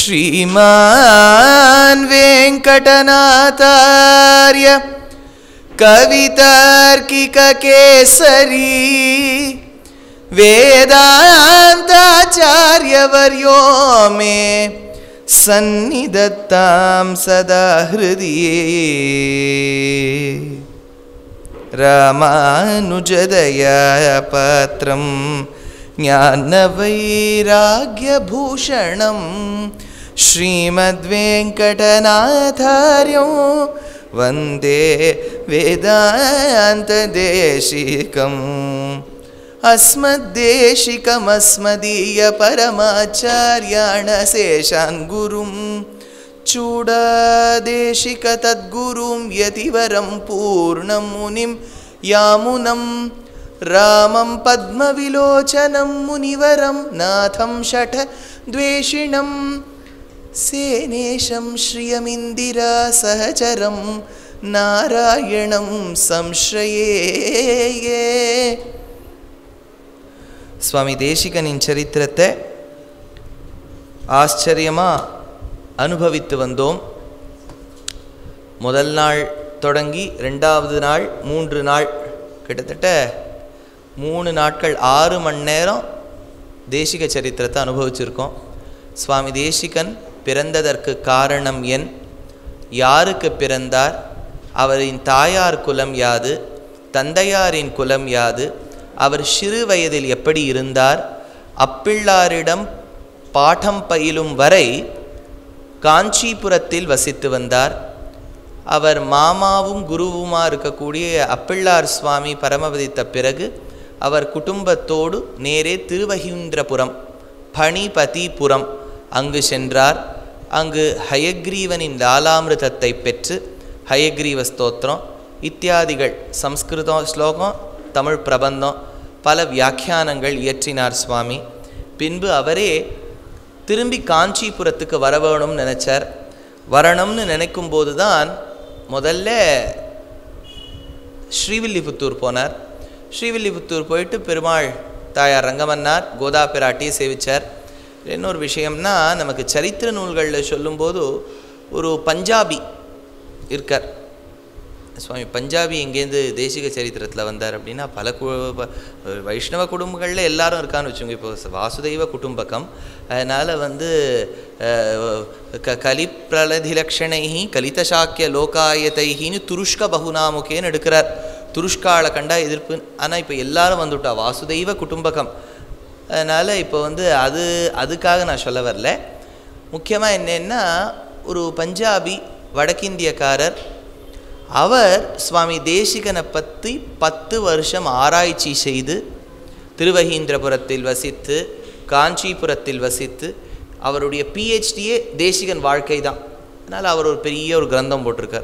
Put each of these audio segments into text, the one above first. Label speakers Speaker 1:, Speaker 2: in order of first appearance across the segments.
Speaker 1: श्रीमान् वेङ्कटनाथार्य कवितार्किककेसरी वेदान्ताचार्यवर्यो मे सन्निधत्तां सदा हृदये रामानुजदया पात्रं ज्ञानवैराग्यभूषणं श्रीमद्वेङ्कटनाथार्यो वन्दे वेदान्तदेशिकम् अस्मद्देशिकमस्मदीयपरमाचार्याणशेषान् गुरुं चूडादेशिकतद्गुरुं यतिवरं पूर्णं मुनिं यामुनं रामं पद्मविलोचनं मुनिवरं नाथं शठ द्वेषिणं सेनेशं श्रियमिन्दिरा सहचरं नारायणं संश्रये சுவாமி தேசிகனின் சரித்திரத்தை ஆச்சரியமாக அனுபவித்து வந்தோம் முதல் நாள் தொடங்கி ரெண்டாவது நாள் மூன்று நாள் கிட்டத்தட்ட மூணு நாட்கள் ஆறு மணி நேரம் தேசிக சரித்திரத்தை அனுபவிச்சிருக்கோம் சுவாமி தேசிகன் பிறந்ததற்கு காரணம் என் யாருக்கு பிறந்தார் அவரின் தாயார் குலம் யாது தந்தையாரின் குலம் யாது அவர் சிறு வயதில் எப்படி இருந்தார் அப்பிள்ளாரிடம் பாடம் பயிலும் வரை காஞ்சிபுரத்தில் வசித்து வந்தார் அவர் மாமாவும் குருவுமா இருக்கக்கூடிய அப்பிள்ளார் சுவாமி பரமவதித்த பிறகு அவர் குடும்பத்தோடு நேரே திருவஹீந்திரபுரம் பணிபதிபுரம் அங்கு சென்றார் அங்கு ஹயக்ரீவனின் லாலாமிருதத்தை பெற்று ஹயக்ரீவ ஸ்தோத்திரம் இத்தியாதிகள் சம்ஸ்கிருதம் ஸ்லோகம் தமிழ் பிரபந்தம் பல வியாக்கியானங்கள் இயற்றினார் சுவாமி பின்பு அவரே திரும்பி காஞ்சிபுரத்துக்கு வர வேணும்னு நினச்சார் வரணும்னு நினைக்கும் போது தான் முதல்ல ஸ்ரீவில்லிபுத்தூர் போனார் ஸ்ரீவில்லிபுத்தூர் போயிட்டு பெருமாள் தாயார் ரங்கமன்னார் கோதா பிராட்டியை சேவிச்சார் இன்னொரு விஷயம்னா நமக்கு சரித்திர நூல்களில் சொல்லும்போது ஒரு பஞ்சாபி இருக்கார் சுவாமி பஞ்சாபி எங்கேருந்து தேசிக சரித்திரத்தில் வந்தார் அப்படின்னா பல கு ப- வைஷ்ணவ குடும்பங்களில் எல்லாரும் இருக்கான்னு வச்சுங்க இப்போ வாசுதெய்வ குடும்பகம் அதனால் வந்து அஹ், க கலிப்பிரலதிலக்ஷணைஹி கலிதசாக்கிய லோகாயதைஹின்னு துருஷ்க பகுநாமுகேன்னு எடுக்கிறார் துருஷ்கால கண்டா எதிர்ப்பு ஆனால் இப்போ எல்லாரும் வந்துட்டா வாசுதெய்வ குடும்பகம் அதனால் இப்போ வந்து அது அதுக்காக நான் சொல்ல வரல முக்கியமாக என்னென்னா ஒரு பஞ்சாபி வடக்கிந்தியக்காரர் அவர் சுவாமி தேசிகனை பற்றி பத்து வருஷம் ஆராய்ச்சி செய்து திருவகீந்திரபுரத்தில் வசித்து காஞ்சிபுரத்தில் வசித்து அவருடைய பிஹெச்டியே தேசிகன் வாழ்க்கை தான் அதனால் அவர் ஒரு பெரிய ஒரு கிரந்தம் போட்டிருக்கார்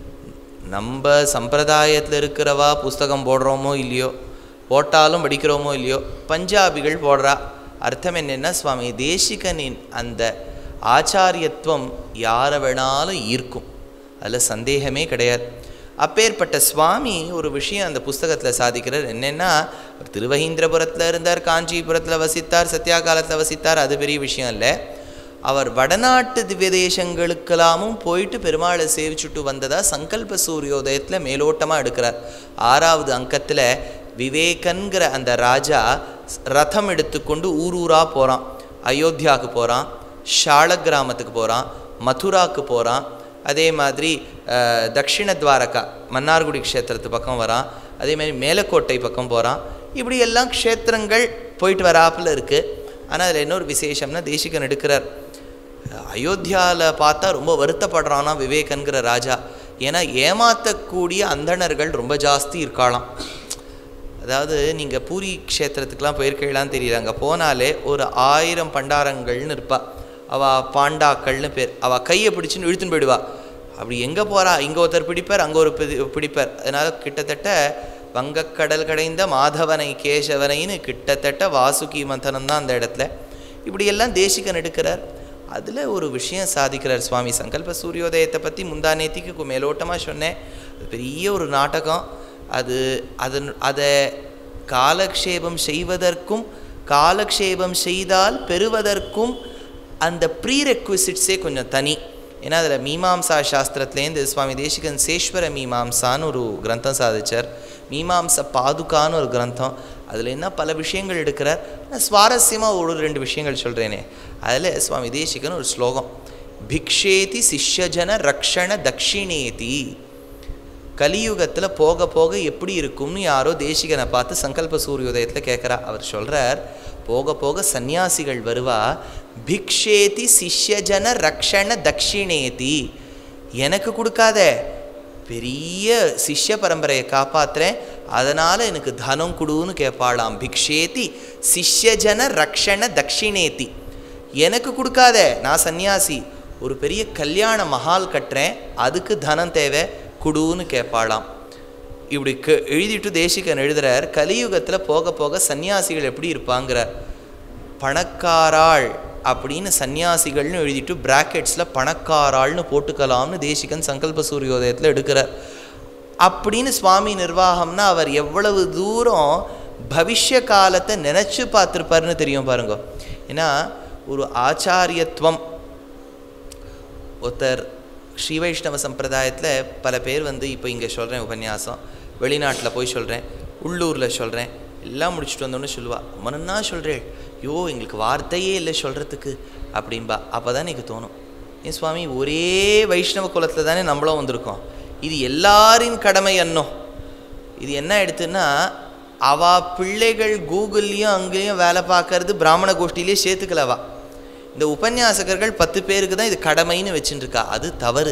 Speaker 1: நம்ம சம்பிரதாயத்தில் இருக்கிறவா புஸ்தகம் போடுறோமோ இல்லையோ போட்டாலும் படிக்கிறோமோ இல்லையோ பஞ்சாபிகள் போடுறா அர்த்தம் என்னென்னா சுவாமி தேசிகனின் அந்த ஆச்சாரியத்துவம் யாரை வேணாலும் ஈர்க்கும் அதில் சந்தேகமே கிடையாது அப்பேற்பட்ட சுவாமி ஒரு விஷயம் அந்த புஸ்தகத்தில் சாதிக்கிறார் என்னென்னா அவர் திருவஹீந்திரபுரத்தில் இருந்தார் காஞ்சிபுரத்தில் வசித்தார் சத்யாகாலத்தில் வசித்தார் அது பெரிய விஷயம் இல்லை அவர் வடநாட்டு திவ்ய தேசங்களுக்கெல்லாமும் போயிட்டு பெருமாளை சேவிச்சுட்டு வந்ததா சங்கல்ப சூரியோதயத்தில் மேலோட்டமாக எடுக்கிறார் ஆறாவது அங்கத்தில் விவேகன்கிற அந்த ராஜா ரதம் எடுத்துக்கொண்டு ஊர் ஊராக போகிறான் அயோத்தியாவுக்கு போகிறான் ஷாள கிராமத்துக்கு போகிறான் மதுராக்கு போகிறான் அதே மாதிரி அஹ், தக்ஷிண துவாரகா மன்னார்குடி க்ஷேத்திரத்து பக்கம் வரான் அதே மாதிரி மேலக்கோட்டை பக்கம் போகிறான் இப்படி எல்லாம் க்ஷேத்திரங்கள் போயிட்டு வராப்புல இருக்குது ஆனால் அதில் இன்னொரு விசேஷம்னா தேசிகன் எடுக்கிறார் அயோத்தியாவில் பார்த்தா ரொம்ப வருத்தப்படுறானா விவேகன்கிற ராஜா ஏன்னா ஏமாற்றக்கூடிய அந்தணர்கள் ரொம்ப ஜாஸ்தி இருக்காளாம் அதாவது நீங்கள் பூரி க்ஷேத்திரத்துக்குலாம் போயிருக்கீங்களான்னு தெரியல அங்கே போனாலே ஒரு ஆயிரம் பண்டாரங்கள்னு இருப்பா அவள் பாண்டாக்கள்னு பேர் அவள் கையை பிடிச்சின்னு இழுத்துன்னு போயிடுவா அப்படி எங்கே போகிறா இங்கே ஒருத்தர் பிடிப்பார் அங்கே ஒரு பிடி- பிடிப்பார் அதனால் கிட்டத்தட்ட வங்கக்கடல் கடைந்த மாதவனை கேசவனைன்னு கிட்டத்தட்ட வாசுகி மந்தனம் தான் அந்த இடத்துல இப்படியெல்லாம் தேசிகன் எடுக்கிறார் அதில் ஒரு விஷயம் சாதிக்கிறார் சுவாமி சங்கல்ப சூரியோதயத்தை பற்றி முந்தா நேத்திக்கு மேலோட்டமாக சொன்னேன் அது பெரிய ஒரு நாடகம் அது அதன் அதை காலக்ஷேபம் செய்வதற்கும் காலக்ஷேபம் செய்தால் பெறுவதற்கும் அந்த ப்ரீ ரெக்விசிட்ஸே கொஞ்சம் தனி ஏன்னா அதில் மீமாம்சா சாஸ்திரத்துலேருந்து சுவாமி தேசிகன் சேஸ்வர மீமாம்சான்னு ஒரு கிரந்தம் சாதிச்சார் மீமாம்ச பாதுகான்னு ஒரு கிரந்தம் அதில் என்ன பல விஷயங்கள் எடுக்கிறார் நான் சுவாரஸ்யமாக ஒரு ரெண்டு விஷயங்கள் சொல்கிறேனே அதில் சுவாமி தேசிகன் ஒரு ஸ்லோகம் பிக்ஷேதி சிஷ்யஜன ரக்ஷண தக்ஷிணேதி கலியுகத்தில் போக போக எப்படி இருக்கும்னு யாரோ தேசிகனை பார்த்து சங்கல்ப சூரியோதயத்தில் கேட்குறா அவர் சொல்கிறார் போக போக சந்நியாசிகள் வருவா பிக்ஷேதி சிஷ்யஜன ரக்ஷண தக்ஷிணேதி எனக்கு கொடுக்காத பெரிய சிஷ்ய பரம்பரையை காப்பாத்துறேன் அதனால் எனக்கு தனம் கொடுன்னு கேட்பாளாம் பிக்ஷேதி சிஷ்யஜன ரக்ஷண தக்ஷிணேதி எனக்கு கொடுக்காத நான் சந்நியாசி ஒரு பெரிய கல்யாண மஹால் கட்டுறேன் அதுக்கு தனம் தேவை குடுன்னு கேட்பாளாம் இப்படி க எழுதிட்டு தேசிகன் எழுதுறார் கலியுகத்தில் போக போக சன்னியாசிகள் எப்படி இருப்பாங்கிறார் பணக்காராள் அப்படின்னு சன்னியாசிகள்னு எழுதிட்டு பிராக்கெட்ஸில் பணக்காராள்னு போட்டுக்கலாம்னு தேசிகன் சங்கல்ப சூரியோதயத்தில் எடுக்கிறார் அப்படின்னு சுவாமி நிர்வாகம்னா அவர் எவ்வளவு தூரம் பவிஷ்ய காலத்தை நினச்சி பார்த்துருப்பாருன்னு தெரியும் பாருங்க ஏன்னா ஒரு ஆச்சாரியத்துவம் ஒருத்தர் ஸ்ரீ வைஷ்ணவ சம்பிரதாயத்தில் பல பேர் வந்து இப்போ இங்கே சொல்கிறேன் உபன்யாசம் வெளிநாட்டில் போய் சொல்கிறேன் உள்ளூரில் சொல்கிறேன் எல்லாம் முடிச்சுட்டு வந்தோன்னு சொல்லுவா மனன்னா சொல்கிறேன் ஐயோ எங்களுக்கு வார்த்தையே இல்லை சொல்கிறதுக்கு அப்படின்பா அப்போ தான் எனக்கு தோணும் ஏன் சுவாமி ஒரே வைஷ்ணவ குலத்தில் தானே நம்மளும் வந்திருக்கோம் இது எல்லாரின் கடமை என்னும் இது என்ன எடுத்துன்னா அவா பிள்ளைகள் கூகுள்லேயும் அங்கேயும் வேலை பார்க்கறது பிராமண கோஷ்டிலேயே சேர்த்துக்கலவா இந்த உபன்யாசகர்கள் பத்து பேருக்கு தான் இது கடமைன்னு வச்சுட்டுருக்கா அது தவறு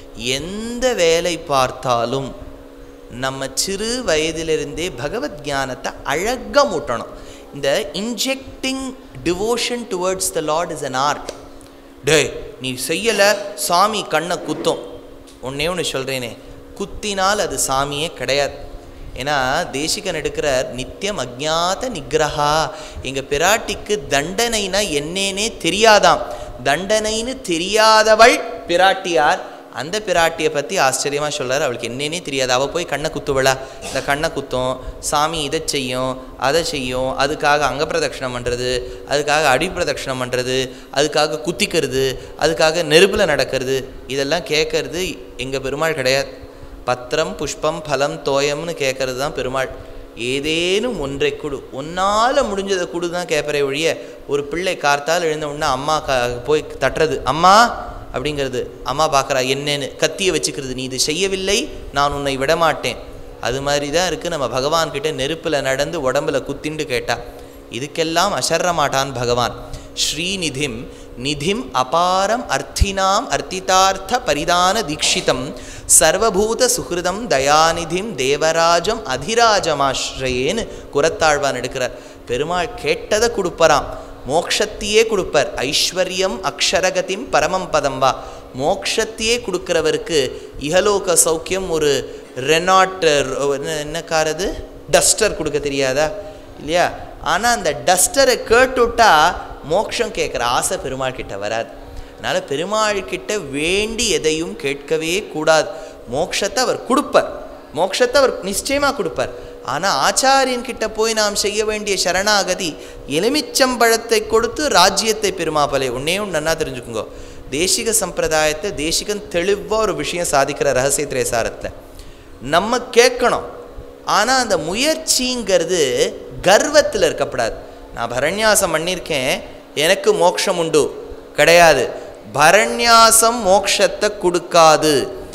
Speaker 1: எந்த வேலை பார்த்தாலும் நம்ம சிறு வயதிலிருந்தே பகவத் ஞானத்தை அழகாக மூட்டணும் இந்த injecting devotion towards the lord is an art டேய் நீ செய்யலை சாமி கண்ணை குத்தும் ஒன்னே ஒன்று சொல்கிறேனே குத்தினால் அது சாமியே கிடையாது ஏன்னா தேசிகன் எடுக்கிறார் நித்தியம் அஜ்ஞாத நிகிரகா எங்கள் பிராட்டிக்கு தண்டனைனா என்னன்னே தெரியாதாம் தண்டனைன்னு தெரியாதவள் பிராட்டியார் அந்த பிராட்டியை பற்றி ஆச்சரியமாக சொல்றார் அவளுக்கு என்னன்னே தெரியாது அவள் போய் கண்ணை குத்துவளா இந்த கண்ணை குத்தும் சாமி இதை செய்யும் அதை செய்யும் அதுக்காக அங்க பிரதட்சணம் பண்ணுறது அதுக்காக அடி பிரதட்சணம் பண்ணுறது அதுக்காக குத்திக்கிறது அதுக்காக நெருப்பில் நடக்கிறது இதெல்லாம் கேட்கறது எங்கள் பெருமாள் கிடையாது பத்திரம் புஷ்பம் பலம் தோயம்னு கேட்கறது தான் பெருமாள் ஏதேனும் ஒன்றை கொடு உன்னால் முடிஞ்சதை கொடு தான் கேட்பறே ஒழிய ஒரு பிள்ளை கார்த்தால் எழுந்த உடனே அம்மா க போய் தட்டுறது அம்மா அப்படிங்கிறது அம்மா பார்க்குறா என்னன்னு கத்தியை வச்சுக்கிறது நீ இது செய்யவில்லை நான் உன்னை விடமாட்டேன் அது மாதிரி தான் இருக்குது நம்ம பகவான்கிட்ட நெருப்பில் நடந்து உடம்புல குத்திண்டு கேட்டா இதுக்கெல்லாம் அசர்ற மாட்டான் பகவான் ஸ்ரீநிதிம் நிதிம் அபாரம் அர்த்தினாம் அர்த்திதார்த்த பரிதான தீட்சிதம் சர்வபூத சுகிருதம் தயாநிதிம் தேவராஜம் அதிராஜமாஸ்ரயேன்னு குரத்தாழ்வான் எடுக்கிறார் பெருமாள் கேட்டதை கொடுப்பறாம் மோக்ஷத்தையே கொடுப்பார் ஐஸ்வர்யம் அக்ஷரகதிம் பரமம் பதம் வா மோக்ஷத்தையே கொடுக்கிறவருக்கு இகலோக சௌக்கியம் ஒரு ரெனாட் என்ன காரது டஸ்டர் கொடுக்க தெரியாதா இல்லையா ஆனால் அந்த டஸ்டரை கேட்டுவிட்டா மோட்சம் கேட்குற ஆசை பெருமாள் கிட்ட வராது அதனால் பெருமாள் கிட்ட வேண்டி எதையும் கேட்கவே கூடாது மோட்சத்தை அவர் கொடுப்பார் மோட்சத்தை அவர் நிச்சயமாக கொடுப்பார் ஆனால் ஆச்சாரியன் கிட்ட போய் நாம் செய்ய வேண்டிய சரணாகதி எலுமிச்சம்பழத்தை கொடுத்து ராஜ்யத்தை பெருமாப்பலே ஒன்னே ஒன்று நன்னா தெரிஞ்சுக்குங்கோ தேசிக சம்பிரதாயத்தை தேசிகன் தெளிவாக ஒரு விஷயம் சாதிக்கிற ரகசிய திரேசாரத்தில் நம்ம கேட்கணும் ஆனால் அந்த முயற்சிங்கிறது கர்வத்தில் இருக்கப்படாது நான் பரண்யாசம் பண்ணியிருக்கேன் எனக்கு மோட்சம் உண்டு கிடையாது பரண்யாசம் மோட்சத்தை கொடுக்காது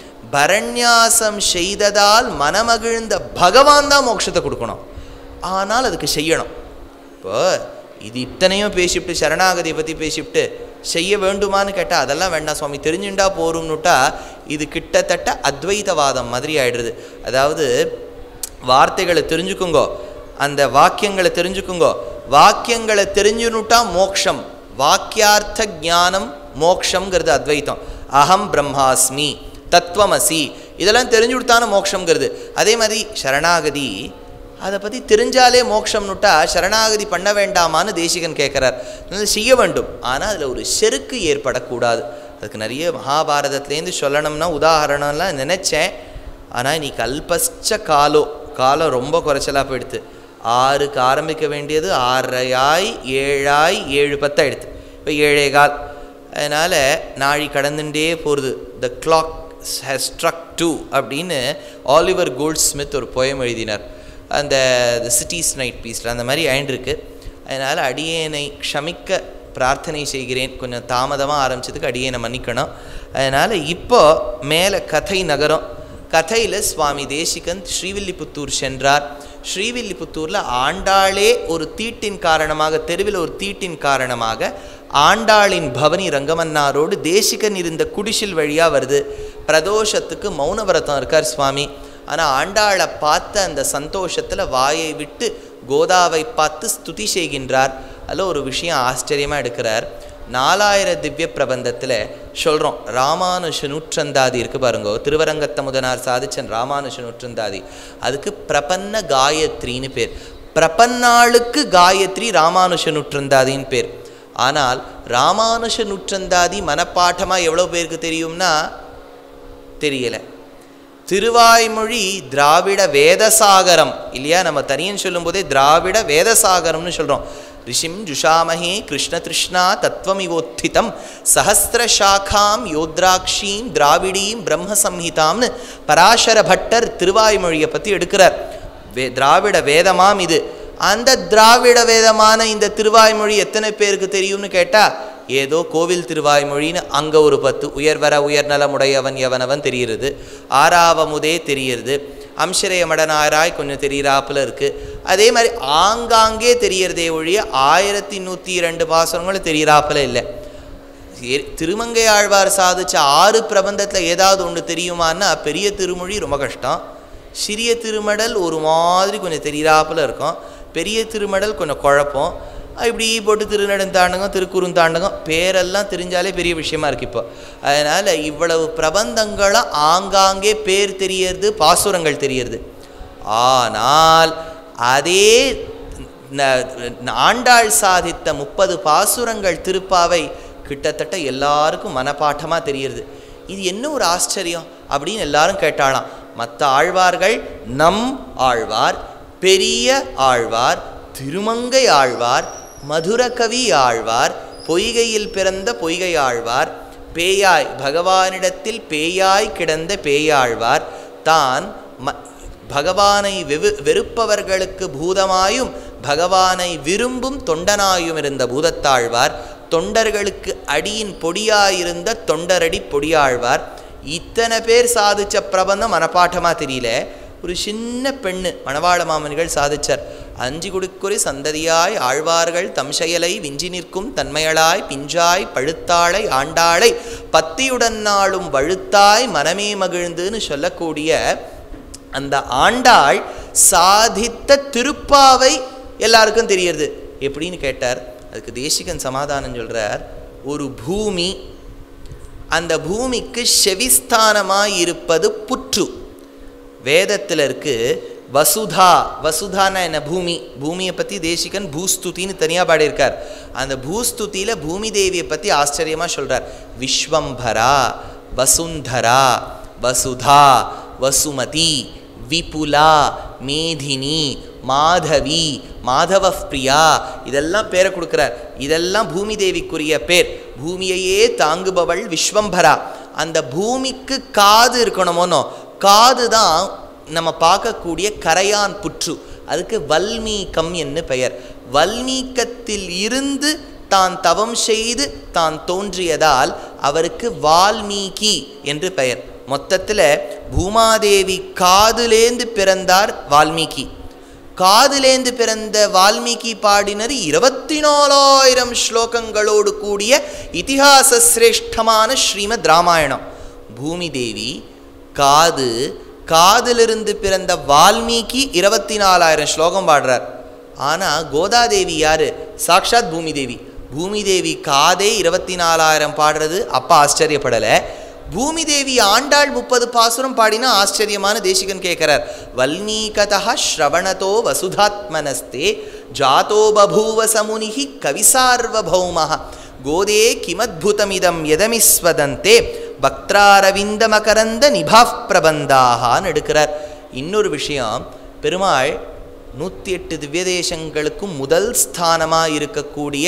Speaker 1: பரண்யாசம் செய்ததால் மனமகிழ்ந்த பகவான் தான் மோட்சத்தை கொடுக்கணும் ஆனால் அதுக்கு செய்யணும் இப்போ இது இத்தனையும் பேசிவிட்டு சரணாகதியை பற்றி பேசிவிட்டு செய்ய வேண்டுமான்னு கேட்டால் அதெல்லாம் வேண்டாம் சுவாமி தெரிஞ்சுண்டா போரும்னுட்டா இது கிட்டத்தட்ட அத்வைதவாதம் மாதிரி ஆயிடுறது அதாவது வார்த்தைகளை தெரிஞ்சுக்குங்கோ அந்த வாக்கியங்களை தெரிஞ்சுக்குங்கோ வாக்கியங்களை தெரிஞ்சுனுட்டா மோக்ஷம் வாக்கியார்த்த ஞானம் மோக்ஷங்கிறது அத்வைத்தம் அகம் பிரம்மாஸ்மி தத்துவமசி இதெல்லாம் தெரிஞ்சு கொடுத்தான மோக்ஷங்கிறது அதே மாதிரி சரணாகதி அதை பற்றி தெரிஞ்சாலே மோட்சம்னுட்டா சரணாகதி பண்ண வேண்டாமான்னு தேசிகன் கேட்குறார் அதனால செய்ய வேண்டும் ஆனால் அதில் ஒரு செருக்கு ஏற்படக்கூடாது அதுக்கு நிறைய மகாபாரதத்துலேருந்து சொல்லணும்னா உதாரணம்லாம் நினச்சேன் ஆனால் நீ கல்பஸ்ச காலோ காலம் ரொம்ப குறைச்சலாக போயிடுது ஆறுக்கு ஆரம்பிக்க வேண்டியது ஆறரையாய் ஏழாய் ஏழு பத்தாயிடுது இப்போ ஏழே கால் அதனால் நாழி கடந்துட்டே போகிறது the clock has struck two அப்படின்னு ஆலிவர் கோல்ட் ஸ்மித் ஒரு போயம் எழுதினார் அந்த சிட்டிஸ் நைட் பீஸில் அந்த மாதிரி ஆயின்றிருக்கு அதனால் அடியேனை க்ஷமிக்க பிரார்த்தனை செய்கிறேன் கொஞ்சம் தாமதமாக ஆரம்பிச்சதுக்கு அடியேனை மன்னிக்கணும் அதனால் இப்போ மேலே கதை நகரம் கதையில் சுவாமி தேசிகன் ஸ்ரீவில்லிபுத்தூர் சென்றார் ஸ்ரீவில்லிபுத்தூரில் ஆண்டாளே ஒரு தீட்டின் காரணமாக தெருவில் ஒரு தீட்டின் காரணமாக ஆண்டாளின் பவனி ரங்கமன்னாரோடு தேசிகன் இருந்த குடிசில் வழியாக வருது பிரதோஷத்துக்கு மௌனவிரதம் இருக்கார் சுவாமி ஆனால் ஆண்டாளை பார்த்த அந்த சந்தோஷத்தில் வாயை விட்டு கோதாவை பார்த்து ஸ்துதி செய்கின்றார் அதில் ஒரு விஷயம் ஆச்சரியமாக எடுக்கிறார் நாலாயிர திவ்ய பிரபந்தத்தில் சொல்கிறோம் ராமானுஷ நூற்றந்தாதி இருக்கு பாருங்கோ திருவரங்கத்த முதனார் சாதிச்சன் ராமானுஷ நூற்றந்தாதி அதுக்கு பிரபன்ன காயத்ரின்னு பேர் பிரபன்னாளுக்கு காயத்ரி ராமானுஷ நூற்றந்தாதின்னு பேர் ஆனால் ராமானுஷ நூற்றந்தாதி மனப்பாட்டமாக எவ்வளோ பேருக்கு தெரியும்னா தெரியலை திருவாய்மொழி திராவிட வேதசாகரம் இல்லையா நம்ம தனியன் சொல்லும்போதே திராவிட வேதசாகரம்னு சொல்கிறோம் ரிஷிம் ஜுஷாமஹே கிருஷ்ண திருஷ்ணா தத்துவமிவோத்திதம் சஹஸ்ர சாக்காம் யோத்ராட்சீம் திராவிடீம் பிரம்ம சம்ஹிதாம்னு பராசர பட்டர் திருவாய்மொழியை பற்றி எடுக்கிறார் வே திராவிட வேதமாம் இது அந்த திராவிட வேதமான இந்த திருவாய்மொழி எத்தனை பேருக்கு தெரியும்னு கேட்டால் ஏதோ கோவில் திருவாய்மொழின்னு அங்கே ஒரு பத்து உயர்வர உயர்நலமுடையவன் எவனவன் தெரிகிறது ஆறாவமுதே தெரிகிறது அம்சரய மடனாராய் கொஞ்சம் தெரிகிறாப்புல இருக்குது அதே மாதிரி ஆங்காங்கே தெரியறதே ஒழிய ஆயிரத்தி நூற்றி இரண்டு பாசனங்களும் தெரிகிறாப்புல இல்லை ஏ- திருமங்கை ஆழ்வார் சாதிச்ச ஆறு பிரபந்தத்தில் ஏதாவது ஒன்று தெரியுமான்னா பெரிய திருமொழி ரொம்ப கஷ்டம் சிறிய திருமடல் ஒரு மாதிரி கொஞ்சம் தெரியாப்புல இருக்கும் பெரிய திருமடல் கொஞ்சம் குழப்பம் இப்படி போட்டு திருநெடுந்தாண்டகம் திருக்குறுந்தாண்டகம் பேரெல்லாம் தெரிஞ்சாலே பெரிய விஷயமா இருக்கு இப்போ அதனால் இவ்வளவு பிரபந்தங்களும் ஆங்காங்கே பேர் தெரியறது பாசுரங்கள் தெரியறது ஆனால் அதே ந- ஆண்டாள் சாதித்த முப்பது பாசுரங்கள் திருப்பாவை கிட்டத்தட்ட எல்லாருக்கும் மனப்பாட்டமாக தெரியுது இது என்ன ஒரு ஆச்சரியம் அப்படின்னு எல்லாரும் கேட்டாளாம் மற்ற ஆழ்வார்கள் நம் ஆழ்வார் பெரிய ஆழ்வார் திருமங்கை ஆழ்வார் மதுரகவி ஆழ்வார் பொய்கையில் பிறந்த பொய்கை ஆழ்வார் பேயாய் பகவானிடத்தில் பேயாய் கிடந்த பேயாழ்வார் தான் ம பகவானை வெவு வெறுப்பவர்களுக்கு பூதமாயும் பகவானை விரும்பும் தொண்டனாயும் இருந்த பூதத்தாழ்வார் தொண்டர்களுக்கு அடியின் பொடியாயிருந்த தொண்டரடி பொடியாழ்வார் இத்தனை பேர் சாதிச்ச பிரபந்தம் மனப்பாட்டமாக தெரியல ஒரு சின்ன பெண்ணு மணவாள மாமன்கள் சாதிச்சார் அஞ்சு குடுக்குறி சந்ததியாய் ஆழ்வார்கள் தம் செயலை விஞ்சி நிற்கும் தன்மையளாய் பிஞ்சாய் பழுத்தாளை ஆண்டாளை பத்தியுடன் நாளும் வழுத்தாய் மனமே மகிழ்ந்துன்னு சொல்லக்கூடிய அந்த ஆண்டாள் சாதித்த திருப்பாவை எல்லாருக்கும் தெரியறது எப்படின்னு கேட்டார் அதுக்கு தேசிகன் சமாதானம் சொல்றார் ஒரு பூமி அந்த பூமிக்கு செவிஸ்தானமாய் இருப்பது புற்று வேதத்தில் இருக்கு வசுதா வசுதானா என்ன பூமி பூமியை பற்றி தேசிகன் பூஸ்துதின்னு தனியாக பாடியிருக்கார் அந்த பூஸ்துதியில் பூமி தேவியை பற்றி ஆச்சரியமாக சொல்கிறார் விஸ்வம்பரா வசுந்தரா வசுதா வசுமதி விபுலா மேதினி மாதவி மாதவ பிரியா இதெல்லாம் பேரை கொடுக்குறார் இதெல்லாம் பூமி தேவிக்குரிய பேர் பூமியையே தாங்குபவள் விஸ்வம்பரா அந்த பூமிக்கு காது இருக்கணுமோனோ காது தான் நம்ம பார்க்கக்கூடிய கரையான் புற்று அதுக்கு வல்மீகம் என்று பெயர் வல்மீகத்தில் இருந்து தான் தவம் செய்து தான் தோன்றியதால் அவருக்கு வால்மீகி என்று பெயர் மொத்தத்தில் பூமாதேவி காதுலேந்து பிறந்தார் வால்மீகி காதுலேந்து பிறந்த வால்மீகி பாடினர் இருபத்தி நாலாயிரம் ஸ்லோகங்களோடு கூடிய இதிகாச சிரேஷ்டமான ஸ்ரீமத் ராமாயணம் பூமி தேவி காது காதிலிருந்து பிறந்த வால்மீகி இருபத்தி நாலாயிரம் ஸ்லோகம் பாடுறார் ஆனால் கோதாதேவி யாரு சாக்ஷாத் பூமி தேவி பூமி தேவி காதே இருபத்தி நாலாயிரம் பாடுறது அப்பா ஆச்சரியப்படலை பூமி தேவி ஆண்டாள் முப்பது பாசுரம் பாடினா ஆச்சரியமான தேசிகன் கேட்கிறார் வல்மீகதா ஸ்ரவணதோ வசுதாத்மனஸ்தே ஜாதோ பபூவ சமுனிஹி கவிசார்வபௌமः கோதே கிமத்புதமிதம் எதமிஸ்வதந்தே பக்திராரவிந்த மகரந்த நிபாப் பிரபந்தாகான்னு எடுக்கிறார் இன்னொரு விஷயம் பெருமாள் நூற்றி எட்டு திவ்ய தேசங்களுக்கும் முதல் ஸ்தானமாக இருக்கக்கூடிய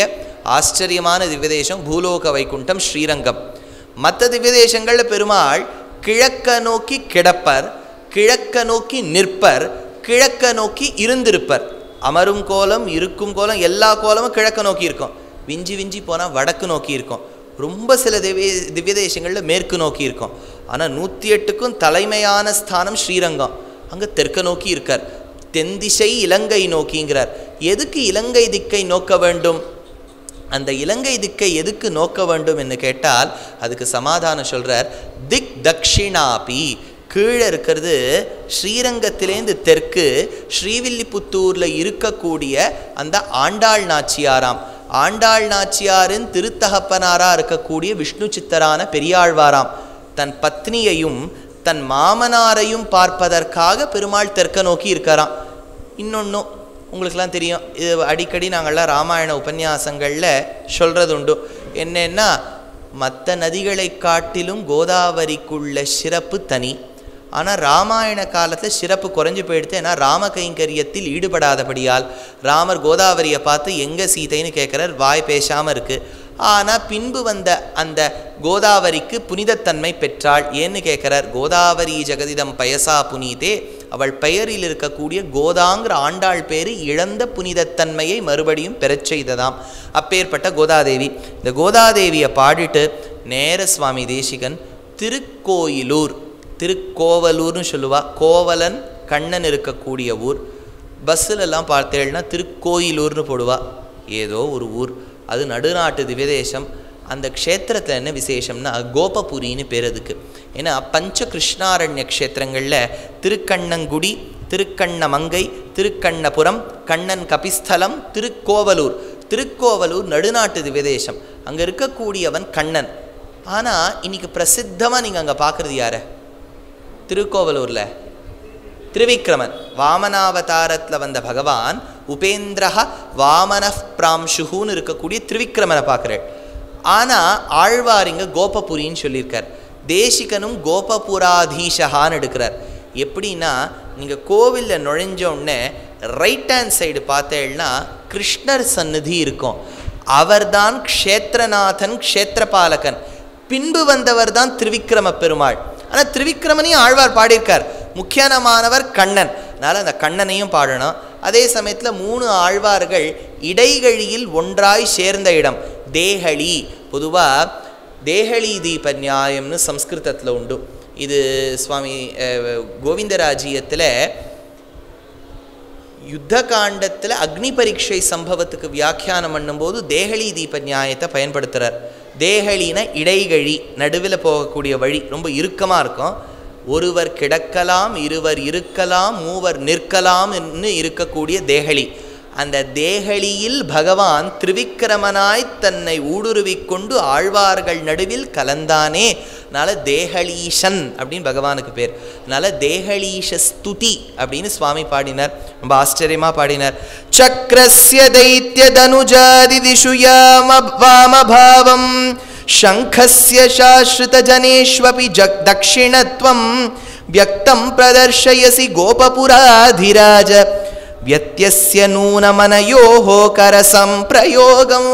Speaker 1: ஆச்சரியமான திவ்யதேசம் பூலோக வைகுண்டம் ஸ்ரீரங்கம் மற்ற திவ்யதேசங்களில் பெருமாள் கிழக்க நோக்கி கிடப்பர் கிழக்க நோக்கி நிற்பர் கிழக்க நோக்கி இருந்திருப்பர் அமரும் கோலம் இருக்கும் கோலம் எல்லா கோலமும் கிழக்க நோக்கி இருக்கும் விஞ்சி விஞ்சி போனால் வடக்கு நோக்கி இருக்கும் ரொம்ப சில திவ்ய திவ்ய தேசங்களில் மேற்கு நோக்கி இருக்கும் ஆனால் நூற்றி எட்டுக்கும் தலைமையான ஸ்தானம் ஸ்ரீரங்கம் அங்கே தெற்க நோக்கி இருக்கார் தென்திசை இலங்கை நோக்கிங்கிறார் எதுக்கு இலங்கை திக்கை நோக்க வேண்டும் அந்த இலங்கை திக்கை எதுக்கு நோக்க வேண்டும் என்று கேட்டால் அதுக்கு சமாதானம் சொல்றார் திக் தக்ஷிணாபி கீழே இருக்கிறது ஸ்ரீரங்கத்திலேருந்து தெற்கு ஸ்ரீவில்லிபுத்தூரில் இருக்கக்கூடிய அந்த ஆண்டாள் நாச்சியாராம் ஆண்டாள் நாச்சியாரின் திருத்தகப்பனாரா இருக்கக்கூடிய விஷ்ணு சித்தரான பெரியாழ்வாராம் தன் பத்னியையும் தன் மாமனாரையும் பார்ப்பதற்காக பெருமாள் தெற்க நோக்கி இருக்காராம் இன்னொன்றும் உங்களுக்கெல்லாம் தெரியும் இது அடிக்கடி நாங்கள்லாம் ராமாயண உபன்யாசங்களில் சொல்கிறது உண்டு என்னென்னா மற்ற நதிகளை காட்டிலும் கோதாவரிக்குள்ள சிறப்பு தனி ஆனால் ராமாயண காலத்தில் சிறப்பு குறைஞ்சு போயிடுது ஏன்னா ராம கைங்கரியத்தில் ஈடுபடாதபடியால் ராமர் கோதாவரியை பார்த்து எங்கே சீதைன்னு கேட்குறார் வாய் பேசாமல் இருக்குது ஆனால் பின்பு வந்த அந்த கோதாவரிக்கு புனிதத்தன்மை பெற்றாள் ஏன்னு கேட்குறார் கோதாவரி ஜெகதிதம் பயசா புனிதே அவள் பெயரில் இருக்கக்கூடிய கோதாங்கிற ஆண்டாள் பேரு இழந்த புனிதத்தன்மையை மறுபடியும் பெறச் செய்ததாம் அப்பேற்பட்ட கோதாதேவி இந்த கோதாதேவியை பாடிட்டு நேர சுவாமி தேசிகன் திருக்கோயிலூர் திருக்கோவலூர்னு சொல்லுவா கோவலன் கண்ணன் இருக்கக்கூடிய ஊர் பஸ்ஸிலெல்லாம் பார்த்தேன்னா திருக்கோயிலூர்னு போடுவா ஏதோ ஒரு ஊர் அது நடுநாட்டு திவ்யதேசம் அந்த க்ஷேத்திரத்தில் என்ன விசேஷம்னா கோபபுரின்னு பேர் அதுக்கு ஏன்னா பஞ்ச கிருஷ்ணாரண்ய க்ஷேத்திரங்களில் திருக்கண்ணங்குடி திருக்கண்ணமங்கை திருக்கண்ணபுரம் கண்ணன் கபிஸ்தலம் திருக்கோவலூர் திருக்கோவலூர் நடுநாட்டு திவ்யதேசம் அங்கே இருக்கக்கூடியவன் கண்ணன் ஆனால் இன்னைக்கு பிரசித்தமாக நீங்கள் அங்கே பார்க்குறது யாரை திருக்கோவலூரில் திருவிக்ரமன் வாமனாவதாரத்தில் வந்த பகவான் உபேந்திரஹ வாமன பிராம்சுகுன்னு இருக்கக்கூடிய திருவிக்ரமனை பார்க்குறேன் ஆனால் ஆழ்வார் இங்கே கோபபுரின்னு சொல்லியிருக்கார் தேசிகனும் கோபபுராதீஷகான்னு எடுக்கிறார் எப்படின்னா நீங்கள் கோவிலில் நுழைஞ்ச உடனே ரைட் ஹேண்ட் சைடு பார்த்தேன்னா கிருஷ்ணர் சந்நிதி இருக்கும் அவர்தான் க்ஷேத்திரநாதன் க்ஷேத்திரபாலகன் பின்பு வந்தவர் தான் திருவிக்ரம பெருமாள் ஆனால் திருவிக்ரமனையும் ஆழ்வார் பாடியிருக்கார் முக்கியமானவர் கண்ணன் அதனால் அந்த கண்ணனையும் பாடணும் அதே சமயத்தில் மூணு ஆழ்வார்கள் இடைகழியில் ஒன்றாய் சேர்ந்த இடம் தேஹளி பொதுவாக தேஹளி தீப நியாயம்னு சம்ஸ்கிருதத்தில் உண்டு இது சுவாமி அஹ், கோவிந்தராஜ்யத்தில் யுத்த காண்டத்தில் அக்னி பரீட்சை சம்பவத்துக்கு வியாக்கியானம் பண்ணும்போது தேஹளி தீப நியாயத்தை பயன்படுத்துகிறார் தேஹளின இடைகழி நடுவில் போகக்கூடிய வழி ரொம்ப இறுக்கமாக இருக்கும் ஒருவர் கிடக்கலாம் இருவர் இருக்கலாம் மூவர் நிற்கலாம் என்று இருக்கக்கூடிய தேஹளி அந்த தேஹளியில் பகவான் திரிவிக்கிரமனாய் தன்னை ஊடுருவிக் கொண்டு ஆழ்வார்கள் நடுவில் கலந்தானே அதனால தேஹளீஷன் அப்படின்னு பகவானுக்கு பேர் அதனால தேஹளீஷ ஸ்துதி அப்படின்னு சுவாமி பாடினார் ரொம்ப ஆச்சரியமா பாடினார் சக்கரஸ்ய தைத்திய தனுஜாதி திஷு யாம வாமபாவம் शङ्खस्य शाश्वतजनेष्वपि जग् दक्षिणत्वं व्यक्तं प्रदर्शयसि गोपपुराधिराज व्यत्यस्य नूनमनयोः करसம்பிரயோகம்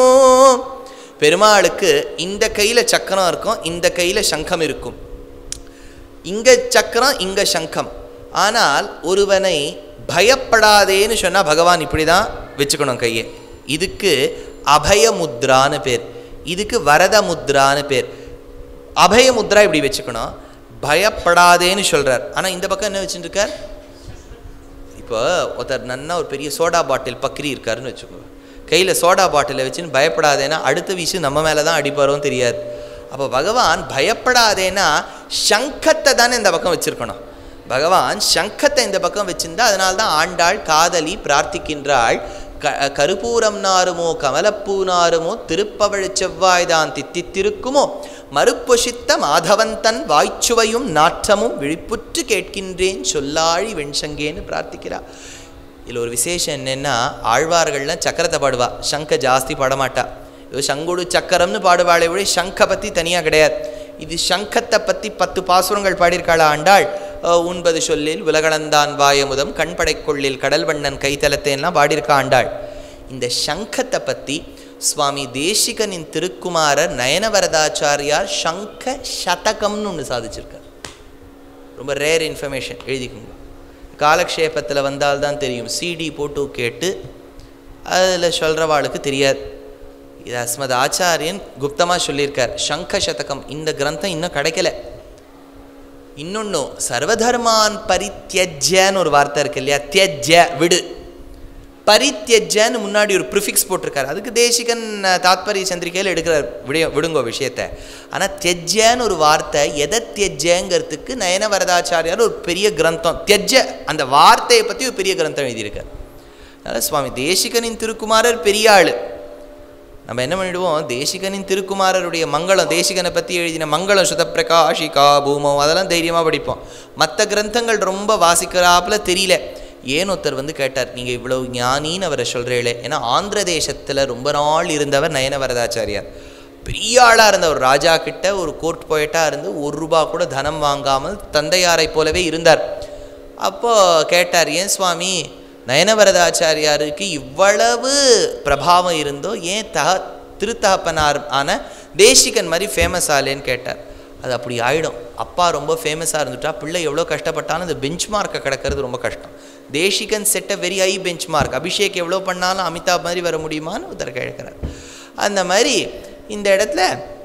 Speaker 1: பெருமாளுக்கு இந்த கையில் சக்கரம் இருக்கும் இந்த கையில் சங்கம் இருக்கும் இங்க சக்கரம் இங்க சங்கம் ஆனால் ஒருவனை பயப்படாதேன்னு சொன்னா பகவான் இப்படி தான் வச்சுக்கணும் கையை இதுக்கு அபயமுத்ரான்னு பேர் இதுக்கு வரத முத்ரான்னு பேர் அபயமுத்ரா இப்படி வச்சுக்கணும் பயப்படாதேன்னு சொல்றார் ஆனா இந்த பக்கம் என்ன வச்சுட்டு இருக்கார் இப்போ ஒருத்தர் நன்னா ஒரு பெரிய சோடா பாட்டில் பக்ரி இருக்காருன்னு வச்சுக்கோங்க கையில் சோடா பாட்டிலை வச்சுன்னு பயப்படாதேன்னா அடுத்த வீசு நம்ம மேலே தான் அடிப்பாரோன்னு தெரியாது அப்போ பகவான் பயப்படாதேன்னா சங்கத்தை தானே இந்த பக்கம் வச்சிருக்கணும் பகவான் சங்கத்தை இந்த பக்கம் வச்சிருந்தா அதனால தான் ஆண்டாள் காதலி பிரார்த்திக்கின்றாள் க கருப்பூரம் நாருமோ கமலப்பூ நாருமோ திருப்பவழச் செவ்வாய்தான் தித்தித்திருக்குமோ மறுப்பொசித்த மாதவந்தன் வாய்ச்சுவையும் நாற்றமும் விழிப்புற்று கேட்கின்றேன் சொல்லாழி வெண்சங்கேன்னு பிரார்த்திக்கிறா இதில் ஒரு விசேஷம் என்னென்னா ஆழ்வார்கள்லாம் சக்கரத்தை பாடுவா சங்க ஜாஸ்தி பாடமாட்டா இது சங்குடு சக்கரம்னு பாடுவாளே விட சங்கை பற்றி தனியாக கிடையாது இது சங்கத்தை பற்றி பத்து பாசுரங்கள் பாடியிருக்காளா ஆண்டாள் அஹ், உண்பது சொல்லில் உலகளந்தான் வாயமுதம் கண்படை கொள்ளில் கடல் வண்ணன் கைத்தலத்தேன்லாம் பாடியிருக்கா ஆண்டாள் இந்த சங்கத்தை பற்றி சுவாமி தேசிகனின் திருக்குமாரர் நயனவரதாச்சாரியார் சங்க சதகம்னு ஒன்று சாதிச்சிருக்கார் ரொம்ப ரேர் இன்ஃபர்மேஷன் எழுதிக்கோங்க காலக்ஷேபத்தில் வந்தால்தான் தெரியும் சிடி போட்டு கேட்டு அதில் சொல்கிறவாளுக்கு தெரியாது இது அஸ்மத் ஆச்சாரியன் குப்தமாக சொல்லியிருக்கார் சங்க சதகம் இந்த கிரந்தம் இன்னும் கிடைக்கல இன்னொன்று சர்வதர்மான் பரித்தியஜ்யன்னு ஒரு வார்த்தை இருக்கு இல்லையா தியஜ்ய விடு பரித்தியஜ்யன்னு முன்னாடி ஒரு ப்ரிஃபிக்ஸ் போட்டிருக்காரு அதுக்கு தேசிகன் அஹ், தாத்பரிய சந்திரிகையில் எடுக்கிறார் விடிய விடுங்கோ விஷயத்தை ஆனால் தியஜ்யன்னு ஒரு வார்த்தை எதை தியஜ்யங்கிறதுக்கு நயன வரதாச்சாரியார் ஒரு பெரிய கிரந்தம் தியஜ்ய அந்த வார்த்தையை பற்றி ஒரு பெரிய கிரந்தம் எழுதியிருக்கார் அதனால் சுவாமி தேசிகனின் திருக்குமாரர் பெரிய ஆள் நம்ம என்ன பண்ணிடுவோம் தேசிகனின் திருக்குமாரருடைய மங்களம் தேசிகனை பற்றி எழுதின மங்களம் சுதப்பிரகாஷிகா பூமோ அதெல்லாம் தைரியமாக படிப்போம் மற்ற கிரந்தங்கள் ரொம்ப வாசிக்கிறாப்புல தெரியல ஏன் ஒருத்தர் வந்து கேட்டார் நீங்கள் இவ்வளவு ஞானின்னு அவரை சொல்கிறீங்களே ஏன்னா ஆந்திர தேசத்தில் ரொம்ப நாள் இருந்தவர் நயன வரதாச்சாரியார் பெரிய ஆளாக இருந்த ஒரு ராஜா கிட்ட ஒரு கோர்ட் போயிட்டாக இருந்து ஒரு ரூபா கூட தனம் வாங்காமல் தந்தையாரை போலவே இருந்தார் அப்போ கேட்டார் ஏன் சுவாமி நயனவரதாச்சாரியாருக்கு இவ்வளவு பிரபாவம் இருந்தோ ஏன் தக திருத்தகப்பனார் ஆன தேசிகன் மாதிரி ஃபேமஸ் ஆலேன்னு கேட்டார் அது அப்படி ஆயிடும் அப்பா ரொம்ப ஃபேமஸாக இருந்துட்டா பிள்ளை எவ்வளோ கஷ்டப்பட்டாலும் அந்த பெஞ்ச் மார்க்கை கிடக்கிறது ரொம்ப கஷ்டம் தேசிகன் செட்ட வெரி ஹை பெஞ்ச் மார்க் அபிஷேக் எவ்வளோ பண்ணாலும் அமிதாப் மாதிரி வர முடியுமான்னு ஒருத்தர் கேட்குறார் அந்த மாதிரி இந்த இடத்துல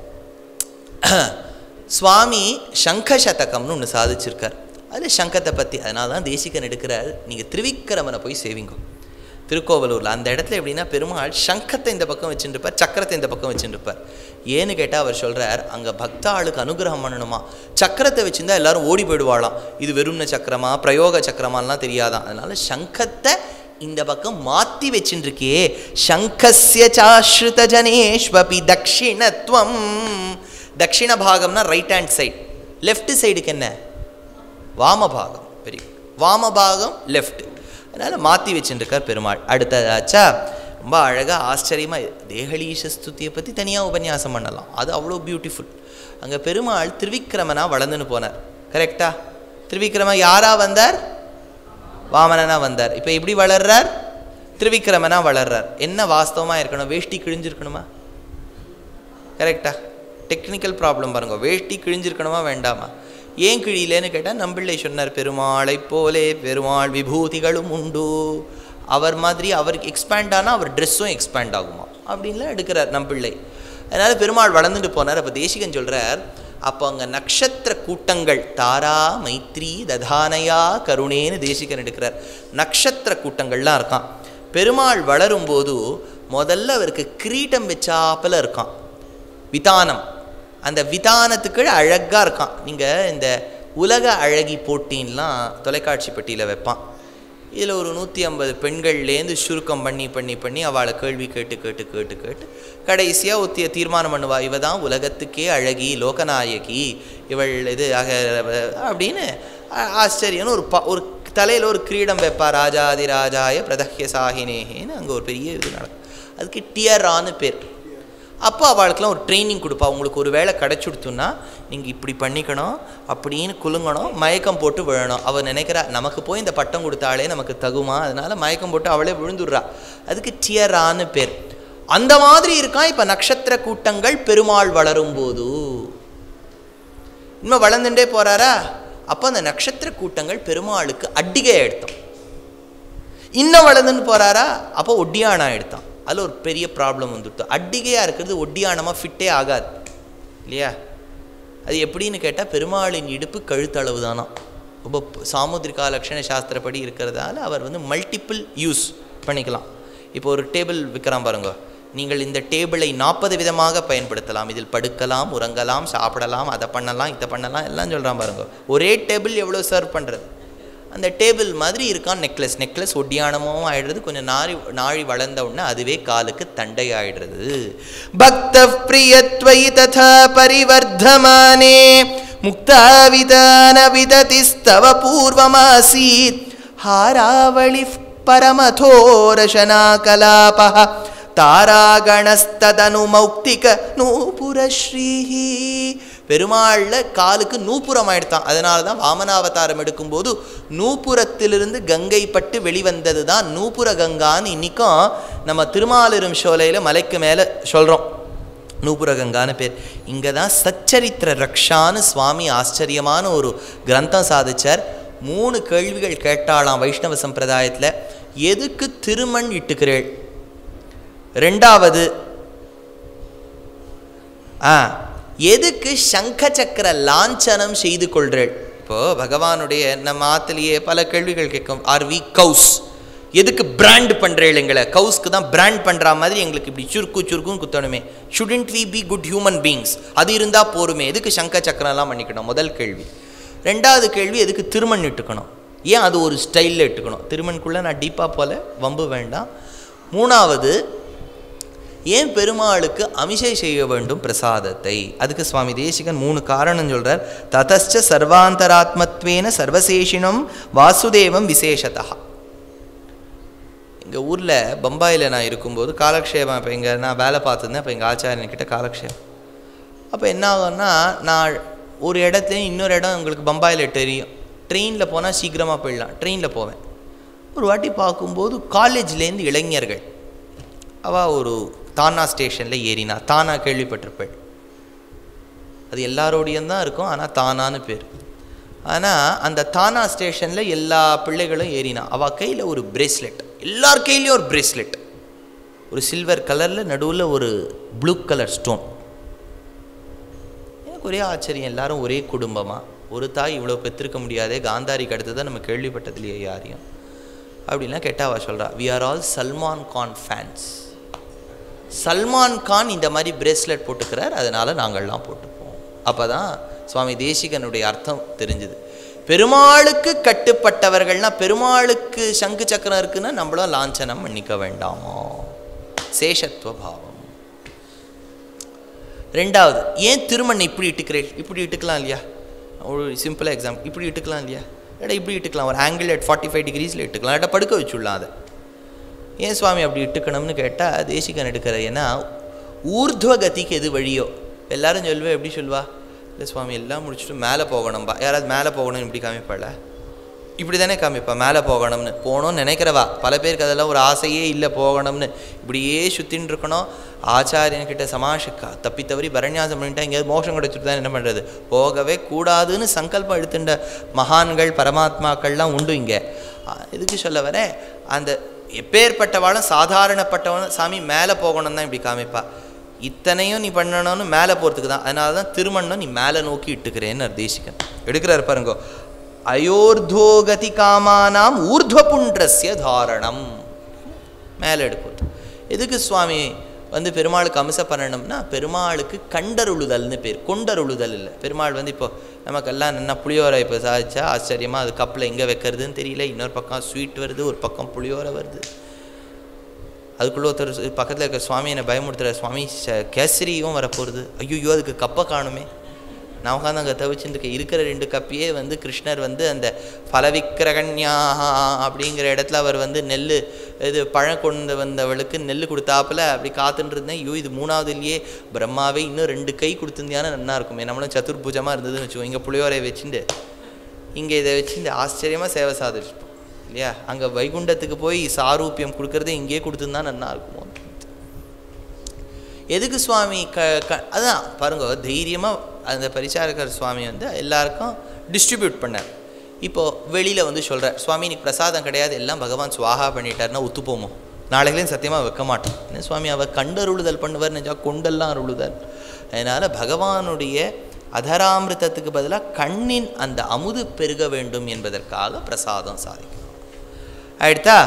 Speaker 1: சுவாமி சங்க சதகம்னு ஒன்று சாதிச்சிருக்கார் அது சங்கத்தை பற்றி அதனால தான் தேசிகன் எடுக்கிறார் நீங்கள் திருவிக்கிரமனை போய் சேவிங்க திருக்கோவலூரில் அந்த இடத்துல எப்படின்னா பெருமாள் சங்கத்தை இந்த பக்கம் வச்சுருப்பார் சக்கரத்தை இந்த பக்கம் வச்சுருப்பார் ஏன்னு கேட்டால் அவர் சொல்கிறார் அங்கே பக்தாளுக்கு அனுகிரகம் பண்ணணுமா சக்கரத்தை வச்சுருந்தா எல்லாரும் ஓடி போயிடுவாளாம் இது வெறும்ன சக்கரமா பிரயோக சக்கரமாலாம் தெரியாதான் அதனால சங்கத்தை இந்த பக்கம் மாற்றி வச்சுருக்கே சங்கஸ்ய சாஸ்ருத ஜனேஷ்வபி தக்ஷிணத்வம் தக்ஷிண பாகம்னா ரைட் ஹேண்ட் சைடு லெஃப்ட் சைடுக்கு என்ன வாமபாகம் பெரிய வாமபாகம் லெஃப்ட் அதனால் மாற்றி வச்சுருக்கார் பெருமாள் அடுத்ததாச்சா ரொம்ப அழகாக ஆச்சரியமாக தேகலீஷ ஸ்துதியை பற்றி தனியாக உபன்யாசம் பண்ணலாம் அது அவ்வளோ பியூட்டிஃபுல் அங்கே பெருமாள் திருவிக்கிரமனாக வளர்ந்துன்னு போனார் கரெக்டா திருவிக்கிரம யாரா வந்தார் வாமனனா வந்தார் இப்போ எப்படி வளர்றார் திருவிக்கிரமனா வளர்றார் என்ன வாஸ்தவமாக இருக்கணும் வேஷ்டி கிழிஞ்சிருக்கணுமா கரெக்டா டெக்னிக்கல் ப்ராப்ளம் பாருங்க வேஷ்டி கிழிஞ்சிருக்கணுமா வேண்டாமா ஏன் கிழியிலேன்னு கேட்டால் நம்பிள்ளை சொன்னார் பெருமாளைப் போலே பெருமாள் விபூதிகளும் உண்டு அவர் மாதிரி அவருக்கு எக்ஸ்பேண்ட் ஆனால் அவர் ட்ரெஸ்ஸும் எக்ஸ்பேண்ட் ஆகுமா அப்படின்லாம் எடுக்கிறார் நம்பிள்ளை அதனால் பெருமாள் வளர்ந்துட்டு போனார் அப்போ தேசிகன் சொல்கிறார் அப்போ அங்கே நக்ஷத்திர கூட்டங்கள் தாரா மைத்ரி ததானயா கருணேன்னு தேசிகன் எடுக்கிறார் நக்ஷத்திர கூட்டங்கள்லாம் இருக்கான் பெருமாள் வளரும்போது முதல்ல அவருக்கு கிரீட்டம் வச்சாப்பில் இருக்கான் விதானம் அந்த விதானத்துக்கு அழகாக இருக்கான் நீங்கள் இந்த உலக அழகி போட்டின்லாம் தொலைக்காட்சி பெட்டியில் வைப்பான் இதில் ஒரு நூற்றி ஐம்பது பெண்கள்லேருந்து சுருக்கம் பண்ணி பண்ணி பண்ணி அவளை கேள்வி கேட்டு கேட்டு கேட்டு கேட்டு கடைசியாக ஒத்திய தீர்மானம் பண்ணுவா இவ தான் உலகத்துக்கே அழகி லோகநாயகி இவள் இது அக அப்படின்னு ஆ- ஆச்சரியம்னு ஒரு ப ஒரு தலையில் ஒரு கிரீடம் வைப்பா ராஜாதி ராஜாய பிரதஹ்ய சாகினேகேன்னு அங்கே ஒரு பெரிய இது நடக்கும் அதுக்கு டியரான்னு பேர் அப்போ அவளுக்கெல்லாம் ஒரு ட்ரைனிங் கொடுப்பா உங்களுக்கு ஒரு வேலை கிடச்சுடுத்துன்னா நீங்கள் இப்படி பண்ணிக்கணும் அப்படின்னு குலுங்கணும் மயக்கம் போட்டு விழணும் அவள் நினைக்கிறா நமக்கு போய் இந்த பட்டம் கொடுத்தாலே நமக்கு தகுமா அதனால மயக்கம் போட்டு அவளே விழுந்துடுறா அதுக்கு டியரான்னு பேர் அந்த மாதிரி இருக்கான் இப்போ நட்சத்திர கூட்டங்கள் பெருமாள் வளரும் போது இன்னும் வளர்ந்துட்டே போறாரா அப்போ அந்த நட்சத்திர கூட்டங்கள் பெருமாளுக்கு அட்டிகை எடுத்தோம் இன்னும் வளர்ந்துன்னு போறாரா அப்போ ஒட்டியானா எடுத்தான் அதில் ஒரு பெரிய ப்ராப்ளம் வந்துட்டு அட்டிகையாக இருக்கிறது ஒட்டியானமாக ஃபிட்டே ஆகாது இல்லையா அது எப்படின்னு கேட்டால் பெருமாளின் இடுப்பு கழுத்தளவு தானா ரொம்ப ப- சாமுத்திரிகா லட்சண சாஸ்திரப்படி இருக்கிறதால அவர் வந்து மல்டிபிள் யூஸ் பண்ணிக்கலாம் இப்போ ஒரு டேபிள் விற்கிறான் பாருங்க நீங்கள் இந்த டேபிளை நாற்பது விதமாக பயன்படுத்தலாம் இதில் படுக்கலாம் உறங்கலாம் சாப்பிடலாம் அதை பண்ணலாம் இதை பண்ணலாம் எல்லாம் சொல்கிறான் பாருங்க ஒரே டேபிள் எவ்வளோ சர்வ் பண்ணுறது அந்த டேபிள் மாதிரி இருக்கான் நெக்லஸ் நெக்லஸ் ஒட்டியானமும் ஆயிடுறது கொஞ்சம் நாரி நாழி வளர்ந்த உடனே அதுவே காலுக்கு தண்டை ஆயிடுறது பக்த பிரியத்வை ததா பரிவர்த்தமானே முக்தாவிதான விததிஸ்தவ பூர்வமாசீத் ஹாராவளி பரமதோரசனா கலாபः தாராகணஸ்ததனு மௌக்திக நூபுரஸ்ரீः பெருமாளில் காலுக்கு நூப்புரம் ஆயிடுத்தான் அதனால தான் வாமனாவதாரம் எடுக்கும்போது நூப்புரத்திலிருந்து கங்கை பட்டு வெளிவந்தது தான் நூப்புர கங்கான்னு இன்றைக்கும் நம்ம திருமாலிரும் சோலையில் மலைக்கு மேலே சொல்கிறோம் நூபுரகங்கான்னு பேர் இங்கே தான் சச்சரித்திர ரக்ஷான்னு சுவாமி ஆச்சரியமான ஒரு கிரந்தம் சாதிச்சார் மூணு கேள்விகள் கேட்டாளாம் வைஷ்ணவ சம்பிரதாயத்தில் எதுக்கு திருமண் இட்டுக்கிறேள் ரெண்டாவது ஆ எதுக்கு சங்க சக்கர லாஞ்சனம் செய்து கொள்றேள் இப்போ பகவானுடைய நம்ம ஆத்துலேயே பல கேள்விகள் கேட்கும் ஆர் வி கவுஸ் எதுக்கு பிராண்ட் பண்ணுறேள் எங்களை கவுஸ்க்கு தான் பிராண்ட் பண்ணுற மாதிரி எங்களுக்கு இப்படி சுருக்கு சுருக்கும் குத்தணுமே shouldn't we be good human beings அது இருந்தால் போருமே எதுக்கு சங்க சக்கரம்லாம் பண்ணிக்கணும் முதல் கேள்வி ரெண்டாவது கேள்வி எதுக்கு திருமண் இட்டுக்கணும் ஏன் அது ஒரு ஸ்டைலில் இட்டுக்கணும் திருமண்குள்ளே நான் டீப்பாக போல வம்பு வேண்டாம் மூணாவது ஏன் பெருமாளுக்கு அமிஷை செய்ய வேண்டும் பிரசாதத்தை அதுக்கு சுவாமி தேசிகன் மூணு காரணம் சொல்றார் ததச்ச சர்வாந்தராத்மத்வேன சர்வசேஷினம் வாசுதேவம் விசேஷதா எங்கள் ஊரில் பம்பாயில் நான் இருக்கும்போது காலக்ஷேபம் இப்போ இங்கே நான் வேலை பார்த்துருந்தேன் அப்போ எங்கள் ஆச்சாரியன்கிட்ட காலக்ஷேபம் அப்போ என்ன ஆகும்னா நான் ஒரு இடத்துலையும் இன்னொரு இடம் உங்களுக்கு பம்பாயில் தெரியும் ட்ரெயினில் போனால் சீக்கிரமாக போயிடலாம் ட்ரெயினில் போவேன் ஒரு வாட்டி பார்க்கும்போது காலேஜ்லேருந்து இளைஞர்கள் அவள் ஒரு தானா ஸ்டேஷனில் ஏறினா தானா கேள்விப்பட்டிருப்பேள் அது எல்லாரோடையும் தான் இருக்கும் ஆனால் தானான்னு பேர் ஆனால் அந்த தானா ஸ்டேஷனில் எல்லா பிள்ளைகளும் ஏறினா அவள் கையில் ஒரு பிரேஸ்லெட் எல்லார் கையிலையும் ஒரு பிரேஸ்லெட் ஒரு சில்வர் கலரில் நடுவில் ஒரு ப்ளூ கலர் ஸ்டோன் எனக்கு ஒரே ஆச்சரியம் எல்லாரும் ஒரே குடும்பமாக ஒரு தாய் இவ்வளோ பெற்றிருக்க முடியாதே காந்தாரிக்கு அடுத்து தான் நம்ம கேள்விப்பட்டதுலையே யாரையும் அப்படின்லாம் கெட்டாவா சொல்கிறா we are all Salman Khan fans Salman Khan இந்த மாதிரி பிரேஸ்லெட் போட்டுக்கிறார் அதனால் நாங்கள்லாம் போட்டுப்போம் அப்போ தான் சுவாமி தேசிகனுடைய அர்த்தம் தெரிஞ்சுது பெருமாளுக்கு கட்டுப்பட்டவர்கள்னா பெருமாளுக்கு சங்கு சக்கரம் இருக்குன்னா நம்மளும் லாஞ்சனம் பண்ணிக்க வேண்டாமோ சேஷத்துவ பாவம் ரெண்டாவது ஏன் திருமண் இப்படி இட்டுக்கிறேன் இப்படி இட்டுக்கலாம் இல்லையா ஒரு சிம்பிளாக எக்ஸாம் இப்படி இட்டுக்கலாம் இல்லையா இல்லாட்டா இப்படி இட்டுக்கலாம் ஒரு ஆங்கிள் அட் ஃபார்ட்டி ஃபைவ் டிகிரிஸில் இட்டுக்கலாம் இல்லாட்டா படுக்க வச்சுடலாம் அதை ஏன் சுவாமி அப்படி இட்டுக்கணும்னு கேட்டால் தேசிகன் எடுக்கிற ஏன்னா ஊர்துவ கதிக்கு எது வழியோ எல்லாரும் சொல்லுவேன் எப்படி சொல்வா இல்லை சுவாமி எல்லாம் முடிச்சுட்டு மேலே போகணும்பா யாராவது மேலே போகணும்னு இப்படி காமிப்பாள இப்படி தானே காமிப்பா மேலே போகணும்னு போகணும்னு நினைக்கிறவா பல பேருக்கு அதெல்லாம் ஒரு ஆசையே இல்லை போகணும்னு இப்படியே சுற்றின்னு இருக்கணும் ஆச்சாரியன்கிட்ட சமாஷிக்கா தப்பி தவறி பரண்யாசம் பண்ணிட்டா எங்கேயாவது மோஷம் கிடச்சிட்டு தான் என்ன பண்ணுறது போகவே கூடாதுன்னு சங்கல்பம் எடுத்துட்ட மகான்கள் பரமாத்மாக்கள்லாம் உண்டு இங்கே எதுக்கு சொல்ல வரேன் அந்த எப்பேற்பட்டவாளும் சாதாரணப்பட்டவனும் சாமி மேலே போகணும் தான் இப்படி காமிப்பா இத்தனையும் நீ பண்ணணும்னு மேலே போகிறதுக்கு தான் அதனால தான் திருமணம் நீ மேலே நோக்கி இட்டுக்கிறேன்னு தேசிகன் எடுக்கிறார் பாருங்கோ அயோர்தோகதி காமானாம் ஊர்துவபுன்றஸ்ய தாரணம் மேலே எடுக்கிறது எதுக்கு சுவாமி வந்து பெருமாளுக்கு அம்ச பண்ணணும்னா பெருமாளுக்கு கண்டருளுதல்னு பேர் கொண்டருளுதல் இல்லை பெருமாள் வந்து இப்போ நமக்கெல்லாம் என்ன புளியோரை இப்போ சாதிச்சா ஆச்சரியமாக அது கப்பில் எங்கே வைக்கிறதுன்னு தெரியல இன்னொரு பக்கம் ஸ்வீட் வருது ஒரு பக்கம் புளியோரை வருது அதுக்குள்ளே ஒருத்தர் பக்கத்தில் இருக்க சுவாமி என்னை பயமுறுத்துற சுவாமி கேசரியும் வரப்போகுது ஐயோ அதுக்கு கப்பை காணுமே நான் உட்காந்து அங்கே தவிச்சுட்டு இருக்கிற ரெண்டு கப்பையே வந்து கிருஷ்ணர் வந்து அந்த பலவிக்கிரகன்யா அப்படிங்கிற இடத்துல அவர் வந்து நெல் இது பழம் கொண்டு வந்தவளுக்கு நெல் கொடுத்தாப்புல அப்படி காத்துட்டு இருந்தேன் ஐயோ இது மூணாவது இல்லையே பிரம்மாவே இன்னும் ரெண்டு கை கொடுத்துருந்தியானா நல்லா இருக்குமே நம்மளும் சதுர்பூஜமாக இருந்ததுன்னு வச்சுக்கோ இங்கே புளியோரை வச்சுட்டு இங்கே இதை வச்சு இந்த ஆச்சரியமாக சேவை சாதிச்சிருப்போம் இல்லையா அங்கே வைகுண்டத்துக்கு போய் சாரூபியம் கொடுக்கறதே இங்கேயே கொடுத்துருந்தா நல்லா இருக்குமோ எதுக்கு சுவாமி க க அதான் பாருங்க தைரியமாக அந்த பரிசாரகர் சுவாமி வந்து எல்லாருக்கும் டிஸ்ட்ரிபியூட் பண்ணார் இப்போது வெளியில் வந்து சொல்கிறார் சுவாமி இன்னைக்கு பிரசாதம் கிடையாது எல்லாம் பகவான் சுவாகா பண்ணிட்டாருன்னா ஒத்துப்போமோ நாளைக்குலேயும் சத்தியமாக வைக்க மாட்டோம் என்ன சுவாமி அவர் கண்டருளுதல் பண்ணுவார் நினச்சா கொண்டெல்லாம் அருளுதல் அதனால் பகவானுடைய அதராமிருத்தத்துக்கு பதிலாக கண்ணின் அந்த அமுது பெருக வேண்டும் என்பதற்காக பிரசாதம் சாதிக்கணும் அடுத்தா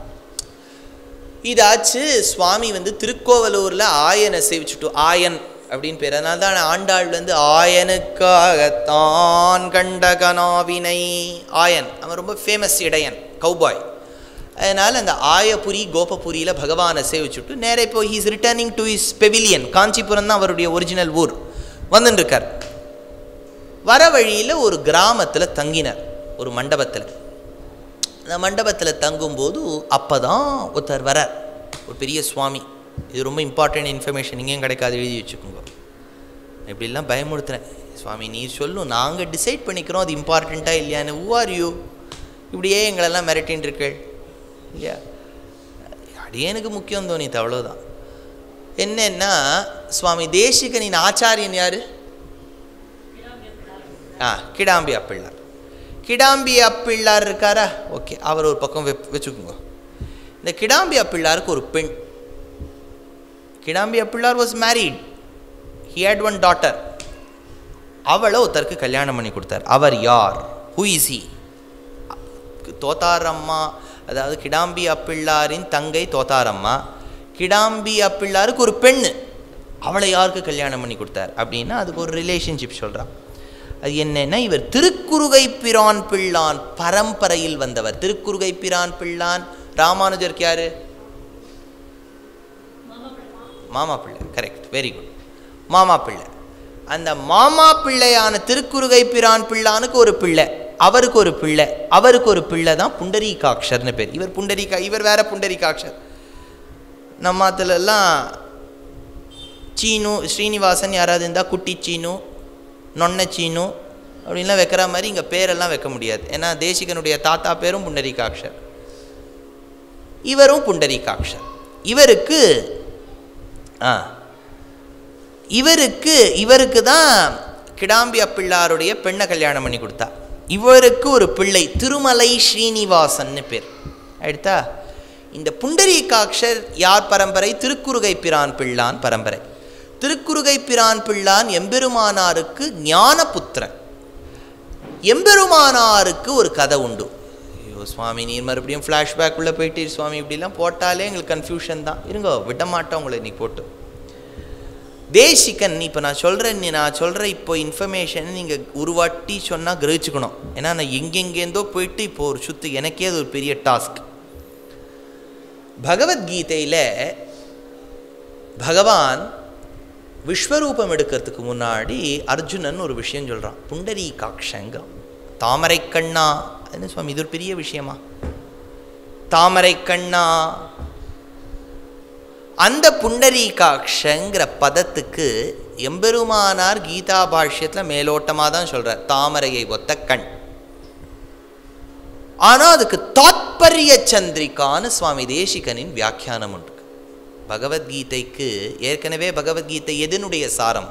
Speaker 1: இதாச்சு சுவாமி வந்து திருக்கோவலூரில் ஆயனை சேவிச்சுட்டு ஆயன் அப்படின்னு பேர் அதனால தான் ஆண்டாள் வந்து ஆயனுக்காகத்தான் கண்ட கனாவினை ஆயன் அவன் ரொம்ப ஃபேமஸ் இடையன் கௌபாய் அதனால் அந்த ஆயபுரி கோபபுரியில் பகவானை சேவிச்சுட்டு நேரே இப்போ he's returning to is pavilion Kanchipuram தான் அவருடைய ஒரிஜினல் ஊர் வந்துட்டுருக்கார் வர வழியில் ஒரு கிராமத்தில் தங்கினார் ஒரு மண்டபத்தில் அந்த மண்டபத்தில் தங்கும்போது அப்போ தான் ஒருத்தர் வரார் ஒரு பெரிய சுவாமி இது ரொம்ப இம்பார்ட்டன்ட் இன்ஃபர்மேஷன் இங்கேயும் கிடைக்காது எழுதி வச்சுக்கோங்க இப்படிலாம் பயமுறுத்துறேன் சுவாமி நீ சொல்லும் நாங்கள் டிசைட் பண்ணிக்கிறோம் அது இம்பார்ட்டண்ட்டாக இல்லையான்னு who are you இப்படியே எங்களெல்லாம் மிரட்டின்னு இருக்கள் இல்லையா அடியேனுக்கு முக்கியம் தோணித்து அவ்வளோதான் என்னன்னா சுவாமி தேசிகனின் ஆச்சாரியன் யாரு ஆ கிடாம்பி அப்பிள்ளார் கிடாம்பி அப்பிள்ளார் இருக்காரா ஓகே அவர் ஒரு பக்கம் வெப் வச்சுக்கோங்க இந்த கிடாம்பி அப்பிள்ளாருக்கு ஒரு பெண் Kidambi Appillar was married he had one daughter அவளை ஒருத்தருக்கு கல்யாணம் பண்ணி கொடுத்தார் அவர் யார் ஹூ இஸ் ஹி தோத்தாரம்மா அதாவது கிடாம்பி அப்பிள்ளாரின் தங்கை தோத்தாரம்மா கிடாம்பி அப்பிள்ளாருக்கு ஒரு பெண்ணு அவளை யாருக்கு கல்யாணம் பண்ணி கொடுத்தார் அப்படின்னா அதுக்கு ஒரு ரிலேஷன்ஷிப் சொல்கிறான் அது என்னன்னா இவர் திருக்குறுகை பிரான் பிள்ளான் பரம்பரையில் வந்தவர் திருக்குறுகை பிரான் பிள்ளான் ராமானுஜருக்கு யாரு மாமா பிள்ளை கரெக்ட் வெரி குட் மாமா பிள்ளை அந்த மாமா பிள்ளையான திருக்குறுகை பிரான் பிள்ளானுக்கு ஒரு பிள்ளை அவருக்கு ஒரு பிள்ளை அவருக்கு ஒரு பிள்ளை தான் புண்டரீகாட்சர்னு பேர் இவர் புண்டரீகா இவர் வேற புண்டரீகாட்சர் நம்ம எல்லாம் சீனு ஸ்ரீனிவாசன் யாராவது இருந்தால் குட்டி சீனு நொன்ன சீனு அப்படின்லாம் வைக்கிற மாதிரி இங்கே பேரெல்லாம் வைக்க முடியாது ஏன்னா தேசிகனுடைய தாத்தா பேரும் புண்டரீகாட்சர் இவரும் புண்டரீகாட்சர் இவருக்கு ஆ இவருக்கு இவருக்கு தான் கிடாம்பி அப்பிள்ளாருடைய பெண்ணை கல்யாணம் பண்ணி கொடுத்தா இவருக்கு ஒரு பிள்ளை திருமலை ஸ்ரீனிவாசன்னு பேர் ஆயிடுத்தா இந்த புண்டரீகாட்சர் யார் பரம்பரை திருக்குறுகை பிரான் பிள்ளான் பரம்பரை திருக்குறுகை பிரான் பிள்ளான் எம்பெருமானாருக்கு ஞானபுத்திரன் எம்பெருமானாருக்கு ஒரு கதை உண்டு ஐயோ சுவாமி நீர் மறுபடியும் ஃப்ளாஷ்பேக் உள்ள போயிட்டு சுவாமி இப்படிலாம் போட்டாலே எங்களுக்கு கன்ஃபியூஷன் தான் இருங்க விட மாட்டோம் உங்களை இன்னைக்கு போட்டு தேசிகன் இப்போ நான் சொல்கிறேன் நீ நான் சொல்கிற இப்போ இன்ஃபர்மேஷன் நீங்கள் ஒரு வாட்டி சொன்னால் கிரகிச்சுக்கணும் ஏன்னா நான் எங்கெங்கேருந்தோ போயிட்டு இப்போ ஒரு சுத்து எனக்கே அது ஒரு பெரிய டாஸ்க் பகவத்கீதையில் பகவான் விஸ்வரூபம் எடுக்கிறதுக்கு முன்னாடி அர்ஜுனன் ஒரு விஷயம் சொல்கிறான் புண்டரீகாட்சங்க தாமரை கண்ணா என்ன சுவாமி இது ஒரு பெரிய விஷயமா தாமரை கண்ணா அந்த புண்டரீகாட்சங்கிற பதத்துக்கு எம்பெருமானார் கீதா பாஷ்யத்தில் மேலோட்டமாக தான் சொல்கிறார் தாமரையை ஒத்த கண் ஆனால் அதுக்கு தாத்பரிய சந்திரிகான்னு சுவாமி தேசிகனின் வியாக்கியானம் உண்டு பகவத்கீதைக்கு ஏற்கனவே பகவத்கீதை எதனுடைய சாரம்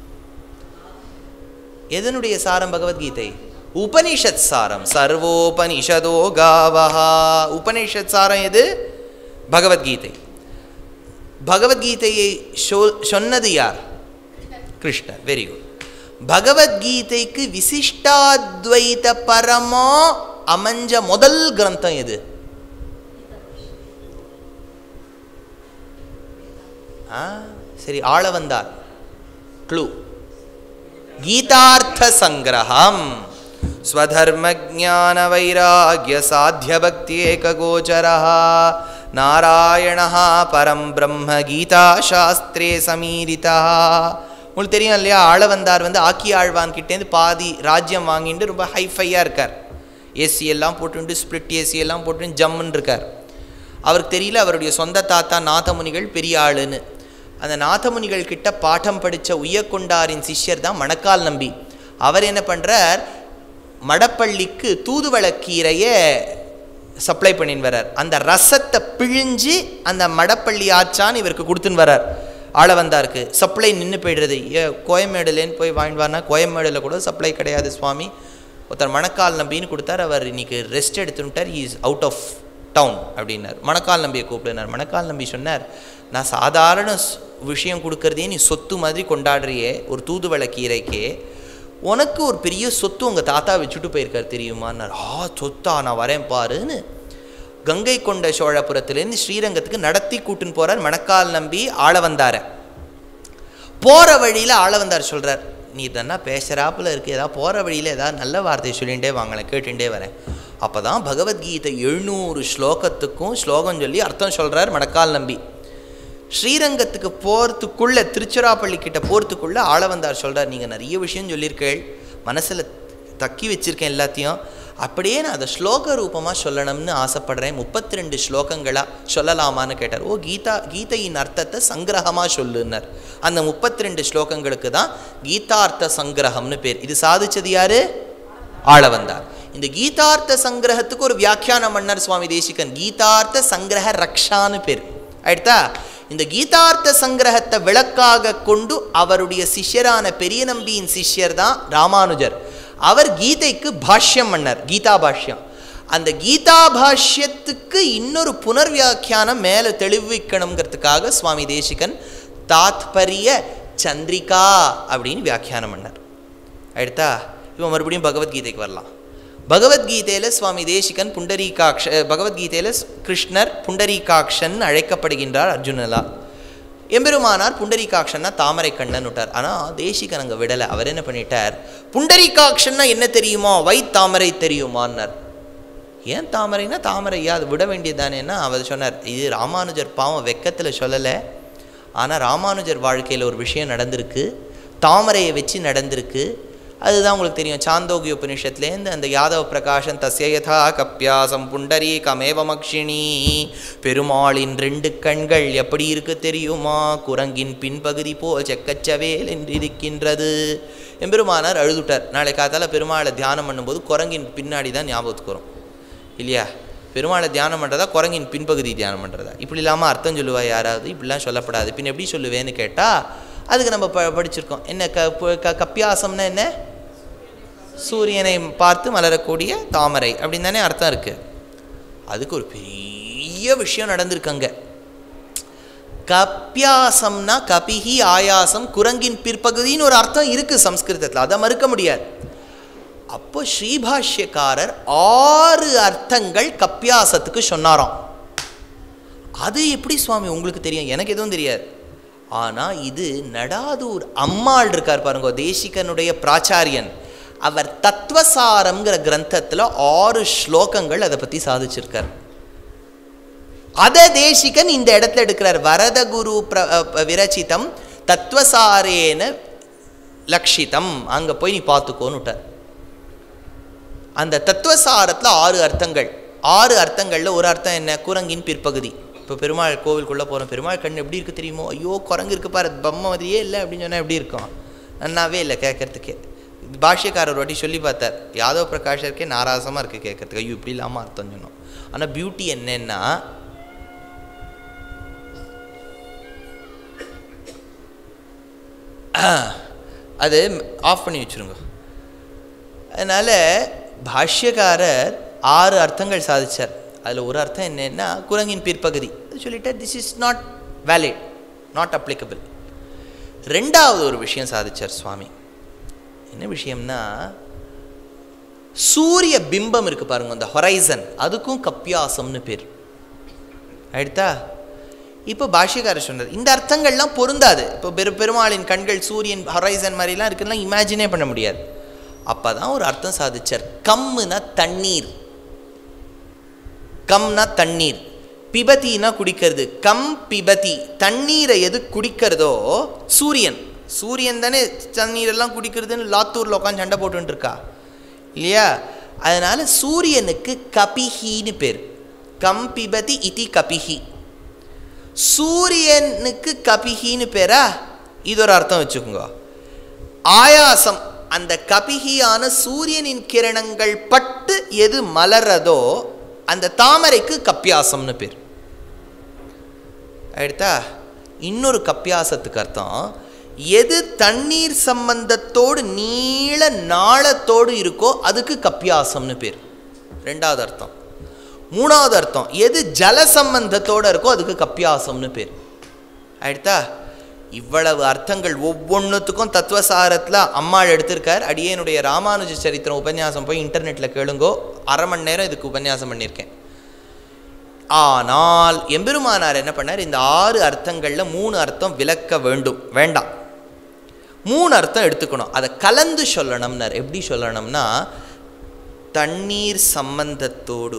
Speaker 1: எதனுடைய சாரம் பகவத்கீதை உபனிஷத் சாரம் சர்வோபனிஷதோ காவஹா உபனிஷத் சாரம் எது பகவத்கீதை பகவத்கீதையை சொ- சொன்னது யார் கிருஷ்ணர் வெரி குட் பகவத்கீதைக்கு விசிஷ்டாத்வைத பரமா அமைஞ்ச முதல் கிரந்தம் எது ஆ சரி ஆள வந்தார் க்ளூ கீதார்த்த சங்கிரகம் ஸ்வதர்ம ஜான வைராகிய சாத்திய பக்தி ஏககோச்சரா நாராயண பரம் பிரம்ம கீதா சாஸ்திரே சமீரிதா உங்களுக்கு தெரியும் இல்லையா ஆள வந்தார் வந்து ஆக்கி ஆழ்வான் கிட்டேருந்து பாதி ராஜ்யம் வாங்கிட்டு ரொம்ப ஹைஃபையாக இருக்கார் ஏசி எல்லாம் போட்டுட்டு ஸ்பிளிட் ஏசி எல்லாம் போட்டு ஜம்முன்னு இருக்கார் அவருக்கு தெரியல அவருடைய சொந்த தாத்தா நாதமுனிகள் பெரிய ஆளுன்னு அந்த நாதமுனிகள் கிட்ட பாடம் படித்த உய்யக்கொண்டாரின் சிஷ்யர் தான் மணக்கால் நம்பி அவர் என்ன பண்ணுறார் மடப்பள்ளிக்கு தூதுவளக்கீரையை சப்ளை பண்ணின்னு வரார் அந்த ரசத்தை பிழிஞ்சு அந்த மடப்பள்ளி ஆச்சான் இவருக்கு கொடுத்துன்னு வரார் ஆள வந்தாருக்கு சப்ளை நின்று போயிடுறது ஏ கோயமேடுலேன்னு போய் வாங்கிட்டு கோயமேடில் கூட சப்ளை கிடையாது சுவாமி ஒருத்தர் மணக்கால் நம்பின்னு கொடுத்தார் அவர் இன்னைக்கு ரெஸ்ட் எடுத்துட்டார் he is out of town அப்படின்னார் மணக்கால் நம்பியை கூப்பிடுனார் மணக்கால் நம்பி சொன்னார் நான் சாதாரண ஸ்- விஷயம் கொடுக்கறதே நீ சொத்து மாதிரி கொண்டாடுறியே ஒரு தூதுவளை கீரைக்கே உனக்கு ஒரு பெரிய சொத்து உங்கள் தாத்தா வச்சுட்டு போயிருக்கார் தெரியுமான்னார் ஆ சொத்தா நான் வரேன் பாருன்னு கங்கை கொண்ட சோழபுரத்துலேருந்து ஸ்ரீரங்கத்துக்கு நடத்தி கூட்டுன்னு போகிறார் மணக்கால் நம்பி ஆள வந்தார போகிற வழியில் ஆள வந்தார் சொல்கிறார் நீ தானே பேசுகிறாப்புல இருக்கு ஏதாவது போகிற வழியில் ஏதாவது நல்ல வார்த்தையை சொல்லிகிட்டே வாங்களேன் கேட்டுட்டே வரேன் அப்போ தான் பகவத்கீதை எழுநூறு ஸ்லோகத்துக்கும் ஸ்லோகம் சொல்லி அர்த்தம் சொல்கிறார் மணக்கால் நம்பி ஸ்ரீரங்கத்துக்கு போகிறதுக்குள்ளே திருச்சிராப்பள்ளி கிட்ட போகிறதுக்குள்ளே ஆள வந்தார் சொல்கிறார் நீங்கள் நிறைய விஷயம் சொல்லியிருக்கேள் மனசில் தக்கி வச்சிருக்கேன் எல்லாத்தையும் அப்படியே நான் அதை ஸ்லோக ரூபமாக சொல்லணும்னு ஆசைப்படுறேன் முப்பத்தி ரெண்டு ஸ்லோகங்களாக சொல்லலாமான்னு கேட்டார் ஓ கீதா கீதையின் அர்த்தத்தை சங்கிரகமாக சொல்லுன்னார் அந்த முப்பத்தி ரெண்டு ஸ்லோகங்களுக்கு தான் கீதார்த்த சங்கிரகம்னு பேர் இது சாதிச்சது யாரு ஆள வந்தார் இந்த கீதார்த்த சங்கிரகத்துக்கு ஒரு வியாக்கியானம் பண்ணார் சுவாமி தேசிகன் கீதார்த்த சங்கிரக ரக்ஷான்னு பேர் ஆயிடுதா இந்த கீதார்த்த சங்கிரகத்தை விளக்காக கொண்டு அவருடைய சிஷ்யரான பெரிய நம்பியின் சிஷ்யர் தான் ராமானுஜர் அவர் கீதைக்கு பாஷ்யம் பண்ணார் கீதா பாஷ்யம் அந்த கீதா பாஷ்யத்துக்கு இன்னொரு புனர்வியாக்கியானம் மேலே தெளிவிக்கணுங்கிறதுக்காக சுவாமி தேசிகன் தாத்பரிய சந்திரிகா அப்படின்னு வியாக்கியானம் பண்ணார் ஆயிடுதா இப்போ மறுபடியும் பகவத்கீதைக்கு வரலாம் பகவத்கீதையில் சுவாமி தேசிகன் புண்டரீகாக்ஷ பகவத்கீதையில் கிருஷ்ணர் புண்டரீகாக்ஷன் அழைக்கப்படுகின்றார் அர்ஜுனலா எம்பெருமானார் புண்டரீகாக்ஷன்னா தாமரை கண்ணன் விட்டார் ஆனால் தேசிகன் அங்கே விடலை அவர் என்ன பண்ணிட்டார் புண்டரீகாக்ஷன்னா என்ன தெரியுமா வை தாமரை தெரியுமான்னார் ஏன் தாமரைனா தாமரையா அது விட வேண்டியதானேன்னா அவர் சொன்னார் இது ராமானுஜர் பாவம் வெக்கத்தில் சொல்லலை ஆனால் ராமானுஜர் வாழ்க்கையில் ஒரு விஷயம் நடந்திருக்கு தாமரையை வச்சு நடந்திருக்கு அதுதான் உங்களுக்கு தெரியும் சாந்தோகி உபனிஷத்துலேருந்து அந்த யாதவ பிரகாஷன் தஸ்ய யதா கப்பியாசம் புண்டரீ கமேவமக்ஷிணி பெருமாளின் ரெண்டு கண்கள் எப்படி இருக்கு தெரியுமா குரங்கின் பின்பகுதி போல் செக்கச்சவேல் என்று இருக்கின்றது எம்பெருமானார் அழுதுட்டார் நாளை காத்தால பெருமாளை தியானம் பண்ணும்போது குரங்கின் பின்னாடி தான் ஞாபகத்துக்கு வரும் இல்லையா பெருமாளை தியானம் பண்ணுறதா குரங்கின் பின்பகுதி தியானம் பண்ணுறதா இப்படி இல்லாமல் அர்த்தம் சொல்லுவா யாராவது இப்படிலாம் சொல்லப்படாது பின் எப்படி சொல்லுவேன்னு கேட்டால் அதுக்கு நம்ம ப படிச்சிருக்கோம் என்ன க பு- க கப்பியாசம்னா என்ன சூரியனை பார்த்து மலரக்கூடிய தாமரை அப்படின்னு தானே அர்த்தம் இருக்குது அதுக்கு ஒரு பெரிய விஷயம் நடந்திருக்கு அங்க கப்பியாசம்னா கபிஹி ஆயாசம் குரங்கின் பிற்பகுதின்னு ஒரு அர்த்தம் இருக்கு சம்ஸ்கிருதத்தில் அதை மறுக்க முடியாது அப்போ ஸ்ரீபாஷ்யக்காரர் ஆறு அர்த்தங்கள் கப்பியாசத்துக்கு சொன்னாராம் அது எப்படி சுவாமி உங்களுக்கு தெரியும் எனக்கு எதுவும் தெரியாது ஆனால் இது நடாதூர் அம்மாள் இருக்கார் பாருங்க தேசிகனுடைய பிராச்சாரியன் அவர் தத்வசாரம்ங்கிற கிரந்தத்தில் ஆறு ஸ்லோகங்கள் அதை பற்றி சாதிச்சிருக்கார் அதை தேசிகன் இந்த இடத்துல எடுக்கிறார் வரதகுரு பிர அ, விரச்சிதம் தத்வசாரேன லக்ஷிதம் அங்கே போய் நீ பார்த்துக்கோன்னு விட்டார் அந்த தத்துவசாரத்தில் ஆறு அர்த்தங்கள் ஆறு அர்த்தங்களில் ஒரு அர்த்தம் என்ன குரங்கின் பிற்பகுதி இப்போ பெருமாள் கோவிலுக்குள்ளே போகிறோம் பெருமாள் கண் எப்படி இருக்குது தெரியுமோ ஐயோ குரங்கு இருக்கு பாரு பொம்மை மாதிரியே இல்லை அப்படின்னு சொன்னால் எப்படி இருக்கும் நன்னாவே இல்லை கேட்கறதுக்கே பாஷ்யக்காரர் ஒரு வாட்டி சொல்லி பார்த்தார் யாதவ் பிரகாஷருக்கே நாராசமாக இருக்குது கேட்கறதுக்கு ஐயோ இப்படி இல்லாமல் அர்த்தம் சொன்னோம் ஆனால் பியூட்டி என்னன்னா அது ஆஃப் பண்ணி வச்சுருங்க அதனால் பாஷ்யக்காரர் ஆறு அர்த்தங்கள் சாதிச்சார் அதில் ஒரு அர்த்தம் என்னன்னா குரங்கின் பிற்பகுதி அது சொல்லிட்டார் this is not valid not applicable ரெண்டாவது ஒரு விஷயம் சாதிச்சார் சுவாமி என்ன விஷயம்னா சூரிய பிம்பம் இருக்கு பாருங்க அந்த ஹொரைசன் அதுக்கும் கப்பியாசம்னு பேர் ஆயிடுதா இப்போ பாஷ்யக்காரர் சொன்னார் இந்த அர்த்தங்கள்லாம் பொருந்தாது இப்போ பெரு பெருமாளின் கண்கள் சூரியன் ஹொரைசன் மாதிரிலாம் இருக்குலாம் இமேஜினே பண்ண முடியாது அப்போ தான் ஒரு அர்த்தம் சாதிச்சார் கம்முனா தண்ணீர் கம்னா தண்ணீர் பிபத்தினா குடிக்கிறது கம் பிபதி தண்ணீரை எது குடிக்கிறதோ சூரியன் சூரியன் தானே தண்ணீரெல்லாம் குடிக்கிறதுன்னு லாத்தூரில் உட்காந்து சண்டை போட்டுட்டு இருக்கா இல்லையா அதனால சூரியனுக்கு கபிஹின்னு பேர் கம் பிபதி இதி கபிஹி சூரியனுக்கு கபிஹின்னு பேரா இது ஒரு அர்த்தம் வச்சுக்கோங்க ஆயாசம் அந்த கபிகியான சூரியனின் கிரணங்கள் பட்டு எது மலர்றதோ அந்த தாமரைக்கு கப்பியாசம்னு பேர் ஆயிடுதா இன்னொரு கப்பியாசத்துக்கு அர்த்தம் எது தண்ணீர் சம்பந்தத்தோடு நீள நாளத்தோடு இருக்கோ அதுக்கு கப்பியாசம்னு பேர் ரெண்டாவது அர்த்தம் மூணாவது அர்த்தம் எது ஜல சம்பந்தத்தோடு இருக்கோ அதுக்கு கப்பியாசம்னு பேர் ஆயிடுதா இவ்வளவு அர்த்தங்கள் ஒவ்வொன்றுத்துக்கும் தத்துவசாரத்தில் அம்மாள் எடுத்திருக்கார் அடியேனுடைய ராமானுஜ சரித்திரம் உபன்யாசம் போய் இன்டர்நெட்டில் கேளுங்கோ அரை மணி நேரம் இதுக்கு உபன்யாசம் பண்ணியிருக்கேன் ஆனால் எம்பெருமானார் என்ன பண்ணார் இந்த ஆறு அர்த்தங்களில் மூணு அர்த்தம் விளக்க வேண்டும் வேண்டாம் மூணு அர்த்தம் எடுத்துக்கணும் அதை கலந்து சொல்லணும்னார் எப்படி சொல்லணும்னா தண்ணீர் சம்பந்தத்தோடு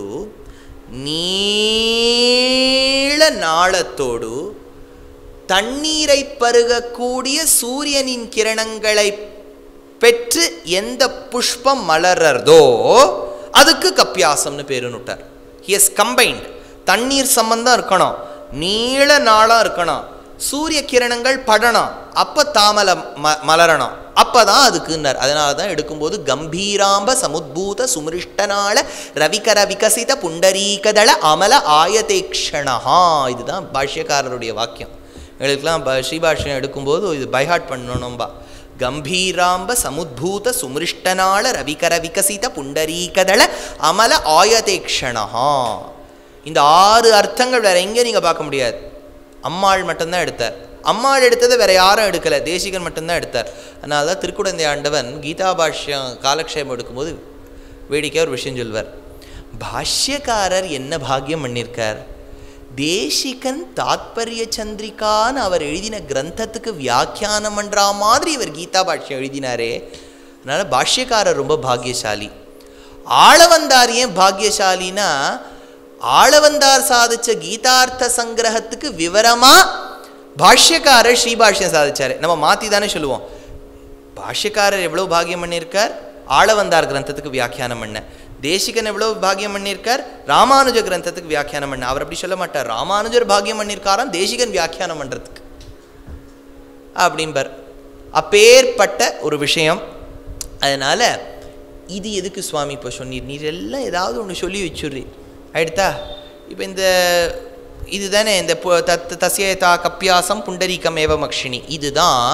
Speaker 1: நீள நாளத்தோடு தண்ணீரை பருகக்கூடிய சூரியனின் கிரணங்களை பெற்று எந்த புஷ்பம் மலர்றதோ அதுக்கு கப்பியாசம்னு பேருன்னு விட்டார் ஹியஸ் கம்பைன்ட் தண்ணீர் சம்பந்தம் இருக்கணும் நீள நாளாக இருக்கணும் சூரிய கிரணங்கள் படணும் அப்போ தாமலை ம மலரணும் அப்பதான் அதுக்குன்னார் அதனால தான் எடுக்கும்போது கம்பீராம்ப சமுத்பூத சுமிருஷ்டனால ரவிகர விகசித புண்டரீகதள அமல ஆயதேக்ஷணஹா இதுதான் பாஷ்யக்காரருடைய வாக்கியம் எங்களுக்கெல்லாம் ப- ஸ்ரீபாஷ்யம் எடுக்கும்போது இது பைஹாட் பண்ணணும்பா கம்பீராம்ப சமுத்பூத சுமிருஷ்டனால ரவிகர விகசித புண்டரீகதள அமல ஆயதேக்ஷணஹா இந்த ஆறு அர்த்தங்கள் வேற எங்கேயும் நீங்கள் பார்க்க முடியாது அம்மாள் மட்டும்தான் எடுத்தார் அம்மாள் எடுத்ததை வேற யாரும் எடுக்கல தேசிகன் மட்டும்தான் எடுத்தார் அதனால தான் திருக்குடந்தை ஆண்டவன் கீதா பாஷ்யம் காலக்ஷேபம் எடுக்கும்போது வேடிக்கையாக ஒரு விஷயம் சொல்வார் பாஷ்யக்காரர் என்ன பாக்கியம் பண்ணியிருக்கார் தேசிகன் தாத்பரிய சந்திரிகான்னு அவர் எழுதின கிரந்தத்துக்கு வியாக்கியானம் பண்றா மாதிரி இவர் கீதா பாஷ்யம் எழுதினாரே அதனால பாஷ்யக்காரர் ரொம்ப பாக்கியசாலி ஆளவந்தார் ஏன் பாக்கியசாலினா ஆளவந்தார் சாதிச்ச கீதார்த்த சங்கிரகத்துக்கு விவரமா பாஷ்யக்காரர் ஸ்ரீபாஷ்யம் சாதிச்சாரு நம்ம மாத்தி தானே சொல்லுவோம் பாஷ்யக்காரர் எவ்வளவு பாக்கியம் பண்ணியிருக்கார் ஆளவந்தார் கிரந்தத்துக்கு வியாக்கியானம் பண்ண தேசிகன் எவ்வளவு பாக்கியம் பண்ணியிருக்கார் ராமானுஜ கிரந்தத்துக்கு வியாக்கியானம் பண்ண அவர் அப்படி சொல்ல மாட்டார் ராமானுஜர் பாக்கியம் பண்ணியிருக்காராம் தேசிகன் வியாக்கியானம் பண்றதுக்கு அப்படிம்பார் அப்பேற்பட்ட ஒரு விஷயம் அதனால இது எதுக்கு சுவாமி இப்போ சொன்னீர் நீர் எல்லாம் ஏதாவது ஒன்று சொல்லி வச்சுடுறீ ஆயிடுத்தா இப்போ இந்த இதுதானே இந்த பு- தத் தஸ்யதா கப்பியாசம் புண்டரீகம் ஏவ மக்ஷினி இதுதான்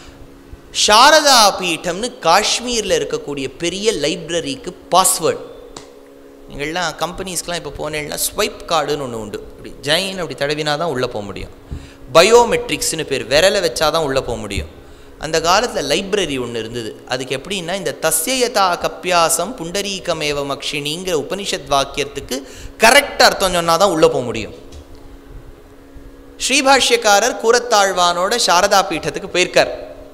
Speaker 1: சாரதா பீட்டம்னு காஷ்மீரில் இருக்கக்கூடிய பெரிய லைப்ரரிக்கு பாஸ்வேர்ட் நீங்கள்லாம் கம்பெனிஸ்க்கெலாம் இப்போ போனேன்னா ஸ்வைப் கார்டுன்னு ஒன்று உண்டு இப்படி ஜெயின் அப்படி தடவினா தான் உள்ளே போக முடியும் பயோமெட்ரிக்ஸ்னு பேர் விரலை வச்சா தான் உள்ளே போக முடியும் அந்த காலத்தில் லைப்ரரி ஒன்று இருந்தது அதுக்கு எப்படின்னா இந்த தஸ்யயதா கப்பியாசம் புண்டரீகமேவ மக்ஷினிங்கிற உபனிஷத் வாக்கியத்துக்கு கரெக்ட் அர்த்தம் சொன்னால் தான் உள்ளே போக முடியும் ஸ்ரீபாஷ்யக்காரர் கூரத்தாழ்வானோட சாரதா பீட்டத்துக்கு போயிருக்கார்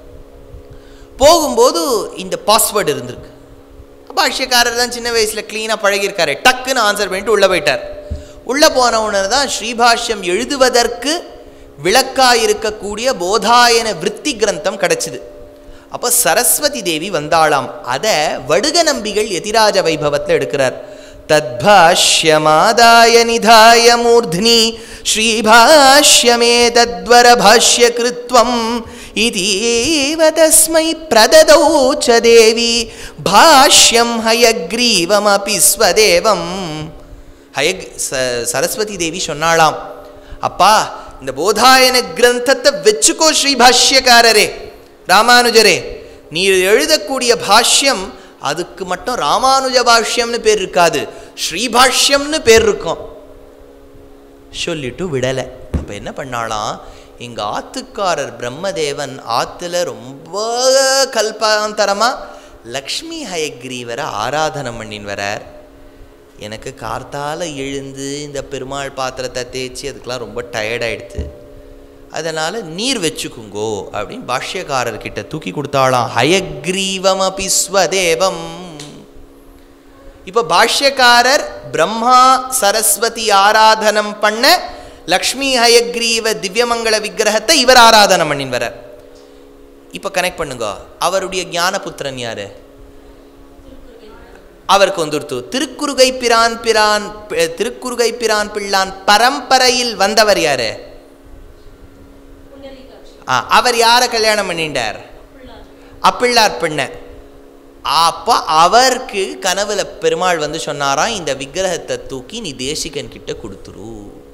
Speaker 1: போகும்போது இந்த பாஸ்வேர்டு இருந்திருக்கு பாஷ்யக்காரர் தான் சின்ன வயசில் க்ளீனாக பழகியிருக்காரு டக்குன்னு ஆன்சர் பண்ணிட்டு உள்ளே போயிட்டார் உள்ளே போன உடனே தான் ஸ்ரீபாஷ்யம் எழுதுவதற்கு விளக்காக இருக்கக்கூடிய போதாயன விருத்தி கிரந்தம் கிடைச்சிது அப்போ சரஸ்வதி தேவி வந்தாளாம் அதை வடுக நம்பிகள் எதிராஜ வைபவத்தில் எடுக்கிறார் தத்பாஷ்யமாதாய நிதாய மூர்த்னி ஸ்ரீபாஷ்யமே தத்வர பாஷ்ய கிருத்வம் இதீவ தஸ்மை பிரததௌ ச தேவி பாஷ்யம் ஹயக்ரீவமபி ஸ்வதேவம் ஹயக் ச- சரஸ்வதி தேவி சொன்னாளாம் அப்பா இந்த போதாயன கிரந்தத்தை வச்சுக்கோ ஸ்ரீ பாஷ்யக்காரரே ராமானுஜரே நீ எழுதக்கூடிய பாஷ்யம் அதுக்கு மட்டும் ராமானுஜ பாஷ்யம்னு பேர் இருக்காது ஸ்ரீபாஷ்யம்னு பேர் இருக்கும் சொல்லிட்டு விடலை அப்போ என்ன பண்ணாலாம் எங்கள் ஆத்துக்காரர் பிரம்மதேவன் ஆற்றுல ரொம்ப கல்பாந்தரமாக லக்ஷ்மி ஹயக்ரீவரை ஆராதனம் பண்ணின்னு வரார் எனக்கு கார்த்தால எழுந்து இந்த பெருமாள் பாத்திரத்தை தேய்ச்சி அதுக்கெலாம் ரொம்ப டயர்டாயிடுது அதனால் நீர் வச்சுக்குங்கோ அப்படின்னு பாஷ்யக்காரர்கிட்ட தூக்கி கொடுத்தாளாம் ஹயக்ரீவமபி ஸ்வதேவம் இப்போ பாஷ்யக்காரர் பிரம்மா சரஸ்வதி ஆராதனம் பண்ண லக்ஷ்மி ஹயக்ரீவ திவ்யமங்கள விக்கிரகத்தை இவர் ஆராதனம் பண்ணின்னு வரார் இப்போ கனெக்ட் பண்ணுங்க அவருடைய ஞானபுத்திரன் யாரு அவருக்கு வந்துடுத்து திருக்குறுகை பிரான் பிரான் பி- திருக்குறுகை பிரான் பிள்ளான் பரம்பரையில் வந்தவர் யாரு ஆ, அவர் யாரை கல்யாணம் பண்ணிட்டார் அப்பிள்ளார் பெண்ணை அப்போ அவருக்கு கனவுல பெருமாள் வந்து சொன்னாராம் இந்த விக்கிரகத்தை தூக்கி நீ தேசிகன் கிட்ட கொடுத்துரு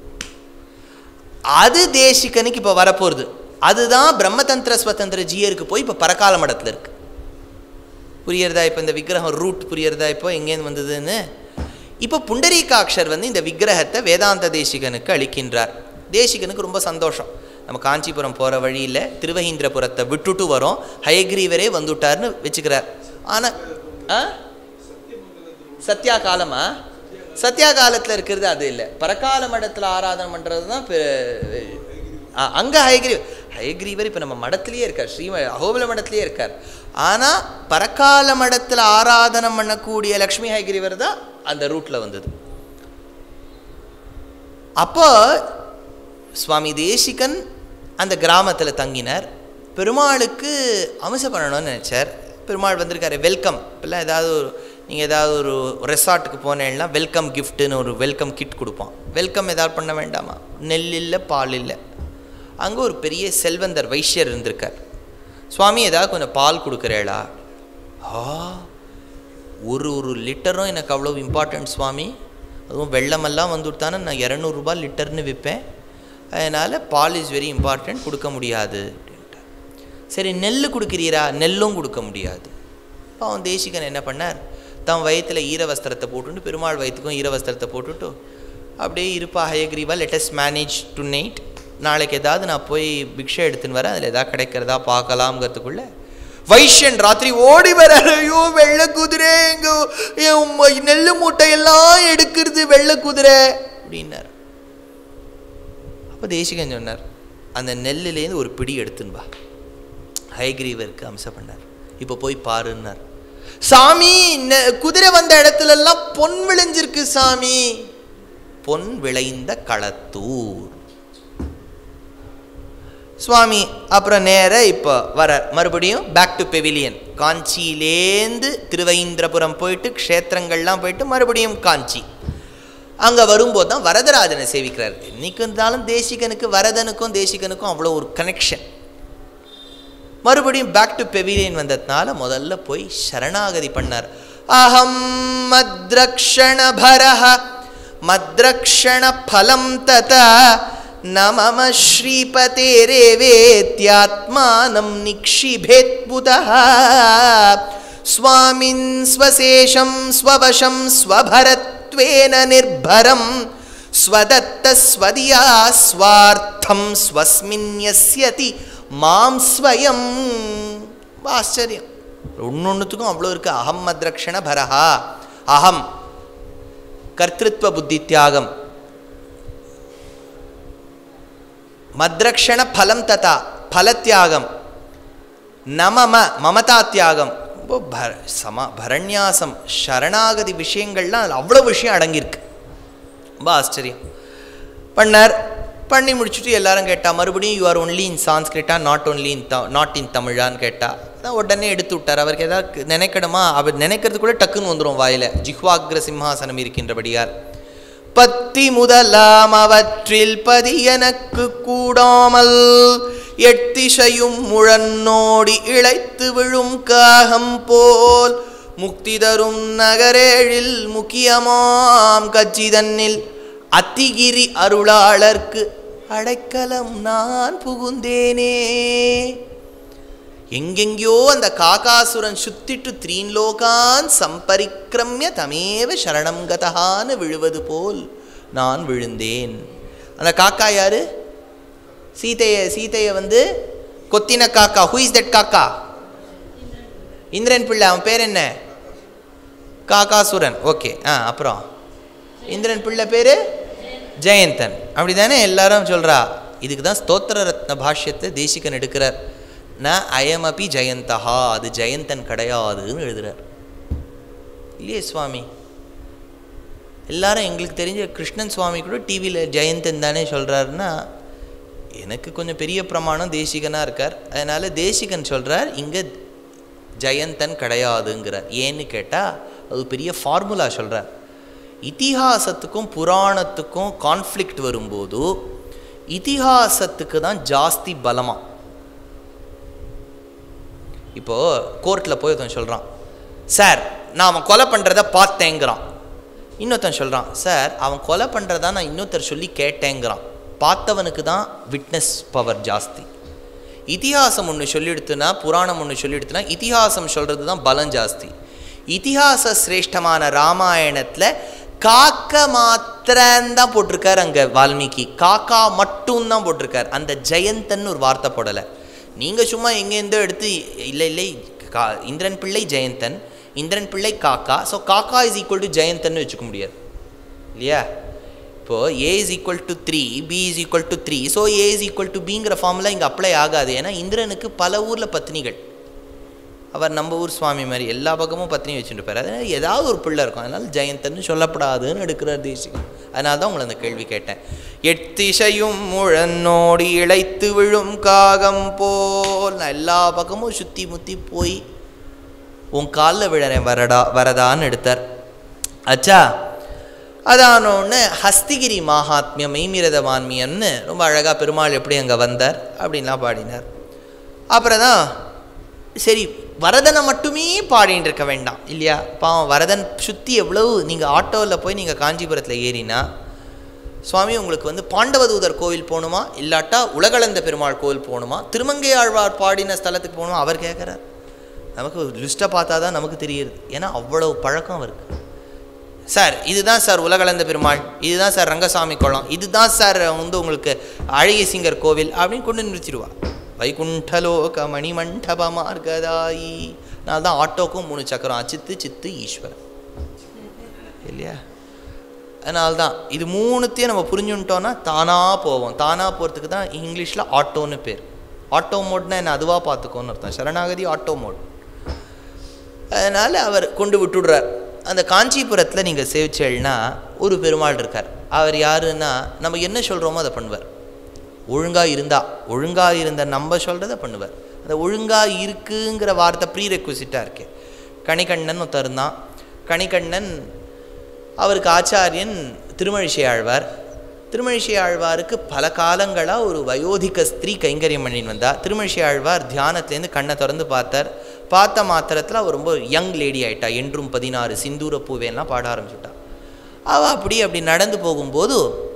Speaker 1: அது தேசிகனுக்கு இப்போ வரப்போகுது அதுதான் பிரம்மதந்திர ஸ்வதந்திர ஜீயருக்கு போய் இப்போ பரகால மடத்தில் இருக்கு புரியறதா இப்போ இந்த விக்கிரகம் ரூட் புரியறதா இப்போ எங்கேருந்து வந்ததுன்னு இப்போ புண்டரீகாட்சர் வந்து இந்த விக்கிரகத்தை வேதாந்த தேசிகனுக்கு அளிக்கின்றார் தேசிகனுக்கு ரொம்ப சந்தோஷம் நம்ம காஞ்சிபுரம் போகிற வழியில் திருவஹீந்திரபுரத்தை விட்டுட்டு வரோம் ஹயக்ரீவரே வந்துட்டார்னு வச்சுக்கிறார் ஆனால் ஆ சத்யா காலமா சத்யா காலத்தில் இருக்கிறது அது இல்லை பரகால மடத்தில் ஆராதனை பண்ணுறது தான் பெ- ஆ, அங்க ஹயக்ரீவர் ஹயக்ரீவர் இப்போ நம்ம மடத்திலேயே இருக்கார் ஸ்ரீ அகோபல மடத்திலேயே இருக்கார் ஆனால் பரகால மடத்தில் ஆராதனம் பண்ணக்கூடிய லக்ஷ்மி ஹயக்ரீவர் தான் அந்த ரூட்டில் வந்தது அப்போ சுவாமி தேசிகன் அந்த கிராமத்தில் தங்கினார் பெருமாளுக்கு அம்சம் பண்ணணும்னு நினச்சார் பெருமாள் வந்திருக்காரு வெல்கம் இப்பெல்லாம் ஏதாவது ஒரு நீங்கள் ஏதாவது ஒரு ரெசார்ட்டுக்கு போனேன்னா வெல்கம் கிஃப்ட்டுன்னு ஒரு வெல்கம் கிட் கொடுப்பான் வெல்கம் ஏதாவது பண்ண வேண்டாமா நெல் இல்லை பால் இல்லை அங்கே ஒரு பெரிய செல்வந்தர் வைஷ்யர் இருந்திருக்கார் சுவாமி ஏதாவது கொஞ்சம் பால் கொடுக்குறேளா ஆ ஒரு ஒரு லிட்டரும் எனக்கு அவ்வளோ இம்பார்ட்டன்ட் சுவாமி அதுவும் வெள்ளமெல்லாம் வந்துவிட்டானே நான் இரநூறுபா லிட்டர்னு விற்பேன் அதனால் பால் இஸ் வெரி இம்பார்ட்டன்ட் கொடுக்க முடியாது அப்படின்ட்டார் சரி நெல் கொடுக்குறீரா நெல்லும் கொடுக்க முடியாது பாவம் தேசிகன் என்ன பண்ணார் தன் வயிற்றில் ஈர வஸ்திரத்தை போட்டுட்டு பெருமாள் வயிற்றுக்கும் ஈர வஸ்திரத்தை போட்டுட்டு அப்படியே இருப்பா Hayagriva let's manage tonight நாளைக்கு ஏதாவது நான் போய் பிக்ஷை எடுத்துன்னு வரேன் அதில் ஏதாவது கிடைக்கிறதா பார்க்கலாம்ங்கிறதுக்குள்ள வைஷ்யன் ராத்திரி ஓடி வர ஐயோ வெள்ளை குதிரை எங்க என் ம- நெல்லு மூட்டையெல்லாம் எடுக்கிறது வெள்ளை குதிரை அப்படின்னார் அப்போ தேசிகன் சொன்னார் அந்த நெல்லுலேருந்து ஒரு பிடி எடுத்துன்னு வா ஹயக்ரீவருக்கு அம்சம் பண்ணார் இப்போ போய் பாருன்னார் சாமி நெ- குதிரை வந்த இடத்துல எல்லாம் பொன் விளைஞ்சிருக்கு சாமி பொன் விளைந்த களத்தூர் சுவாமி அப்புறம் நேர இப்போ வர மறுபடியும் பேக் டு பெவிலியன் காஞ்சியிலேந்து திருவைந்திரபுரம் போயிட்டு க்ஷேத்திரங்கள்லாம் போயிட்டு மறுபடியும் காஞ்சி அங்கே வரும்போது தான் வரதராஜனை சேவிக்கிறார் இன்னைக்கு இருந்தாலும் தேசிகனுக்கு வரதனுக்கும் தேசிகனுக்கும் அவ்வளோ ஒரு கனெக்ஷன் மறுபடியும் பேக் டு பெவிலியன் வந்ததுனால முதல்ல போய் சரணாகதி பண்ணார் அகம் மத்ரக்ஷண பரஹ மத்ரக்ஷண பலம் ததா ந மம ஸ்ரீபதேரேவேத்யாத்மானம் நிக்ஷிபேத்புதः स्वामिन् स्वशेषं स्ववशं स्वभरत्वेन निर्भरं स्वदत्तस्वदिया स्वार्थं स्वस्मिन् यस्यति மாம் ஸ்வயம் ரொம்ப ஆச்சரியம் ஒன்னொன்றுத்துக்கும் அவ்வளோ இருக்கு அகம் மத்ரக்ஷண பரஹா அகம் கர்த்திருவ புத்தி தியாகம் மத்ரக்ஷண பலம் ததா பலத்தியாகம் நமம மமதா தியாகம் ரொம்ப பர சம பரண்யாசம் சரணாகதி விஷயங்கள்லாம் அதில் அவ்வளோ விஷயம் அடங்கியிருக்கு ரொம்ப ஆச்சரியம் பண்ணார் பண்ணி முடிச்சுட்டு எல்லாரும் கேட்டா மறுபடியும் யூ ஆர் ஒன்லி இன் சான்ஸ்கிரிட்டா not only in the not in தமிழான்னு கேட்டா அதான் உடனே எடுத்து விட்டார் அவருக்கு ஏதாவது நினைக்கணுமா அவர் நினைக்கிறது கூட டக்குன்னு வந்துடும் வாயில ஜிஹ்வாக்ர சிம்ஹாசனம் இருக்கின்றபடியார் பத்தி முதலாம் அவற்றில் பதி எனக்கு கூடாமல் எட்டிசையும் முழன்னோடி இழைத்து விழும் காகம் போல் முக்தி தரும் நகரேழில் முக்கியமாம் கச்சிதன்னில் அத்திகிரி அருளாளர்க்கு அடைக்கலம் நான் புகுந்தேனே எங்கெங்கேயோ அந்த காகாசுரன் சுத்திட்டு த்ரீன்லோகான் சம்பரிக்கிரமிய தமேவ சரணம் கதகான்னு விழுவது போல் நான் விழுந்தேன் அந்த காக்கா யாரு சீதைய சீதைய வந்து கொத்தின காக்கா ஹூ இஸ் தட் காக்கா இந்திரன் பிள்ளை அவன் பேர் என்ன காகாசுரன் ஓகே ஆ அப்புறம் இந்திரன் பிள்ளை பேரு ஜெயந்தன் அப்படிதானே எல்லாரும் சொல்றா இதுக்கு தான் ஸ்தோத்திர ரத்ன பாஷ்யத்தை தேசிகன் எடுக்கிறார் ந அயமபி ஜெயந்தஹா அது ஜெயந்தன் கிடையாதுன்னு எழுதுறார் இல்லையே சுவாமி எல்லாரும் எங்களுக்கு தெரிஞ்ச கிருஷ்ணன் சுவாமி கூட டிவியில் ஜெயந்தன் தானே சொல்கிறாருன்னா எனக்கு கொஞ்சம் பெரிய பிரமாணம் தேசிகனாக இருக்கார் அதனால் தேசிகன் சொல்கிறார் இங்கே ஜெயந்தன் கிடையாதுங்கிறார் ஏன்னு கேட்டால் அது பெரிய ஃபார்முலா சொல்கிறார் இதிகாசத்துக்கும் புராணத்துக்கும் கான்ஃப்ளிக்ட் வரும்போது இதிகாசத்துக்கு தான் ஜாஸ்தி பலமா இப்போது கோர்ட்டில் போய் ஒருத்தன் சொல்கிறான் சார் நான் அவன் கொலை பண்ணுறத பார்த்தேங்கிறான் இன்னொருத்தன் சொல்கிறான் சார் அவன் கொலை பண்ணுறதா நான் இன்னொருத்தர் சொல்லி கேட்டேங்கிறான் பார்த்தவனுக்கு தான் விட்னஸ் பவர் ஜாஸ்தி இதிகாசம் ஒன்று சொல்லிடுத்துனா புராணம் ஒன்று சொல்லிடுத்துனா இதிகாசம் சொல்கிறது தான் பலம் ஜாஸ்தி இதிகாச சிரேஷ்டமான ராமாயணத்தில் காக்க மாத்திரம்தான் போட்டிருக்கார் அங்கே வால்மீகி காக்கா மட்டும்தான் போட்டிருக்கார் அந்த ஜெயந்தன் ஒரு வார்த்தை போடலை நீங்கள் சும்மா எங்கேருந்தோ எடுத்து இல்லை இல்லை கா இந்திரன் பிள்ளை ஜெயந்தன் இந்திரன் பிள்ளை காக்கா ஸோ காக்கா இஸ் ஈக்குவல் டு ஜெயந்தன்னு வச்சுக்க முடியாது இல்லையா இப்போது A is equal to three B is equal to three so A is equal to பிங்கிற ஃபார்முலா இங்கே அப்ளை ஆகாது ஏன்னா இந்திரனுக்கு பல ஊரில் பத்னிகள் அவர் நம்ம ஊர் சுவாமி மாதிரி எல்லா பக்கமும் பத்னி வச்சுட்டு இருப்பார் அதனால் ஏதாவது ஒரு பிள்ளை இருக்கும் அதனால் ஜெயந்தன்னு சொல்லப்படாதுன்னு எடுக்கிறார் தேசிகம் அதனால தான் உங்களை அந்த கேள்வி கேட்டேன் எட்டிசையும் முழன்னோடி இழைத்து விழும் காகம் போல் நான் எல்லா பக்கமும் சுற்றி முற்றி போய் உன் காலில் விழறேன் வரடா வரதான்னு எடுத்தார் அச்சா அதானோன்னு ஹஸ்திகிரி மகாத்மிய மெய்மிரத வான்மியம்னு ரொம்ப அழகாக பெருமாள் எப்படி அங்கே வந்தார் அப்படின்லாம் பாடினார் அப்புறம் தான் சரி வரதனை மட்டுமே பாடின்னு இருக்க வேண்டாம் இல்லையா பாவம் வரதன் சுற்றி எவ்வளவு நீங்கள் ஆட்டோவில் போய் நீங்கள் காஞ்சிபுரத்தில் ஏறினா சுவாமி உங்களுக்கு வந்து பாண்டவதூதர் கோவில் போகணுமா இல்லாட்டா உலகளந்த பெருமாள் கோவில் போகணுமா திருமங்கை ஆழ்வார் பாடின ஸ்தலத்துக்கு போகணுமா அவர் கேட்குறார் நமக்கு லிஸ்ட்டை பார்த்தா தான் நமக்கு தெரியுது ஏன்னா அவ்வளவு பழக்கம் அவருக்கு சார் இதுதான் சார் உலகளந்த பெருமாள் இதுதான் சார் ரங்கசாமி குளம் இதுதான் சார் வந்து உங்களுக்கு அழகிய சிங்கர் கோவில் அப்படின்னு கொண்டு நிறுத்திடுவா வைகுண்டலோக மணிமண்டப மார்கதாயி நான் தான் ஆட்டோக்கும் மூணு சக்கரம் அச்சித்து சித்து ஈஸ்வரன் இல்லையா அதனால தான் இது மூணுத்தையும் நம்ம புரிஞ்சுட்டோன்னா தானாக போவோம் தானாக போகிறதுக்கு தான் இங்கிலீஷில் ஆட்டோன்னு பேர் ஆட்டோ மோட்னா என்ன அதுவாக பார்த்துக்கோன்னு அர்த்தம் சரணாகதி ஆட்டோ மோட் அதனால் அவர் கொண்டு விட்டுடுறார் அந்த காஞ்சிபுரத்தில் நீங்கள் சேவிச்சேள்னா ஒரு பெருமாள் இருக்கார் அவர் யாருன்னா நம்ம என்ன சொல்கிறோமோ அதை பண்ணுவார் ஒழுங்காக இருந்தா ஒழுங்காக இருந்த நம்ம சொல்கிறத பண்ணுவார் அந்த ஒழுங்காக இருக்குங்கிற வார்த்தை ப்ரீ ரெக்வசிட்டாக இருக்கு கணிகண்ணன் ஒருத்தர் இருந்தான் கணிகண்ணன் அவருக்கு ஆச்சாரியன் திருமழிசை ஆழ்வார் திருமழிசை ஆழ்வாருக்கு பல காலங்களாக ஒரு வயோதிக ஸ்திரீ கைங்கரியம் பண்ணின்னு வந்தா திருமழிசை ஆழ்வார் தியானத்துலேருந்து கண்ணை திறந்து பார்த்தார் பார்த்த மாத்திரத்தில் அவர் ரொம்ப யங் லேடி ஆயிட்டா என்றும் பதினாறு சிந்தூர பூவேலாம் பாட ஆரம்பிச்சுட்டா அவள் அப்படி அப்படி நடந்து போகும்போது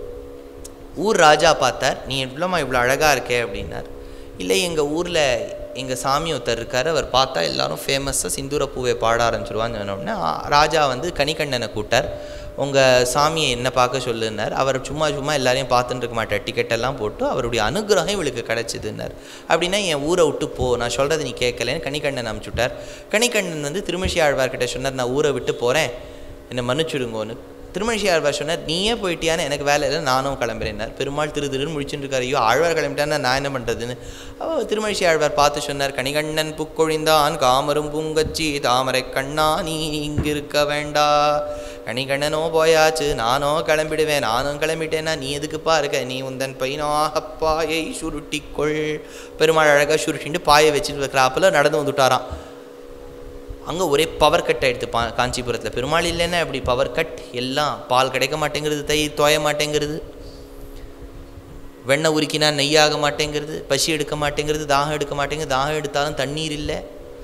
Speaker 1: ஊர் ராஜா பார்த்தார் நீ இவ்வளோமா இவ்வளோ அழகாக இருக்கே அப்படின்னார் இல்லை எங்கள் ஊரில் எங்கள் சாமி ஒருத்தர் இருக்கார் அவர் பார்த்தா எல்லாரும் ஃபேமஸாக சிந்தூர பூவை பாட ஆரம்பிச்சிருவான்னு சொன்னோடனே ராஜா வந்து கனிகண்ணனை கூட்டார் உங்கள் சாமியை என்ன பார்க்க சொல்லுன்னார் அவர் சும்மா சும்மா எல்லாரையும் பார்த்துட்டு இருக்க மாட்டார் டிக்கெட்டெல்லாம் போட்டு அவருடைய அனுகிரகம் இவளுக்கு கிடச்சிதுன்னார் அப்படின்னா என் ஊரை விட்டு போ நான் சொல்கிறது நீ கேட்கலன்னு கனிகண்ணன் அனுப்பிச்சுட்டார் கனிகண்ணன் வந்து திருமிஷி ஆழ்வார்கிட்ட சொன்னார் நான் ஊரை விட்டு போகிறேன் என்னை மன்னிச்சுடுங்கோன்னு திருமணிஷி ஆழ்வார் சொன்னார் நீயே போயிட்டியான்னு எனக்கு வேலை இல்லை நானும் கிளம்புறேன்னார் பெருமாள் திரு திருன்னு முடிச்சுட்டு இருக்காரு ஐயோ ஆழ்வார் கிளம்பிட்டான்னா நான் என்ன பண்ணுறதுன்னு அவ திருமணிஷி ஆழ்வார் பார்த்து சொன்னார் கணிகண்ணன் புக்கொழிந்தான் காமரும் பூங்கச்சி தாமரை கண்ணா நீ இங்கு இருக்க வேண்டா கணிகண்ணனோ போயாச்சு நானோ கிளம்பிடுவேன் நானும் கிளம்பிட்டேன்னா நீ எதுக்குப்பா இருக்க நீ உந்தன் பையனாக பாயை சுருட்டிக்கொள் பெருமாள் அழகாக சுருட்டின்ட்டு பாயை வச்சுட்டு இருக்கிறாப்புல நடந்து வந்துட்டாராம் அங்கே ஒரே பவர் கட் ஆகிடுது பா காஞ்சிபுரத்தில் பெருமாள் இல்லைன்னா அப்படி பவர் கட் எல்லாம் பால் கிடைக்க மாட்டேங்கிறது தயிர் தோய மாட்டேங்கிறது வெண்ணெய் உருக்கினா நெய்யாக மாட்டேங்கிறது பசி எடுக்க மாட்டேங்கிறது தாகம் எடுக்க மாட்டேங்குது தாகம் எடுத்தாலும் தண்ணீர் இல்லை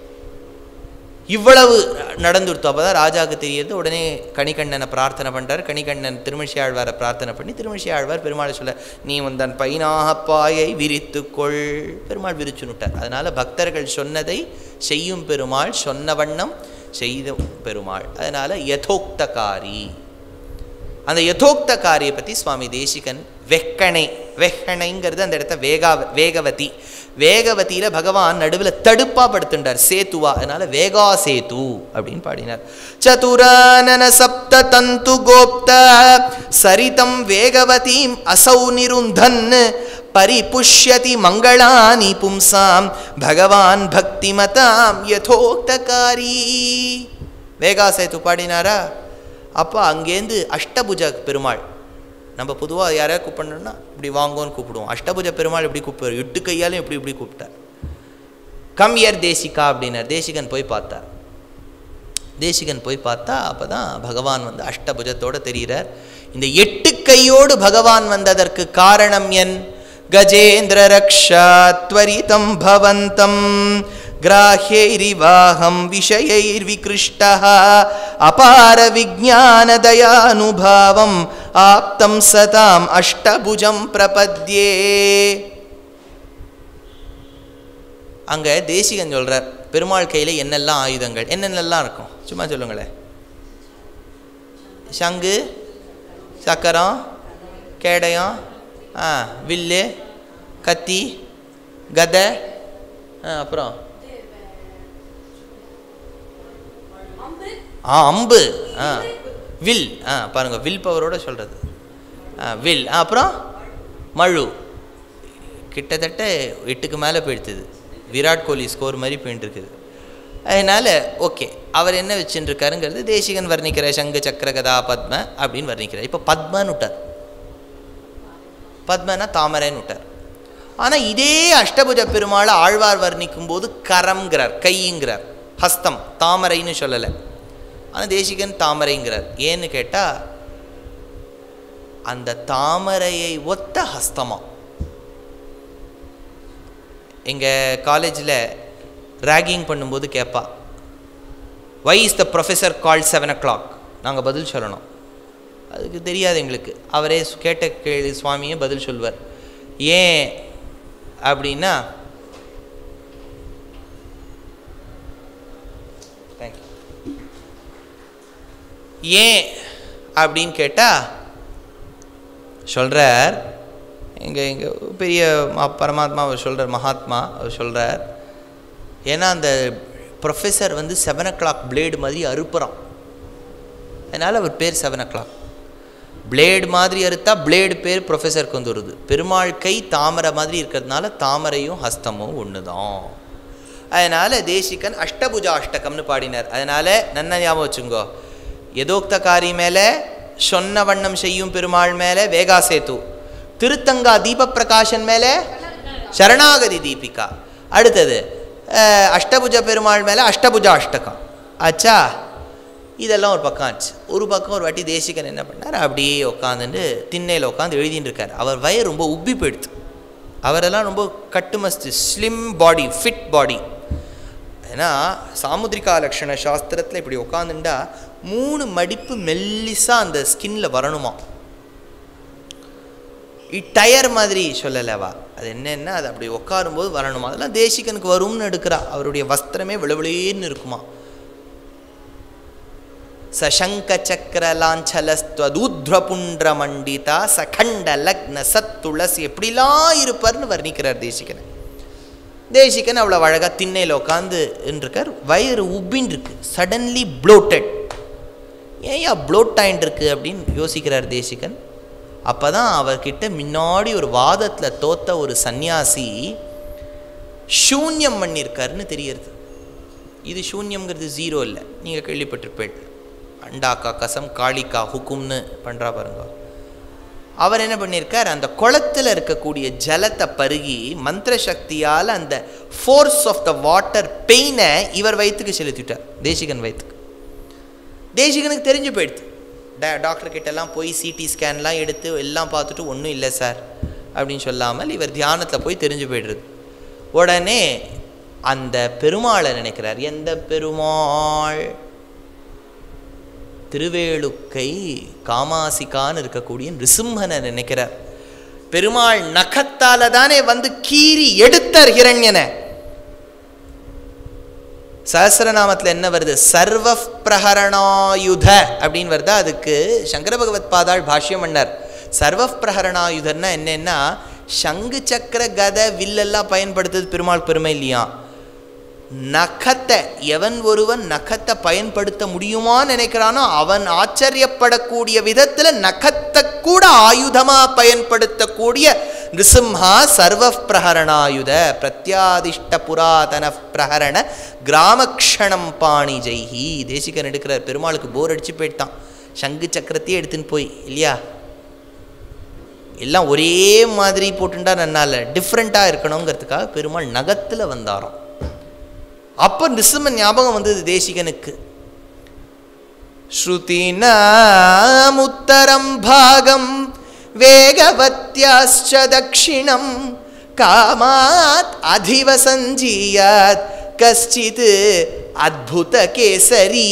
Speaker 1: இவ்வளவு நடந்துடுத்து அப்போ தான் ராஜாவுக்கு தெரியறது உடனே கணிகண்ணனை பிரார்த்தனை பண்ணுறார் கணிகண்ணன் திருமஷி ஆழ்வாரை பிரார்த்தனை பண்ணி திருமஷி ஆழ்வார் பெருமாளை சொல்ல நீ வந்தன் பைனாக பாயை விரித்துக்கொள் பெருமாள் விரிச்சுனுட்டார் அதனால் பக்தர்கள் சொன்னதை செய்யும் பெருமாள் சொன்ன வண்ணம் செய்த பெருமாள் அதனால் யதோக்தகாரி அந்த யதோக்தகாரியை பற்றி சுவாமி தேசிகன் வெக்கணை வெக்கணைங்கிறது அந்த இடத்த வேகா வேகவதி வேகவதியில் பகவான் நடுவில் தடுப்பா படுத்துட்டார் சேத்துவா அதனால வேகா சேது அப்படின்னு பாடினார் சதுரானன சப்த தந்து கோப்த சரிதம் வேகவதீம் அசௌ நிருந்தன் பரிபுஷ்யதி மங்களானி பும்சாம் பகவான் பக்திமதாம் யதோக்தகாரி வேகா சேத்து பாடினாரா அப்போ அங்கேருந்து அஷ்டபுஜ பெருமாள் நம்ம பொதுவாக யாரையா கூப்பிடணும்னா இப்படி வாங்கோன்னு கூப்பிடுவோம் அஷ்டபுஜ பெருமாள் எப்படி கூப்பிடுவார் எட்டு கையாலும் எப்படி இப்படி கூப்பிட்டார் கம் இயர் தேசிகா அப்படின்னார் தேசிகன் போய் பார்த்தார் தேசிகன் போய் பார்த்தா அப்போ தான் பகவான் வந்து அஷ்டபுஜத்தோடு தெரிகிறார் இந்த எட்டு கையோடு பகவான் வந்ததற்கு காரணம் என் கஜேந்திர ரக்ஷா त्वरितं भवन्तं ग्राह्यैरिवाहं विषयैर्विकृष्टः अपारविज्ञानदयानुभावम् आप्तं सताम् अष्टभुजं प्रपद्ये அங்கே தேசிகன் சொல்கிறார் பெருமாள் கையில் என்னெல்லாம் ஆயுதங்கள் என்னென்னலாம் இருக்கும் சும்மா சொல்லுங்களேன் சங்கு சக்கரம் கேடயம் ஆ வில்லு கத்தி கதை ஆ அப்புறம் ஆ அம்பு ஆ வில் ஆ பாருங்க வில் பவரோட சொல்கிறது ஆ வில் ஆ அப்புறம் மழு கிட்டத்தட்ட எட்டுக்கு மேலே போயிடுத்துது விராட் கோலி ஸ்கோர் மாதிரி போயிட்டு இருக்குது அதனால் ஓகே அவர் என்ன வச்சுட்டுருக்காருங்கிறது தேசிகன் வர்ணிக்கிற சங்கு சக்கர கதா பத்ம அப்படின்னு வர்ணிக்கிறார் இப்போ பத்மன்னு விட்டார் பத்மனா தாமரைன்னு விட்டார் ஆனால் இதே அஷ்டபுஜ பெருமாளை ஆழ்வார் வர்ணிக்கும் போது கரம்ங்கிறார் கைங்கிறார் ஹஸ்தம் தாமரைன்னு சொல்லலை ஆனால் தேசிகன் தாமரைங்கிறார் ஏன்னு கேட்டால் அந்த தாமரையை ஒத்த ஹஸ்தமா எங்கள் காலேஜில் ரேகிங் பண்ணும்போது கேட்பா why is the professor call seven o'clock நாங்கள் பதில் சொல்லணும் அதுக்கு தெரியாது எங்களுக்கு அவரே கேட்ட கேள்வி சுவாமியே பதில் சொல்வார் ஏன் அப்படின்னா தேங்க்யூ ஏன் அப்படின்னு கேட்டால் சொல்கிறார் எங்கள் எங்கள் பெரிய மா- பரமாத்மா அவர் சொல்கிறார் மகாத்மா அவர் சொல்கிறார் ஏன்னா அந்த ப்ரொஃபஸர் வந்து செவன் ஓ கிளாக் பிளேடு மாதிரி அறுப்புறான் அதனால் அவர் பேர் செவன் ஓ கிளாக் பிளேடு மாதிரி அறுத்தா பிளேடு பேர் ப்ரொஃபஸருக்கு வந்து வருது பெருமாள் கை தாமரை மாதிரி இருக்கிறதுனால தாமரையும் ஹஸ்தமும் ஒன்று தான் அதனால் தேசிகன் அஷ்டபுஜா அஷ்டகம்னு பாடினார் அதனால் நன்ன ஞாபகம் வச்சுங்கோ எதோக்தகாரி மேலே சொன்ன வண்ணம் செய்யும் பெருமாள் மேலே வேகா சேத்து திருத்தங்கா தீப பிரகாஷன் மேலே சரணாகதி தீபிகா அடுத்தது அஹ், அஷ்டபுஜ பெருமாள் மேலே அஷ்டபுஜா அஷ்டகம் ஆச்சா இதெல்லாம் ஒரு பக்கம் ஆச்சு ஒரு பக்கம் ஒரு வாட்டி தேசிகன் என்ன பண்ணார் அப்படியே உட்காந்துட்டு திண்ணையில் உட்காந்து எழுதின்னு இருக்கார் அவர் வயர் ரொம்ப உப்பி போயிடுது அவரெல்லாம் ரொம்ப கட்டுமஸ்து ஸ்லிம் பாடி ஃபிட் பாடி ஏன்னா சாமுத்ரிகா லக்ஷண சாஸ்திரத்தில் இப்படி உட்காந்துண்டா மூணு மடிப்பு மெல்லிசா அந்த ஸ்கின்ல வரணுமா டயர் மாதிரி சொல்லலவா அது என்னன்னா அது அப்படி உட்காரும்போது வரணுமா அதெல்லாம் தேசிகனுக்கு வரும்னு எடுக்கிறா அவருடைய வஸ்திரமே விளவிளேன்னு இருக்குமா சசங்க சக்கர லாஞ்சலஸ்துவதூத்ர புண்ட மண்டிதா சகண்ட லக்ன சத் துளசி எப்படிலாம் இருப்பார்னு வர்ணிக்கிறார் தேசிகனை தேசிகன் அவ்வளோ அழகாக திண்ணையில் உட்காந்து இருக்கார் வயிறு உப்பின்னு இருக்கு சடன்லி ப்ளோட்டட் ஏன்யா ப்ளோட் ஆயின்னு இருக்கு அப்படின்னு யோசிக்கிறார் தேசிகன் அப்போ தான் அவர்கிட்ட முன்னாடி ஒரு வாதத்தில் தோத்த ஒரு சந்நியாசி சூன்யம் பண்ணியிருக்காருன்னு தெரியறது இது சூன்யம்ங்கிறது ஜீரோ இல்லை நீங்கள் கேள்விப்பட்டிருப்பேன் அண்டாக்கா கசம் காளிக்கா ஹுக்கும்னு பண்ணுறா பாருங்க அவர் என்ன பண்ணியிருக்கார் அந்த குளத்தில் இருக்கக்கூடிய ஜலத்தை பருகி மந்திர சக்தியால் அந்த ஃபோர்ஸ் ஆஃப் த வாட்டர் பெயினை இவர் வயிற்றுக்கு செலுத்திட்டார் தேசிகன் வயிற்றுக்கு தேசிகனுக்கு தெரிஞ்சு போயிடுது டா டாக்டர் கிட்டலாம் போய் சிடி ஸ்கேன்லாம் எடுத்து எல்லாம் பார்த்துட்டு ஒன்றும் இல்லை சார் அப்படின்னு சொல்லாமல் இவர் தியானத்தில் போய் தெரிஞ்சு போயிடுறது உடனே அந்த பெருமாளை நினைக்கிறார் எந்த பெருமாள் திருவேளுக்கை காமாசிகான்னு இருக்கக்கூடிய நிருசிம்மனை நினைக்கிறார் பெருமாள் நகத்தால தானே வந்து கீறி எடுத்தார் ஹிரண்யனை சஹசிரநாமத்தில் என்ன வருது சர்வ பிரஹரணாயுத அப்படின்னு வருதா அதுக்கு சங்கர பகவத் பாதாள் பாஷ்யம் பண்ணார் சர்வ பிரஹரணாயுதன்னா என்னன்னா சங்கு சக்கர கத வில்லெல்லாம் பயன்படுத்துறது பெருமாள் பெருமை இல்லையா நகத்தை எவன் ஒருவன் நகத்தை பயன்படுத்த முடியுமா நினைக்கிறானோ அவன் ஆச்சரியப்படக்கூடிய விதத்தில் நகத்தை கூட ஆயுதமா பயன்படுத்தக்கூடிய நிருசிம்ஹா சர்வ பிரஹரணாயுத பிரத்யாதிஷ்ட புராதன பிரஹரண கிராமக்ஷணம் பாணி ஜெய்ஹி தேசிகன் எடுக்கிறார் பெருமாளுக்கு போர் அடிச்சு போயிட்டான் சங்கு சக்கரத்தையே எடுத்துன்னு போய் இல்லையா எல்லாம் ஒரே மாதிரி போட்டுண்டா நன்னால டிஃப்ரெண்ட்டாக இருக்கணுங்கிறதுக்காக பெருமாள் நகத்தில் வந்தாராம் அப்போ நிசிம்ம ஞாபகம் வந்தது தேசிகனுக்கு ஸ்ருதினாமுத்தரம் பாகம் வேகவத்யாச்ச தக்ஷிணம் காமாத் அதிவ சஞ்சீயாத் கஷ்டித் அத்புத கேசரி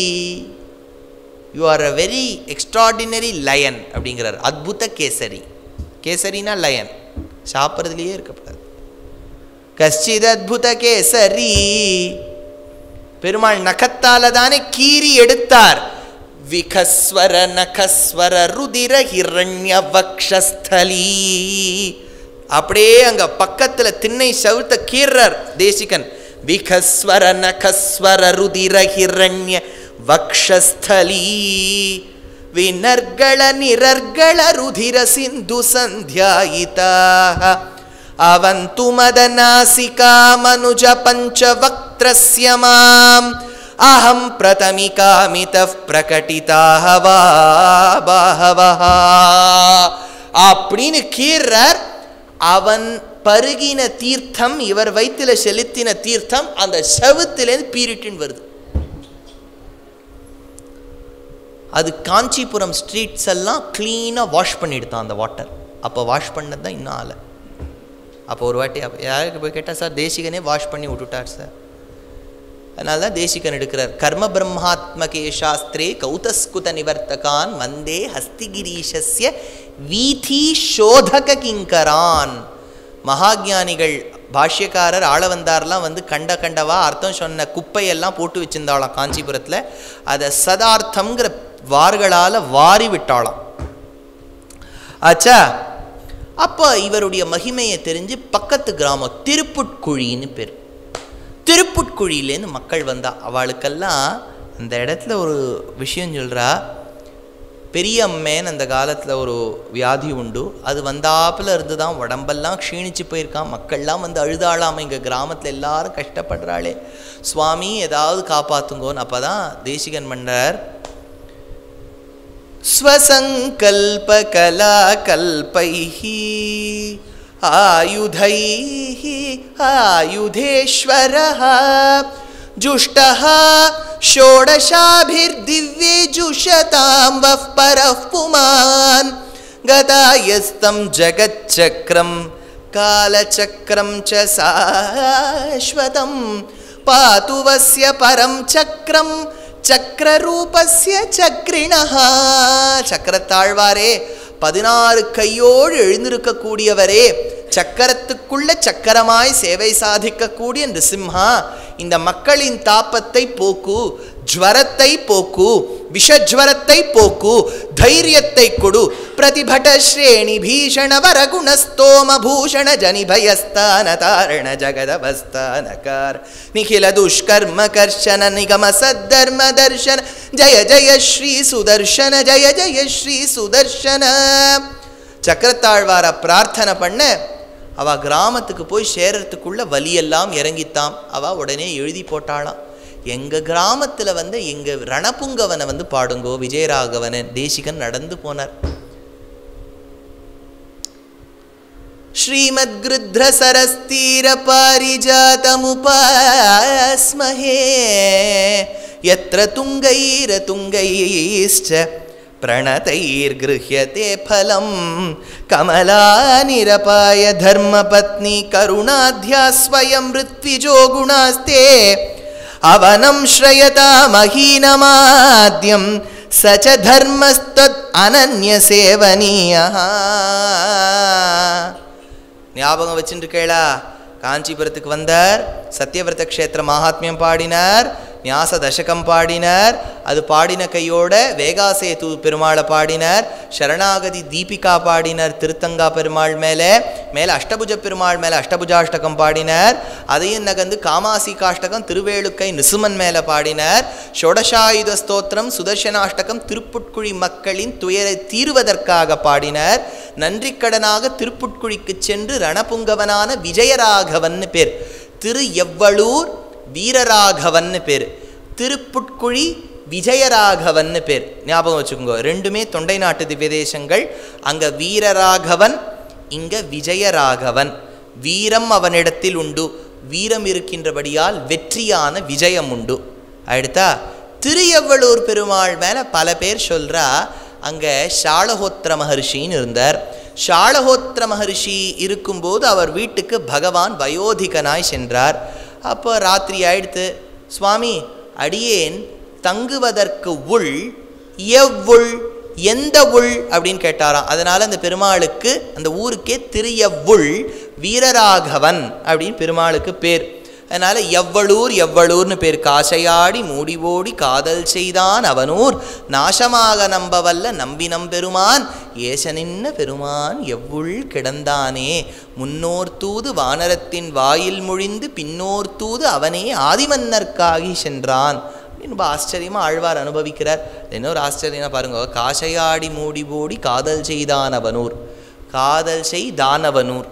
Speaker 1: you are a very extraordinary lion அப்படிங்கிறார் அத்புத கேசரி கேசரினா லயன் சாப்பிட்றதுலையே இருக்கப்படாது கஷ்டித் அத்புத கேசரி பெருமாள் நகத்தால தானே கீறி எடுத்தார் விகஸ்வர நகஸ்வர ருதிர ஹிரண்ய வக்ஷஸ்தலி அப்படியே அங்க பக்கத்துல திண்ணை சவுத்த கீர்றார் தேசிகன் விகஸ்வர நகஸ்வர ருதிர ஹிரண்ய வக்ஷஸ்தலி வினர்ಗಳ ನಿರರ್ಗಳ ರುಧಿರ ಸಿಂಧು ಸಂಧ್ಯಾಯಿತಾಃ ಅವಂತು ಮದನಾಸಿಕಾ ಮನುಜ ಪಂಚವಕ್ತ್ರಸ್ಯ ಮಾಂ ಅಹಂ ಪ್ರಥಮಿಕಾಮಿತಃ ಪ್ರಕಟಿತಾಃ வா பாஹவஹ அப்படின்னு கீர்றார் அவன் பருகின தீர்த்தம் இவர் வயிற்றில் செலுத்தின தீர்த்தம் அந்த செவுத்திலேருந்து பீரிட்டின்னு வருது அது காஞ்சிபுரம் ஸ்ட்ரீட்ஸ் எல்லாம் க்ளீனாக வாஷ் பண்ணிடுதான் அந்த வாட்டர் அப்போ வாஷ் பண்ணது தான் இன்னும் ஆலை அப்போ ஒரு வாட்டி அப்போ யாருக்கு போய் கேட்டால் சார் தேசிகனே வாஷ் பண்ணி விட்டுட்டார் சார் அதனால தான் தேசிகன் எடுக்கிறார் கர்ம பிரம்மாத்மகே சாஸ்திரே கௌதஸ்குத நிவர்த்தகான் வந்தே ஹஸ்திகிரீஷஸ்ய வீதி சோதக கிங்கரான் மகாஜானிகள் பாஷ்யக்காரர் ஆளவந்தார்லாம் வந்து கண்ட கண்டவா அர்த்தம் சொன்ன குப்பையெல்லாம் போட்டு வச்சிருந்தாளாம் காஞ்சிபுரத்தில் அதை சதார்த்தம்ங்கிற வார்களால் வாரி விட்டாளாம் ஆச்சா அப்போ இவருடைய மகிமையை தெரிஞ்சு பக்கத்து கிராமம் திருப்புட்குழின்னு பேர் திருப்புட்குழியிலேருந்து மக்கள் வந்தா அவளுக்கெல்லாம் அந்த இடத்துல ஒரு விஷயம் சொல்கிறா பெரிய அம்மேன்னு அந்த காலத்தில் ஒரு வியாதி உண்டு அது வந்தாப்புல இருந்து தான் உடம்பெல்லாம் க்ஷீணிச்சு போயிருக்கான் மக்கள்லாம் வந்து அழுதாளாம எங்கள் கிராமத்தில் எல்லாரும் கஷ்டப்படுறாளே சுவாமி ஏதாவது காப்பாத்துங்கோன்னு அப்போ தான் தேசிகன் மன்னர் स्वसङ्कल्पकलाकल्पैः आयुधैः आयुधेश्वरः जुष्टः षोडशाभिर्दिव्ये जुषतां वः परः पुमान् गतायस्तं जगच्चक्रं कालचक्रं च शाश्वतं पातु वस्य परं चक्रं சக்கரரூபஸ்ய சக்ரிணஹா சக்கரத்தாழ்வாரே பதினாறு கையோடு எழுந்திருக்கக்கூடியவரே சக்கரத்துக்குள்ள சக்கரமாய் சேவை சாதிக்கக்கூடிய நிருசிம்ஹா இந்த மக்களின் தாப்பத்தை போக்கு ஜுவரத்தை போக்கு விஷஜ்வரத்தை போக்கு தைரியத்தை கொடு பிரதிபட ஸ்ரேணி பீஷண வரகுணஸ்தோம பூஷண ஜனிபயஸ்தான தாரண ஜகதவஸ்தானகார் நிகில துஷ்கர்ம கர்ஷன நிகம சத்தர்ம தர்ஷன ஜய ஜய ஸ்ரீ சுதர்ஷன ஜய ஜய ஸ்ரீ சுதர்ஷன சக்கரத்தாழ்வார பிரார்த்தனை பண்ண அவ கிராமத்துக்கு போய் சேரத்துக்குள்ள வலியெல்லாம் இறங்கித்தாம் அவ உடனே எழுதி போட்டாளாம் எங்க கிராமத்துல வந்து எங்க ரணபுங்கவனை வந்து பாடுங்கோ விஜயராகவனன் தேசிகன் நடந்து போனார் श्रीमद्गृध्रसरस्तीरपारिजातमुपास्महे यत्र तुङ्गैरतुङ्गैश्च प्रणतैर्गृह्यते फलं कमलानिरपाय धर्मपत्नी करुणाध्या स्वयं ऋत्विजो गुणास्ते अवनं श्रयतामहीनमाद्यं स च धर्मस्तत् अनन्यसेवनीयः ஞாபகம் வச்சுட்டு கேளா காஞ்சிபுரத்துக்கு வந்தார் சத்யவிரத க்ஷேத்திர மகாத்மியம் பாடினார் ஞாச தசகம் பாடினார் அது பாடின கையோட வேகாசேது பெருமாளை பாடினார் சரணாகதி தீபிகா பாடினார் திருத்தங்கா பெருமாள் மேலே மேலே அஷ்டபுஜ பெருமாள் மேலே அஷ்டபுஜாஷ்டகம் பாடினார் அதையும் நகர்ந்து காமாசிகாஷ்டகம் திருவேளுக்கை நிசுமன் மேலே பாடினார் ஷோடசாயுத ஸ்தோத்திரம் சுதர்சனாஷ்டகம் திருப்புட்குழி மக்களின் துயரை தீர்வதற்காக பாடினார் நன்றிக்கடனாக திருப்புட்குழிக்கு சென்று ரணபுங்கவனான விஜயராகவன் பேர் திரு எவ்வளூர் வீரராகவன் பேர் திருப்புட்குழி விஜயராகவன் பேர் ஞாபகம் வச்சுக்கோங்க ரெண்டுமே தொண்டை நாட்டு திவ்யதேசங்கள் அங்க வீரராகவன் இங்க விஜயராகவன் வீரம் அவனிடத்தில் உண்டு வீரம் இருக்கின்றபடியால் வெற்றியான விஜயம் உண்டு அடுத்தா திரு எவ்வளூர் பெருமாள் மேல பல பேர் சொல்றா அங்க ஷாளஹோத்திர மகர்ஷின்னு இருந்தார் ஷாளஹோத்திர மகர்ஷி இருக்கும்போது அவர் வீட்டுக்கு பகவான் வயோதிகனாய் சென்றார் அப்போ ராத்திரி ஆயிடுத்து சுவாமி அடியேன் தங்குவதற்கு உள் எவ்வுள் எந்த உள் அப்படின்னு கேட்டாராம் அதனால அந்த பெருமாளுக்கு அந்த ஊருக்கே திரியவுள் வீரராகவன் அப்படின்னு பெருமாளுக்கு பேர் அதனால எவ்வளூர் எவ்வளூர்னு பேர் காசையாடி மூடி ஓடி காதல் செய்தான் அவனூர் நாசமாக நம்பவல்ல நம்பி நம்பெருமான் ஏச நின்ன பெருமான் எவ்வுள் கிடந்தானே முன்னோர் தூது வானரத்தின் வாயில் மொழிந்து பின்னோர் தூது அவனே ஆதிமன்னர்க்காகி சென்றான் அப்படின்னு ரொம்ப ஆச்சரியமாக ஆழ்வார் அனுபவிக்கிறார் இன்னொரு ஆச்சரியமா பாருங்க காசையாடி மூடி ஓடி காதல் செய்தான் அவனூர் காதல் செய் தானவனூர்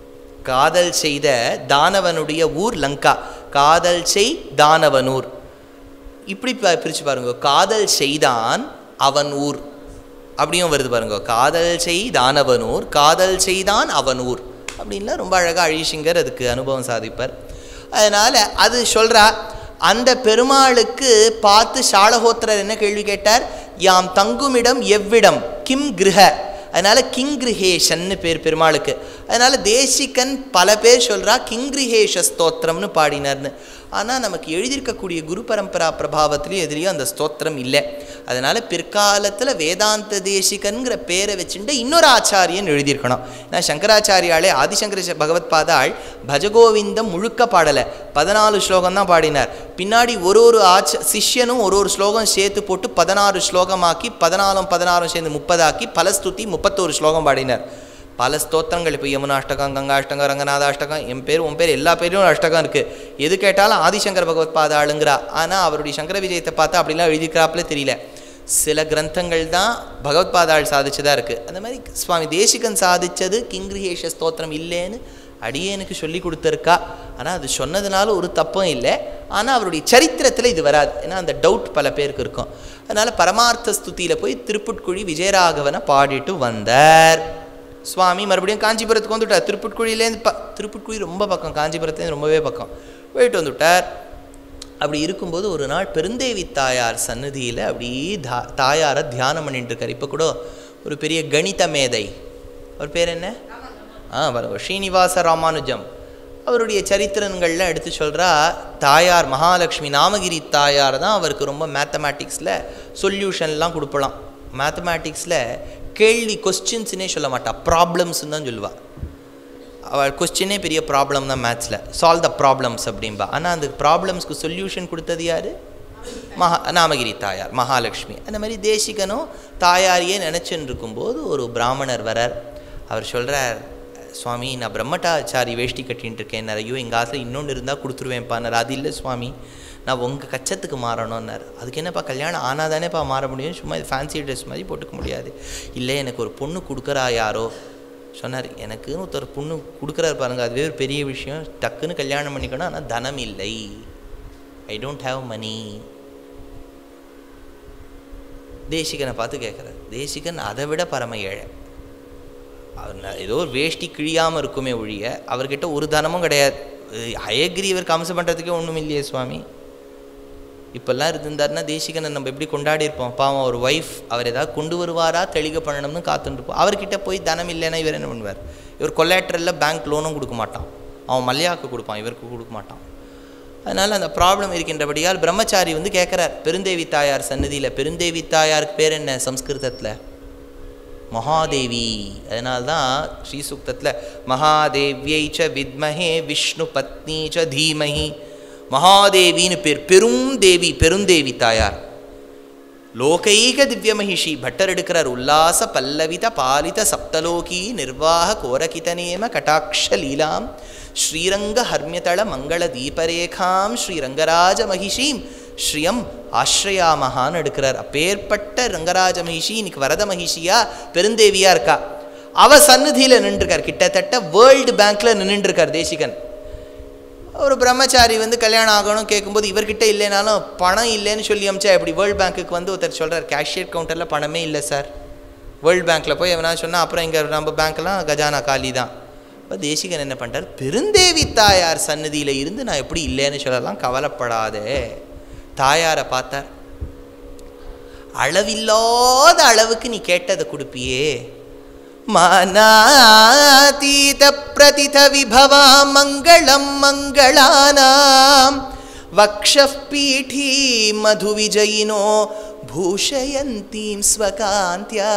Speaker 1: காதல் செய்த தானவனுடைய ஊர் லங்கா காதல் செய் தானவனூர் இப்படி ப- பிரிச்சு பாருங்க காதல் செய்தான் அவன் ஊர் அப்படியும் வருது பாருங்க காதல் செய் தானவனூர் காதல் செய்தான் அவன் ஊர் அப்படின்லாம் ரொம்ப அழகாக அழிசிங்கர் அதுக்கு அனுபவம் சாதிப்பார் அதனால் அது சொல்கிறா அந்த பெருமாளுக்கு பார்த்து சாலஹோத்திரர் என்ன கேள்வி கேட்டார் யாம் தங்குமிடம் எவ்விடம் கிம் கிருஹ அதனால் கிங்கிருஹேஷன்னு பேர் பெருமாளுக்கு அதனால் தேசிகன் பல பேர் சொல்கிறா கிங்கிருஹேஷ ஸ்தோத்திரம்னு பாடினார்னு ஆனால் நமக்கு எழுதியிருக்கக்கூடிய குரு பரம்பரா பிரபாவத்திலையும் எதிரியும் அந்த ஸ்தோத்திரம் இல்லை அதனால் பிற்காலத்தில் வேதாந்த தேசிகன்கிற பேரை வச்சுட்டு இன்னொரு ஆச்சாரியன் எழுதியிருக்கணும் நான் சங்கராச்சாரியாலே ஆதிசங்கர ச- பகவத் பாதாள் பஜகோவிந்தம் முழுக்க பாடலை பதினாலு ஸ்லோகம் தான் பாடினார் பின்னாடி ஒரு ஒரு ஆச்ச சிஷ்யனும் ஒரு ஒரு ஸ்லோகம் சேர்த்து போட்டு பதினாறு ஸ்லோகமாக்கி பதினாலும் பதினாறும் சேர்ந்து முப்பதாக்கி பலஸ்துதி முப்பத்தோரு ஸ்லோகம் பாடினார் பல ஸ்தோத்திரங்கள் இப்போ யமுனாஷ்டகம் கங்காஷ்டகம் ரங்கநாதாஷ்டகம் என் பேர் உன் பேர் எல்லா பேரும் ஒரு அஷ்டகம் இருக்குது எது கேட்டாலும் ஆதிசங்கர பகவத் பாத ஆளுங்கிறா ஆனால் அவருடைய சங்கர விஜயத்தை பார்த்தா அப்படிலாம் எழுதிக்கிறாப்புல தெரியல சில கிரந்தங்கள் தான் பகவத் பாதாள் சாதிச்சதா இருக்குது அந்த மாதிரி சுவாமி தேசிகன் சாதிச்சது கிங்கிரிஹேஷ ஸ்தோத்திரம் இல்லைன்னு அடியேனுக்கு சொல்லி கொடுத்துருக்கா ஆனால் அது சொன்னதுனால ஒரு தப்பும் இல்லை ஆனால் அவருடைய சரித்திரத்தில் இது வராது ஏன்னா அந்த டவுட் பல பேருக்கு இருக்கும் அதனால் பரமார்த்த ஸ்துதியில் போய் திருப்புட்குழி விஜயராகவனை பாடிட்டு வந்தார் சுவாமி மறுபடியும் காஞ்சிபுரத்துக்கு வந்துவிட்டார் திருப்புட்குழியிலேருந்து ப திருப்புட்குழி ரொம்ப பக்கம் காஞ்சிபுரத்துலேருந்து ரொம்பவே பக்கம் போயிட்டு வந்துவிட்டார் அப்படி இருக்கும்போது ஒரு நாள் பெருந்தேவி தாயார் சன்னதியில் அப்படி தா தாயாரை தியானம் பண்ணிட்டு இருக்கார் இப்போ கூட ஒரு பெரிய கணித மேதை அவர் பேர் என்ன ஆ வர ஸ்ரீனிவாச ராமானுஜம் அவருடைய சரித்திரங்கள்லாம் எடுத்து சொல்கிறா தாயார் மகாலட்சுமி நாமகிரி தாயார் தான் அவருக்கு ரொம்ப மேத்தமேட்டிக்ஸில் சொல்யூஷன்லாம் கொடுப்பலாம் மேத்தமேட்டிக்ஸில் கேள்வி கொஸ்டின்ஸ்னே சொல்ல மாட்டா ப்ராப்ளம்ஸ்னு தான் சொல்லுவாள் அவள் கொஸ்டினே பெரிய ப்ராப்ளம் தான் மேத்ஸில் சால்வ் த ப்ராப்ளம்ஸ் அப்படின்பா ஆனால் அந்த ப்ராப்ளம்ஸ்க்கு சொல்யூஷன் கொடுத்தது யார் மகா நாமகிரி தாயார் மகாலட்சுமி அந்த மாதிரி தேசிகனும் தாயாரையே நினச்சின்னு இருக்கும்போது ஒரு பிராமணர் வரார் அவர் சொல்கிறார் சுவாமி நான் பிரம்மட்டாச்சாரி வேஷ்டி கட்டின்னு இருக்கேன் ஐயோ எங்கள் ஆசை இன்னொன்று இருந்தால் கொடுத்துருவேன்ப்பான்னார் அது இல்லை சுவாமி நான் உங்கள் கச்சத்துக்கு மாறணும்னார் அதுக்கு என்னப்பா கல்யாணம் ஆனால் தானேப்பா மாற முடியும் சும்மா இது ஃபேன்சி ட்ரெஸ் மாதிரி போட்டுக்க முடியாது இல்லை எனக்கு ஒரு பொண்ணு கொடுக்குறா யாரோ சொன்னார் எனக்குன்னு ஒருத்தர் பொண்ணு கொடுக்குறாரு பாருங்க அதுவே ஒரு பெரிய விஷயம் டக்குன்னு கல்யாணம் பண்ணிக்கணும் ஆனால் தனம் இல்லை ஐ டோன்ட் ஹாவ் மணி தேசிகனை பார்த்து கேட்குறாரு தேசிகன் அதை விட பரம ஏழை அவர் ந- ஏதோ ஒரு வேஷ்டி கிழியாமல் இருக்குமே ஒழிய அவர்கிட்ட ஒரு தனமும் கிடையாது ஹயக்ரீவர் கம்சம் பண்ணுறதுக்கே ஒன்றும் இல்லையே சுவாமி இப்பெல்லாம் இருந்திருந்தாருன்னா தேசிகனை நம்ம எப்படி கொண்டாடி இருப்போம் பாவம் ஒரு ஒய்ஃப் அவர் ஏதாவது கொண்டு வருவாரா தெளிக பண்ணணும்னு காத்துட்டு இருப்போம் அவர்கிட்ட போய் தனம் இல்லைன்னா இவர் என்ன பண்ணுவார் இவர் கொலாட்ரலில் பேங்க் லோனும் கொடுக்க மாட்டான் அவன் மல்லியாவுக்கு கொடுப்பான் இவருக்கு கொடுக்க மாட்டான் அதனால் அந்த ப்ராப்ளம் இருக்கின்றபடியால் பிரம்மச்சாரி வந்து கேட்குறார் பெருந்தேவி தாயார் சன்னதியில் பெருந்தேவி தாயாருக்கு பேர் என்ன சம்ஸ்கிருதத்தில் மகாதேவி அதனால தான் ஸ்ரீசூக்தத்தில் மகாதேவியை ச வித்மஹே விஷ்ணு பத்னி ச தீமஹி மகாதேவின்னு பேர் பெரும் தேவி பெருந்தேவி தாயார் லோகைக திவ்யமகிஷி பட்டர் எடுக்கிறார் உல்லாச பல்லவித பாலித சப்தலோகி நிர்வாக கோரகிதநேம கட்டாட்ச லீலாம் ஸ்ரீரங்க ஹர்மியதள மங்கள தீபரேகாம் ஸ்ரீரங்கராஜ மகிஷீம் ஸ்ரீயம் ஆஸ்ரயாமகான்னு எடுக்கிறார் அப்பேற்பட்ட ரங்கராஜ மகிஷி இன்னைக்கு வரத மகிஷியா பெருந்தேவியா இருக்கா அவ சந்நிதியில் நின்றுருக்கார் கிட்டத்தட்ட வேர்ல்டு பேங்க்ல நின்றுருக்கார் தேசிகன் ஒரு பிரம்மச்சாரி வந்து கல்யாணம் ஆகணும் கேட்கும்போது இவர்கிட்ட இல்லைனாலும் பணம் இல்லைன்னு சொல்லி அமிச்சா எப்படி வேர்ல்டு பேங்க்குக்கு வந்து ஒருத்தர் சொல்கிறார் கேஷியர் கவுண்டரில் பணமே இல்லை சார் வேர்ல்டு பேங்க்கில் போய் எவனா சொன்னால் அப்புறம் இங்கே நம்ம பேங்க்லாம் கஜானா காலி தான் இப்போ தேசிகன் என்ன பண்ணிட்டார் பெருந்தேவி தாயார் சன்னதியில் இருந்து நான் எப்படி இல்லைன்னு சொல்லலாம் கவலைப்படாதே தாயாரை பார்த்தார் அளவில்லாத அளவுக்கு நீ கேட்டதை கொடுப்பியே மானாதீத பிரதித விபவா மங்களம் மங்களானாம் வக்ஷபீఠీ மதுவிஜயினோ பூஷயந்தீம் ஸ்வகாந்தியா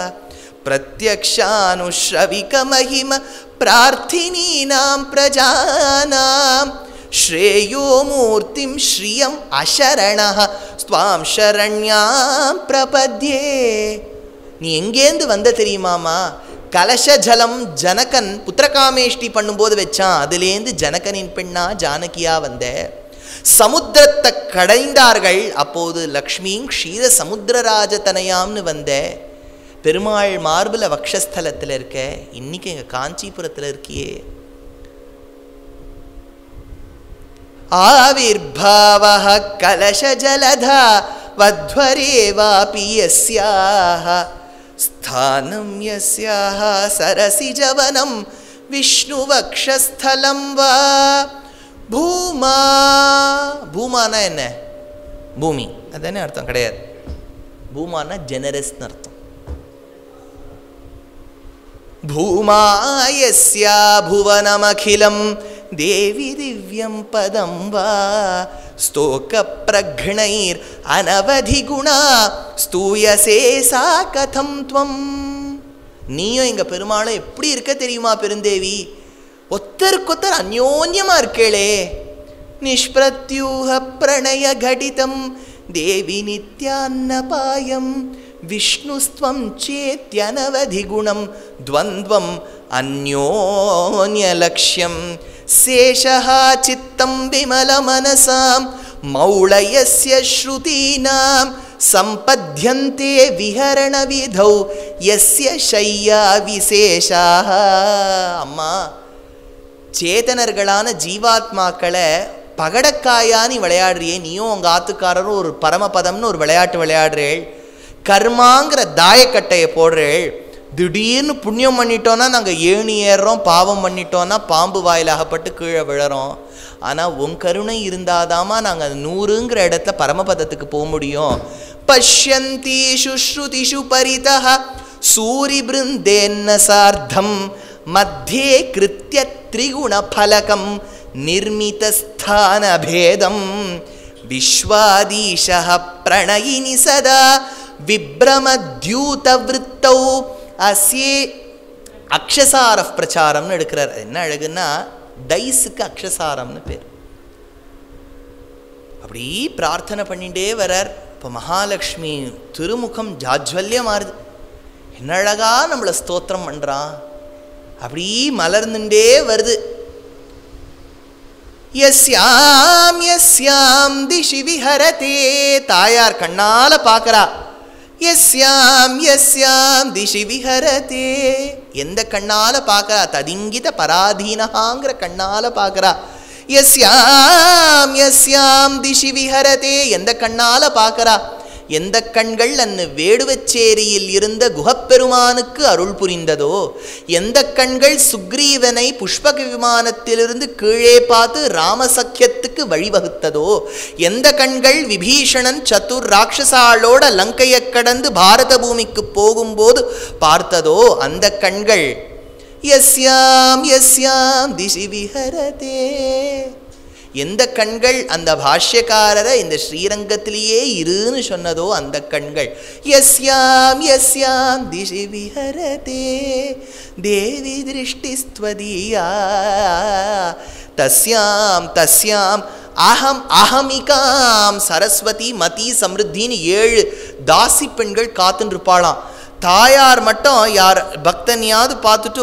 Speaker 1: பிரத்யக்ஷானுஷ்ரவிகமகிம பிரார்த்தினீனாம் பிரஜானாம் ஸ்ரேயோ மூர்த்திம் ஸ்ரீயம் அசரணः ஸ்வாம் சரண்யாம் பிரபத்யே நீ எங்கேருந்து வந்த தெரியுமாமா கலச ஜலம் ஜனகன் புத்திரகாமேஷ்டி பண்ணும்போது வச்சான் அதுலேருந்து ஜனகனின் பெண்ணா ஜானகியா வந்த சமுத்திரத்தை கடைந்தார்கள் அப்போது லக்ஷ்மியும் க்ஷீர சமுத்திரராஜதனயாம்னு வந்த பெருமாள் மார்புல வக்ஷஸ்தலத்தில் இருக்க இன்னைக்கு எங்க காஞ்சிபுரத்தில் இருக்கியே आविर्भावः कलशजलधा वध्वरेवापि यस्याः स्थानं यस्याः सरसिजवनं விஷ்ணுவக்ஷஸ்தலம் வா பூமா பூமானா என்ன பூமி அதானே அர்த்தம் கிடையாது பூமானா ஜெனரஸ்னு அர்த்தம் भूमायस्या भुवनमखिलं देवि दिव्यं पदं वा स्तोकप्रघ्नैर् अनवधिगुणा स्तूयसे सा कथं त्वं நீயும் எங்க பெருமாளை எப்படி இருக்க தெரியுமா பெருந்தேவி ஒத்தருக்கொத்தர் அந்யோன்யமா இருக்கேளே நிஷ்பிரத்யூக பிரணய கடிதம் தேவி நித்யான்னபாயம் விஷ்ணுஸ்துவம் சேத்யனவதிகுணம் துவन्द्वम् அந்யோன்யலக்ஷ்யம் சேஷः சித்தம் விமலமனசாம் மௌளயஸ்ய ஸ்ருதீனாம் சம்பத்யந்தே விஹரணவிதௌ யஸ்ய ஷய்யா விசேஷாः அம்மா சேதனர்களான ஜீவாத்மாக்களை பகடக்காயானி விளையாடுறியே நீயும் உங்கள் ஆத்துக்காரரும் ஒரு பரமபதம்னு ஒரு விளையாட்டு விளையாடுறேள் கர்மாங்கிற தாயக்கட்டையை போடுறேள் திடீர்னு புண்ணியம் பண்ணிட்டோன்னா நாங்கள் ஏணி ஏறுறோம் பாவம் பண்ணிட்டோன்னா பாம்பு வாயில் அகப்பட்டு கீழே விழறோம் ஆனால் உன் கருணை இருந்தாதாமா நாங்கள் நூறுங்கிற இடத்துல பரமபதத்துக்கு போக முடியும் பஷ்யந்தீஷு ஸ்ருதிஷு பரிதः சூரிபிருந்தேன்ன சார்த்தம் மத்தியே கிருத்திய திரிகுணஃபலகம் निर्मितस्थानभेदं विश्वादीशः प्रणयिनि सदा விப்ரமத்யூதவிருத்தௌ அஸ்யே அக்ஷசார பிரச்சாரம்னு எடுக்கிறார் அது என்ன அழகுன்னா டைஸுக்கு அக்ஷசாரம்னு பேர் அப்படி பிரார்த்தனை பண்ணிட்டே வரார் இப்போ மகாலட்சுமி திருமுகம் ஜாஜ்வல்யம் மாறுது என்ன அழகா நம்மளை ஸ்தோத்திரம் பண்ணுறான் அப்படி மலர்ந்துட்டே வருது யஸ்யாம் யஸ்யாம் திஷி விஹரதே தாயார் கண்ணால பார்க்கறா யஸ்யாம் யஸ்யாம் திஷி விஹரதே எந்த கண்ணால பார்க்கறா ததிங்கித பராதீனகாங்கிற கண்ணால பார்க்கறா யஸ்யாம் யஸ்யாம் திஷி விஹரதே எந்த கண்ணால பார்க்கறா எந்த கண்கள் அன்னு வேடுவச்சேரியில் இருந்த குகப்பெருமானுக்கு அருள் புரிந்ததோ எந்த கண்கள் சுக்ரீவனை புஷ்பக விமானத்திலிருந்து கீழே பார்த்து ராமசக்கியத்துக்கு வழிவகுத்ததோ எந்த கண்கள் விபீஷணன் சத்துர் ராட்சசாளோட லங்கையை கடந்து பாரத பூமிக்கு போகும்போது பார்த்ததோ அந்த கண்கள் யஸ்யாம் யஸ்யாம் திசி விஹரதே எந்த கண்கள் அந்த பாஷ்யக்காரரை இந்த ஸ்ரீரங்கத்திலேயே இருன்னு சொன்னதோ அந்த கண்கள் யஸ்யாம் யஸ்யாம் திசி விஹரதே தேவி திருஷ்டிஸ்துவதீயா தஸ்யாம் தஸ்யாம் அகம் அகமிகாம் சரஸ்வதி மதி சமிருத்தின்னு ஏழு தாசி பெண்கள் காத்துன்னு இருப்பாளாம் தாயார் மட்டும் யார் பக்தனையாவது பார்த்துட்டு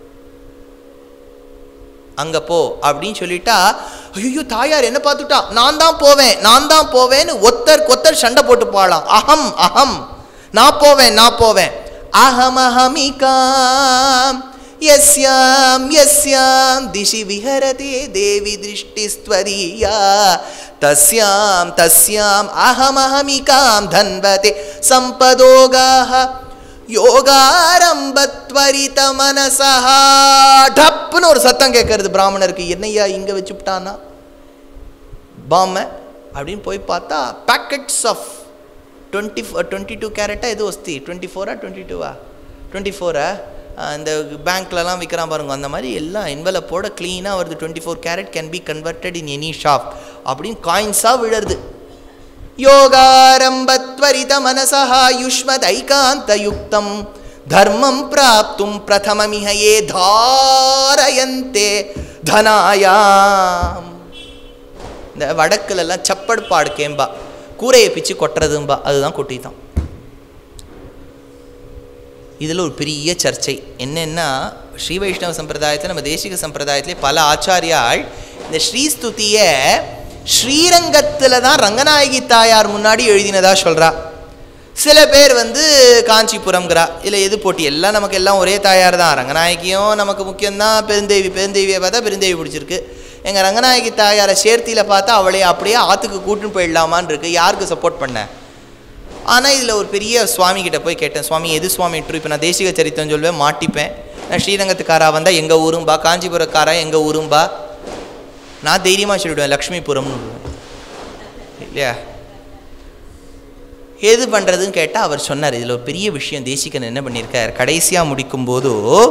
Speaker 1: அங்கே போ அப்படின்னு சொல்லிட்டா ஐயோ தாயார் என்ன பார்த்துட்டா நான் தான் போவேன் நான் தான் போவேன்னு ஒத்தர் ஒத்தர் சண்டை போட்டு போகலாம் அகம் அகம் நான் போவேன் நான் போவேன் அகம் அகமிகாம் யஸ்யாம் யஸ்யாம் திஷி விஹரதே தேவி திருஷ்டிஸ்வரீயா தஸ்யாம் தஸ்யாம் அகமஹமிகாம் தன்வதே சம்பதோகாக யோகாரம்பத்வரித மனசா டப்புன்னு ஒரு சத்தம் கேட்கறது பிராமணருக்கு என்னையா இங்கே வச்சுவிட்டானா பாம்பை அப்படின்னு போய் பார்த்தா packets of twenty twenty two கேரட்டா எது வஸ்தி டுவெண்ட்டி ஃபோரா டுவெண்ட்டி டூவா டுவெண்ட்டி ஃபோரா இந்த பேங்க்லலாம் விற்கிறான் பாருங்க அந்த மாதிரி எல்லாம் என்வலப்போட க்ளீனாக வருது twenty four carat can be converted in any shop அப்படின்னு காயின்ஸாக விழருது योगारम्भत्वरित मनसः युष्मदैकान्तयुक्तं धर्मं प्राप्तुं प्रथममिह ये धारयन्ते தனாயாம் இந்த வடக்குலலாம் சப்படு பாடு கேம்பா கூரையை பிச்சு கொட்டுறதும்பா அதுதான் கொட்டித்தான் இதில் ஒரு பெரிய சர்ச்சை என்னென்னா ஸ்ரீ வைஷ்ணவ சம்பிரதாயத்தில் நம்ம தேசிக சம்பிரதாயத்திலே பல ஆச்சாரியால் இந்த ஸ்ரீஸ்துதியை ஸ்ரீரங்கத்தில் தான் ரங்கநாயகி தாயார் முன்னாடி எழுதினதா சொல்கிறா சில பேர் வந்து காஞ்சிபுரம்ங்கிறா இல்லை எது போட்டி எல்லாம் நமக்கு எல்லாம் ஒரே தாயார் தான் ரங்கநாயகியும் நமக்கு முக்கியம்தான் பெருந்தேவி பெருந்தேவியை பார்த்தா பெருந்தேவி பிடிச்சிருக்கு எங்கள் ரங்கநாயகி தாயாரை சேர்த்தியில் பார்த்தா அவளே அப்படியே ஆற்றுக்கு கூட்டுன்னு போயிடலாமான்னு இருக்கு யாருக்கு சப்போர்ட் பண்ண ஆனால் இதில் ஒரு பெரிய சுவாமி கிட்ட போய் கேட்டேன் சுவாமி எது சுவாமி ட்ரூ இப்போ நான் தேசிக சரித்திரம் சொல்லுவேன் மாட்டிப்பேன் நான் ஸ்ரீரங்கத்துக்காரா வந்தால் எங்கள் ஊரும்பா காஞ்சிபுரக்காரா எங்கள் ஊரும்பா நான் தைரியமாக சொல்லிவிடுவேன் லக்ஷ்மிபுரம்னு விடுவேன் இல்லையா எது பண்ணுறதுன்னு கேட்டால் அவர் சொன்னார் இதில் ஒரு பெரிய விஷயம் தேசிகன் என்ன பண்ணியிருக்கார் கடைசியாக முடிக்கும்போது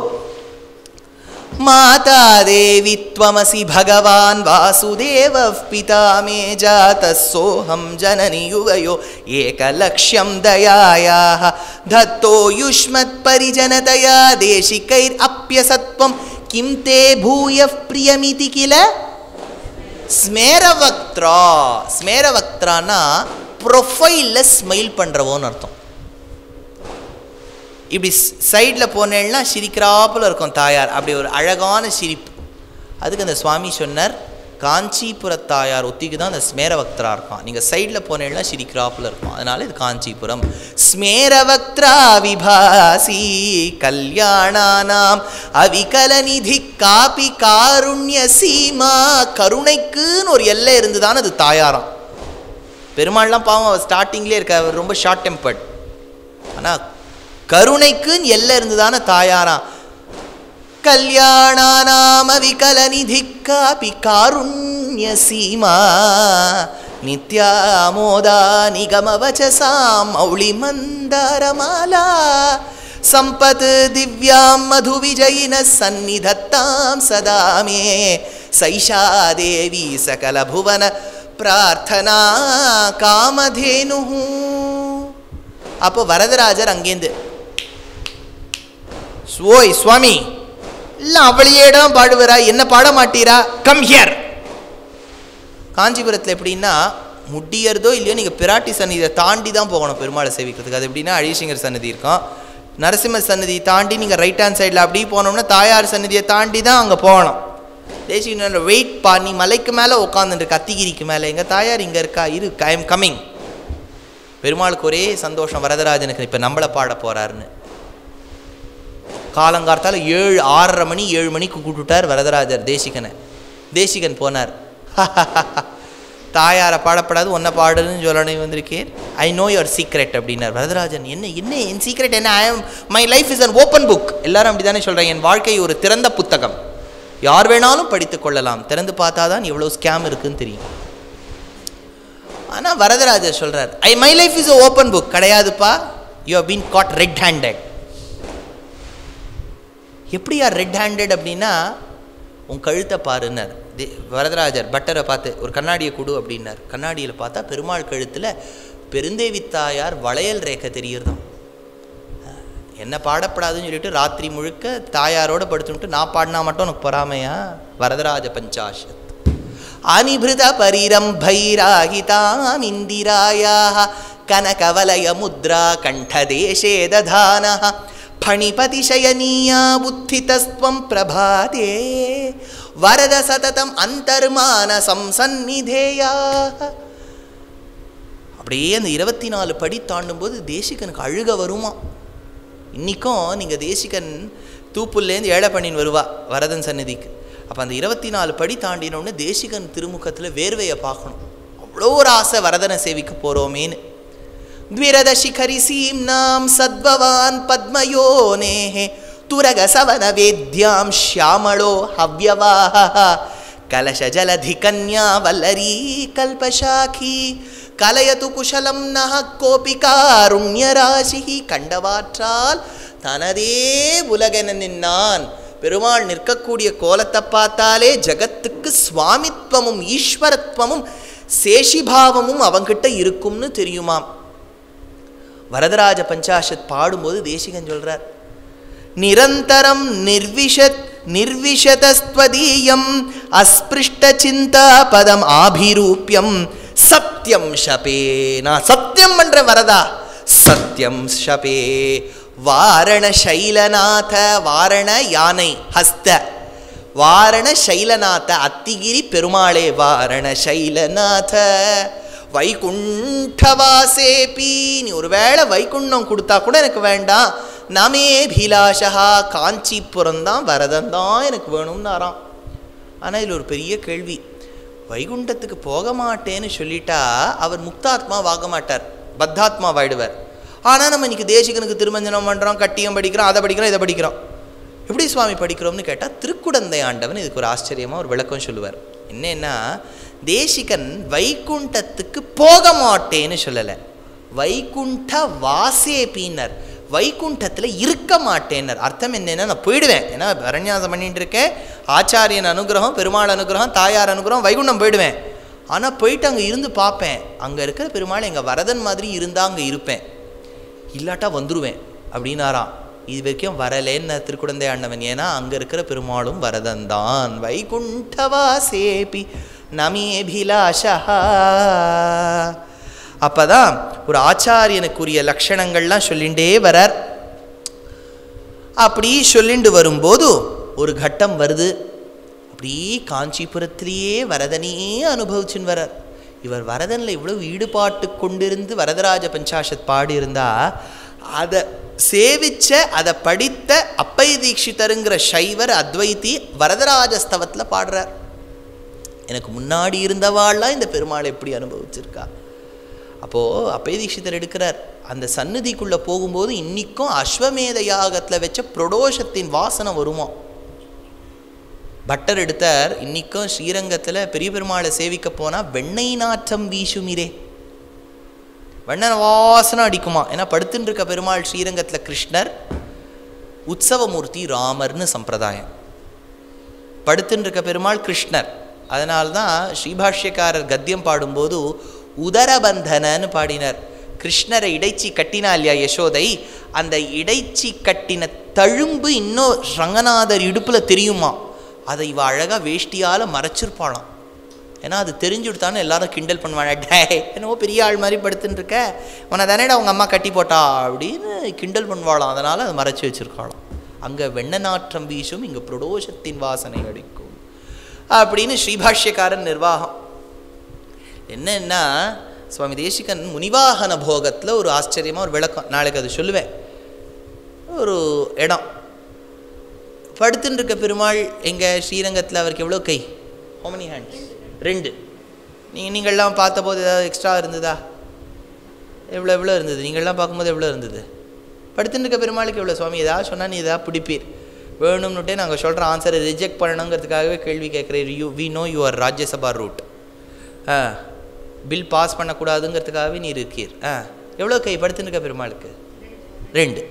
Speaker 1: மாதா தேவி त्वमसि भगवान् वासुदेवः पिता मे जातः सोऽहं जननि युवयो एकलक्ष्यं दयायाः धत्तो युष्मत्परिजनतया देशिकैरप्यसत्वं किं ते भूयः प्रियमिति किल ஸ்மேரவக்த்ரா ஸ்மேரவக்த்ரானா ப்ரொஃபைலில் ஸ்மைல் பண்ணுறவோன்னு அர்த்தம் இப்படி சைடில் போனேன்னா சிரிக்கிறாப்புல இருக்கும் தாயார் அப்படி ஒரு அழகான சிரிப்பு அதுக்கு அந்த சுவாமி சொன்னார் காஞ்சிபுர தாயார் ஒத்திக்கு தான் அந்த ஸ்மேரவக்தரா இருக்கும் நீங்கள் சைடில் போனேன்னா சிரிக்கிறாப்புல இருக்கும் அதனால இது காஞ்சிபுரம் ஸ்மேரவக்திரா விபாசி கல்யாணானாம் அவிகலநிதி காபி காருண்ய சீமா கருணைக்குன்னு ஒரு எல்லை இருந்துதான் அது தாயாராம் பெருமாள்லாம் பாவம் அவர் ஸ்டார்டிங்லேயே இருக்க அவர் ரொம்ப ஷார்ட் டெம்பர்ட் ஆனால் கருணைக்குன்னு எல்லை இருந்துதானே தாயாராம் கல்யாணானாம விகலநிதி காபி காருண்ய சீமா நித்யாமோதா நிகமவச்சசாம் மௌளி மந்தாரமாலா சம்பத் திவ்யாம் மது விஜயின சந்நிதத்தாம் சதா மே சைஷா தேவி சகல புவன பிரார்த்தனா காமதேனு அப்போ வரதராஜர் அங்கேருந்து ஓய் சுவாமி இல்லை அவளையே தான் பாடுவரா என்ன பாட மாட்டீரா கம் ஹியர் காஞ்சிபுரத்தில் எப்படின்னா முடியறதோ இல்லையோ நீங்கள் பிராட்டி சந்நிதியை தாண்டி தான் போகணும் பெருமாளை சேவிக்கிறதுக்கு அது எப்படின்னா அழிசிங்கர் சன்னதி இருக்கும் நரசிம்மர் சன்னதி தாண்டி நீங்கள் ரைட் ஹேண்ட் சைடில் அப்படி போனோம்னா தாயார் சன்னதியை தாண்டி தான் அங்கே போகணும் தேசிய வெயிட் பா நீ மலைக்கு மேலே உட்காந்துருக்கு அத்திகிரிக்கு மேலே எங்கள் தாயார் இங்கே இருக்கா இரு ஐ எம் கம்மிங் பெருமாளுக்கு ஒரே சந்தோஷம் வரதராஜனுக்கு இப்போ நம்மளை பாட போகிறாருன்னு காலங்கார்த்தால ஏழு ஆறரை மணி ஏழு மணிக்கு கூப்பிட்டுட்டார் வரதராஜர் தேசிகனை தேசிகன் போனார் தாயாரை பாடப்படாது ஒன்றை பாடுன்னு சொல்லணும் வந்திருக்கேன் ஐ நோ யுவர் சீக்ரெட் அப்படின்னார் வரதராஜன் என்ன என்ன என் சீக்ரெட் என்ன I'm my life is an open book எல்லாரும் அப்படி தானே சொல்கிறாங்க என் வாழ்க்கை ஒரு திறந்த புத்தகம் யார் வேணாலும் படித்து கொள்ளலாம் திறந்து பார்த்தா தான் எவ்வளோ ஸ்கேம் இருக்குன்னு தெரியும் ஆனால் வரதராஜர் சொல்கிறார் I my life is a open book கிடையாதுப்பா you have been caught red handed எப்படியா ரெட் ஹேண்டட் அப்படின்னா உன் கழுத்தை பாருன்னார் தே வரதராஜர் பட்டரை பார்த்து ஒரு கண்ணாடியை கொடு அப்படின்னார் கண்ணாடியில் பார்த்தா பெருமாள் கழுத்தில் பெருந்தேவி தாயார் வளையல் ரேக்கை தெரியுறதாம் என்ன பாடப்படாதுன்னு சொல்லிட்டு ராத்திரி முழுக்க தாயாரோட படுத்துட்டு நான் பாடினா மட்டும் உனக்கு பொறாமையா வரதராஜ பஞ்சாஷத் அனிபிருத பரிரம்பைராகிதாம் இந்திராயாக கனகவலய முத்ரா கண்டதேசே ததான ஃபணிபதிशयनीया बुद्धितस्त्वं प्रभाते वरद சததம் அந்தர்மானசம் சந்நிதேயா அப்படியே அந்த இருபத்தி நாலு படி தாண்டும்போது தேசிகனுக்கு அழுக வருமா இன்றைக்கும் நீங்கள் தேசிகன் தூப்புல்லேருந்து ஏழை பண்ணின்னு வருவா வரதன் சந்நிதிக்கு அப்போ அந்த இருபத்தி நாலு படி தாண்டினோடனே தேசிகன் திருமுகத்தில் வேர்வையை பார்க்கணும் அவ்வளோ ஒரு ஆசை வரதனை சேவிக்க போகிறோமேன்னு द्विरदशिखरिसीम्नां सद्भवान् पद्मयोनेः तुरगसवनवेद्यां श्यामळो हव्यवाहः कलशजलधिकन्या वल्लरी कल्पशाखी கலயது குஷலம் நக கோபி காருண்யராசிஹி கண்டவாற்றால் தனதே உலகென நின்னான் பெருமாள் நிற்கக்கூடிய கோலத்தை பார்த்தாலே ஜகத்துக்கு சுவாமித்வமும் ஈஸ்வரத்வமும் சேஷிபாவமும் அவங்கிட்ட இருக்கும்னு தெரியுமாம் வரதராஜ பஞ்சாஷத் பாடும்போது தேசிகன் சொல்றார் நிரந்தரம் நிர்விஷத் நிர்விஷதஸ்வதீயம் அஸ்பிருஷ்ட சிந்தா பதம் ஆபிரூபியம் சத்தியம் ஷபே நான் சத்தியம் பண்ற வரதா சத்தியம் ஷபே வாரண சைலநாத வாரண யானை ஹஸ்த வாரண சைலநாத அத்திகிரி பெருமாளே வாரண சைலநாத வைகுண்டவாசேபி நீ ஒருவேளை வைகுண்டம் கொடுத்தா கூட எனக்கு வேண்டாம் நமே பிலாஷா காஞ்சிபுரம் தான் வரதன் தான் எனக்கு வேணும்னாராம் ஆனால் இதில் ஒரு பெரிய கேள்வி வைகுண்டத்துக்கு போக மாட்டேன்னு சொல்லிட்டா அவர் முக்தாத்மா வாங்க மாட்டார் பத்தாத்மா வாயிடுவார் ஆனால் நம்ம இன்னைக்கு தேசிகனுக்கு திருமஞ்சனம் பண்ணுறோம் கட்டியம் படிக்கிறோம் அதை படிக்கிறோம் இதை படிக்கிறோம் எப்படி சுவாமி படிக்கிறோம்னு கேட்டால் திருக்குடந்தை ஆண்டவன் இதுக்கு ஒரு ஆச்சரியமாக ஒரு விளக்கம் சொல்லுவார் என்னன்னா தேசிகன் வைகுண்டத்துக்கு போக மாட்டேன்னு சொல்லலை வைகுண்ட வாசேபின்னர் வைகுண்டத்தில் இருக்க மாட்டேன்னர் அர்த்தம் என்னன்னா நான் போயிடுவேன் ஏன்னா பரநியாசம் பண்ணிட்டு இருக்கேன் ஆச்சாரியன் அனுகிரகம் பெருமாள் அனுகிரகம் தாயார் அனுகிரகம் வைகுண்டம் போயிடுவேன் ஆனால் போயிட்டு அங்கே இருந்து பார்ப்பேன் அங்கே இருக்கிற பெருமாள் எங்கள் வரதன் மாதிரி இருந்தால் அங்கே இருப்பேன் இல்லாட்டா வந்துருவேன் அப்படின்னாராம் இது வரைக்கும் வரலேன்னு திருக்குடந்தை ஆண்டவன் ஏன்னா அங்கே இருக்கிற பெருமாளும் வரதன் தான் வைகுண்டவாசேபி நமேபிலாஷா அப்பதான் ஒரு ஆச்சாரியனுக்குரிய லட்சணங்கள்லாம் சொல்லிண்டே வரார் அப்படி சொல்லிண்டு வரும்போது ஒரு கட்டம் வருது அப்படி காஞ்சிபுரத்திலேயே வரதனையே அனுபவிச்சுன்னு வரார் இவர் வரதனில் இவ்வளவு ஈடுபாட்டு கொண்டிருந்து வரதராஜ பஞ்சாஷத் பாடியிருந்தா அதை சேவிச்ச அதை படித்த அப்பை தீட்சிதருங்கிற சைவர் அத்வைத்தி வரதராஜ ஸ்தவத்தில் பாடுறார் எனக்கு முன்னாடி இருந்தவாள்லாம் இந்த பெருமாளை எப்படி அனுபவிச்சிருக்கா அப்போது அப்பை தீட்சிதர் எடுக்கிறார் அந்த சந்நிதிக்குள்ளே போகும்போது இன்னிக்கும் அஸ்வமேத யாகத்தில் வச்ச பிரதோஷத்தின் வாசனை வருமா பட்டர் எடுத்தார் இன்னிக்கும் ஸ்ரீரங்கத்தில் பெரிய பெருமாளை சேவிக்க போனால் வெண்ணெய் நாற்றம் வீசுமிரே வெண்ணெய் வாசனை அடிக்குமா ஏன்னா படுத்துட்டு இருக்க பெருமாள் ஸ்ரீரங்கத்தில் கிருஷ்ணர் உற்சவமூர்த்தி ராமர்னு சம்பிரதாயம் படுத்துட்டு இருக்க பெருமாள் கிருஷ்ணர் அதனால்தான் ஸ்ரீபாஷ்யக்காரர் கத்தியம் பாடும்போது உதரபந்தனன்னு பாடினார் கிருஷ்ணரை இடைச்சி கட்டினா இல்லையா யசோதை அந்த இடைச்சி கட்டின தழும்பு இன்னும் ரங்கநாதர் இடுப்பில் தெரியுமா அதை இவ அழகாக வேஷ்டியால் மறைச்சிருப்பாளாம் ஏன்னா அது தெரிஞ்சுடுத்தான்னு எல்லாரும் கிண்டல் பண்ணுவாங்க டே என்னவோ பெரிய ஆள் மாதிரி படுத்துன்னு இருக்க உன்னை தானேடா அவங்க அம்மா கட்டி போட்டா அப்படின்னு கிண்டல் பண்ணுவாளாம் அதனால் அதை மறைச்சி வச்சிருக்காளாம் அங்கே வெண்ண நாற்றம் வீசும் இங்கே பிரதோஷத்தின் வாசனை அடிக்கும் அப்படின்னு ஸ்ரீபாஷ்யக்காரன் நிர்வாகம் என்னன்னா சுவாமி தேசிகன் முனிவாகன போகத்தில் ஒரு ஆச்சரியமாக ஒரு விளக்கம் நாளைக்கு அது சொல்லுவேன் ஒரு இடம் படுத்துன்னு இருக்க பெருமாள் எங்கள் ஸ்ரீரங்கத்தில் அவருக்கு எவ்வளோ கை ஹோமனி ஹேண்ட்ஸ் ரெண்டு நீங்கள் நீங்கள்லாம் பார்த்தபோது ஏதாவது எக்ஸ்ட்ரா இருந்ததா எவ்வளோ எவ்வளோ இருந்தது நீங்கள்லாம் பார்க்கும்போது எவ்வளோ இருந்தது படுத்துன்னு இருக்க பெருமாளுக்கு எவ்வளோ சுவாமி ஏதாவது சொன்னால் நீ ஏதாவது பிடிப்பீர் வேணும்னுட்டே நாங்கள் சொல்கிற ஆன்சரை ரிஜெக்ட் பண்ணணுங்கிறதுக்காகவே கேள்வி கேட்குறேன் you we know your Rajya Sabha route ஆ பில் பாஸ் பண்ணக்கூடாதுங்கிறதுக்காகவே நீ இருக்கீர் ஆ எவ்வளோ கை படுத்துன்னு இருக்க பெருமாளுக்கு ரெண்டு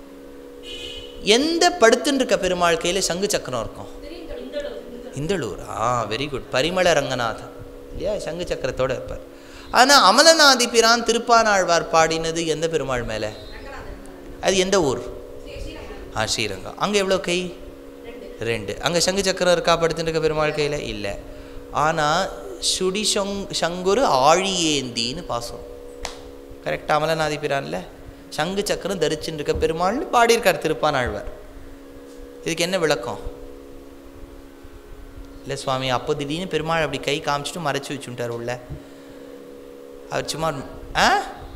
Speaker 1: எந்த படுத்துன்னு இருக்க பெருமாள் கையில் சங்கு சக்கரம் இருக்கும் இந்தளூர் ஆ வெரி குட் பரிமள ரங்கநாதன் இல்லையா சங்கு சக்கரத்தோடு இருப்பார் ஆனால் அமலநாதி பிரான் திருப்பானாழ்வார் பாடினது எந்த பெருமாள் மேலே அது எந்த ஊர் ஆ ஸ்ரீரங்கம் அங்கே எவ்வளோ கை ரெண்டு அங்கே சங்கு சக்கரம் இருக்கா படுத்துட்டு இருக்க பெருமாள் கையில் இல்லை ஆனால் சுடி சங் சங்குரு ஆழியேந்தின்னு பாசம் கரெக்டாக அமலநாதி பிரான்ல சங்கு சக்கரம் தரிச்சுன்னு இருக்க பெருமாள்னு பாடியிருக்கார் திருப்பானாழ்வார் இதுக்கு என்ன விளக்கம் இல்லை சுவாமி அப்போ திடீர்னு பெருமாள் அப்படி கை காமிச்சிட்டு மறைச்சி வச்சுட்டார் உள்ள அவர் சும்மா ஆ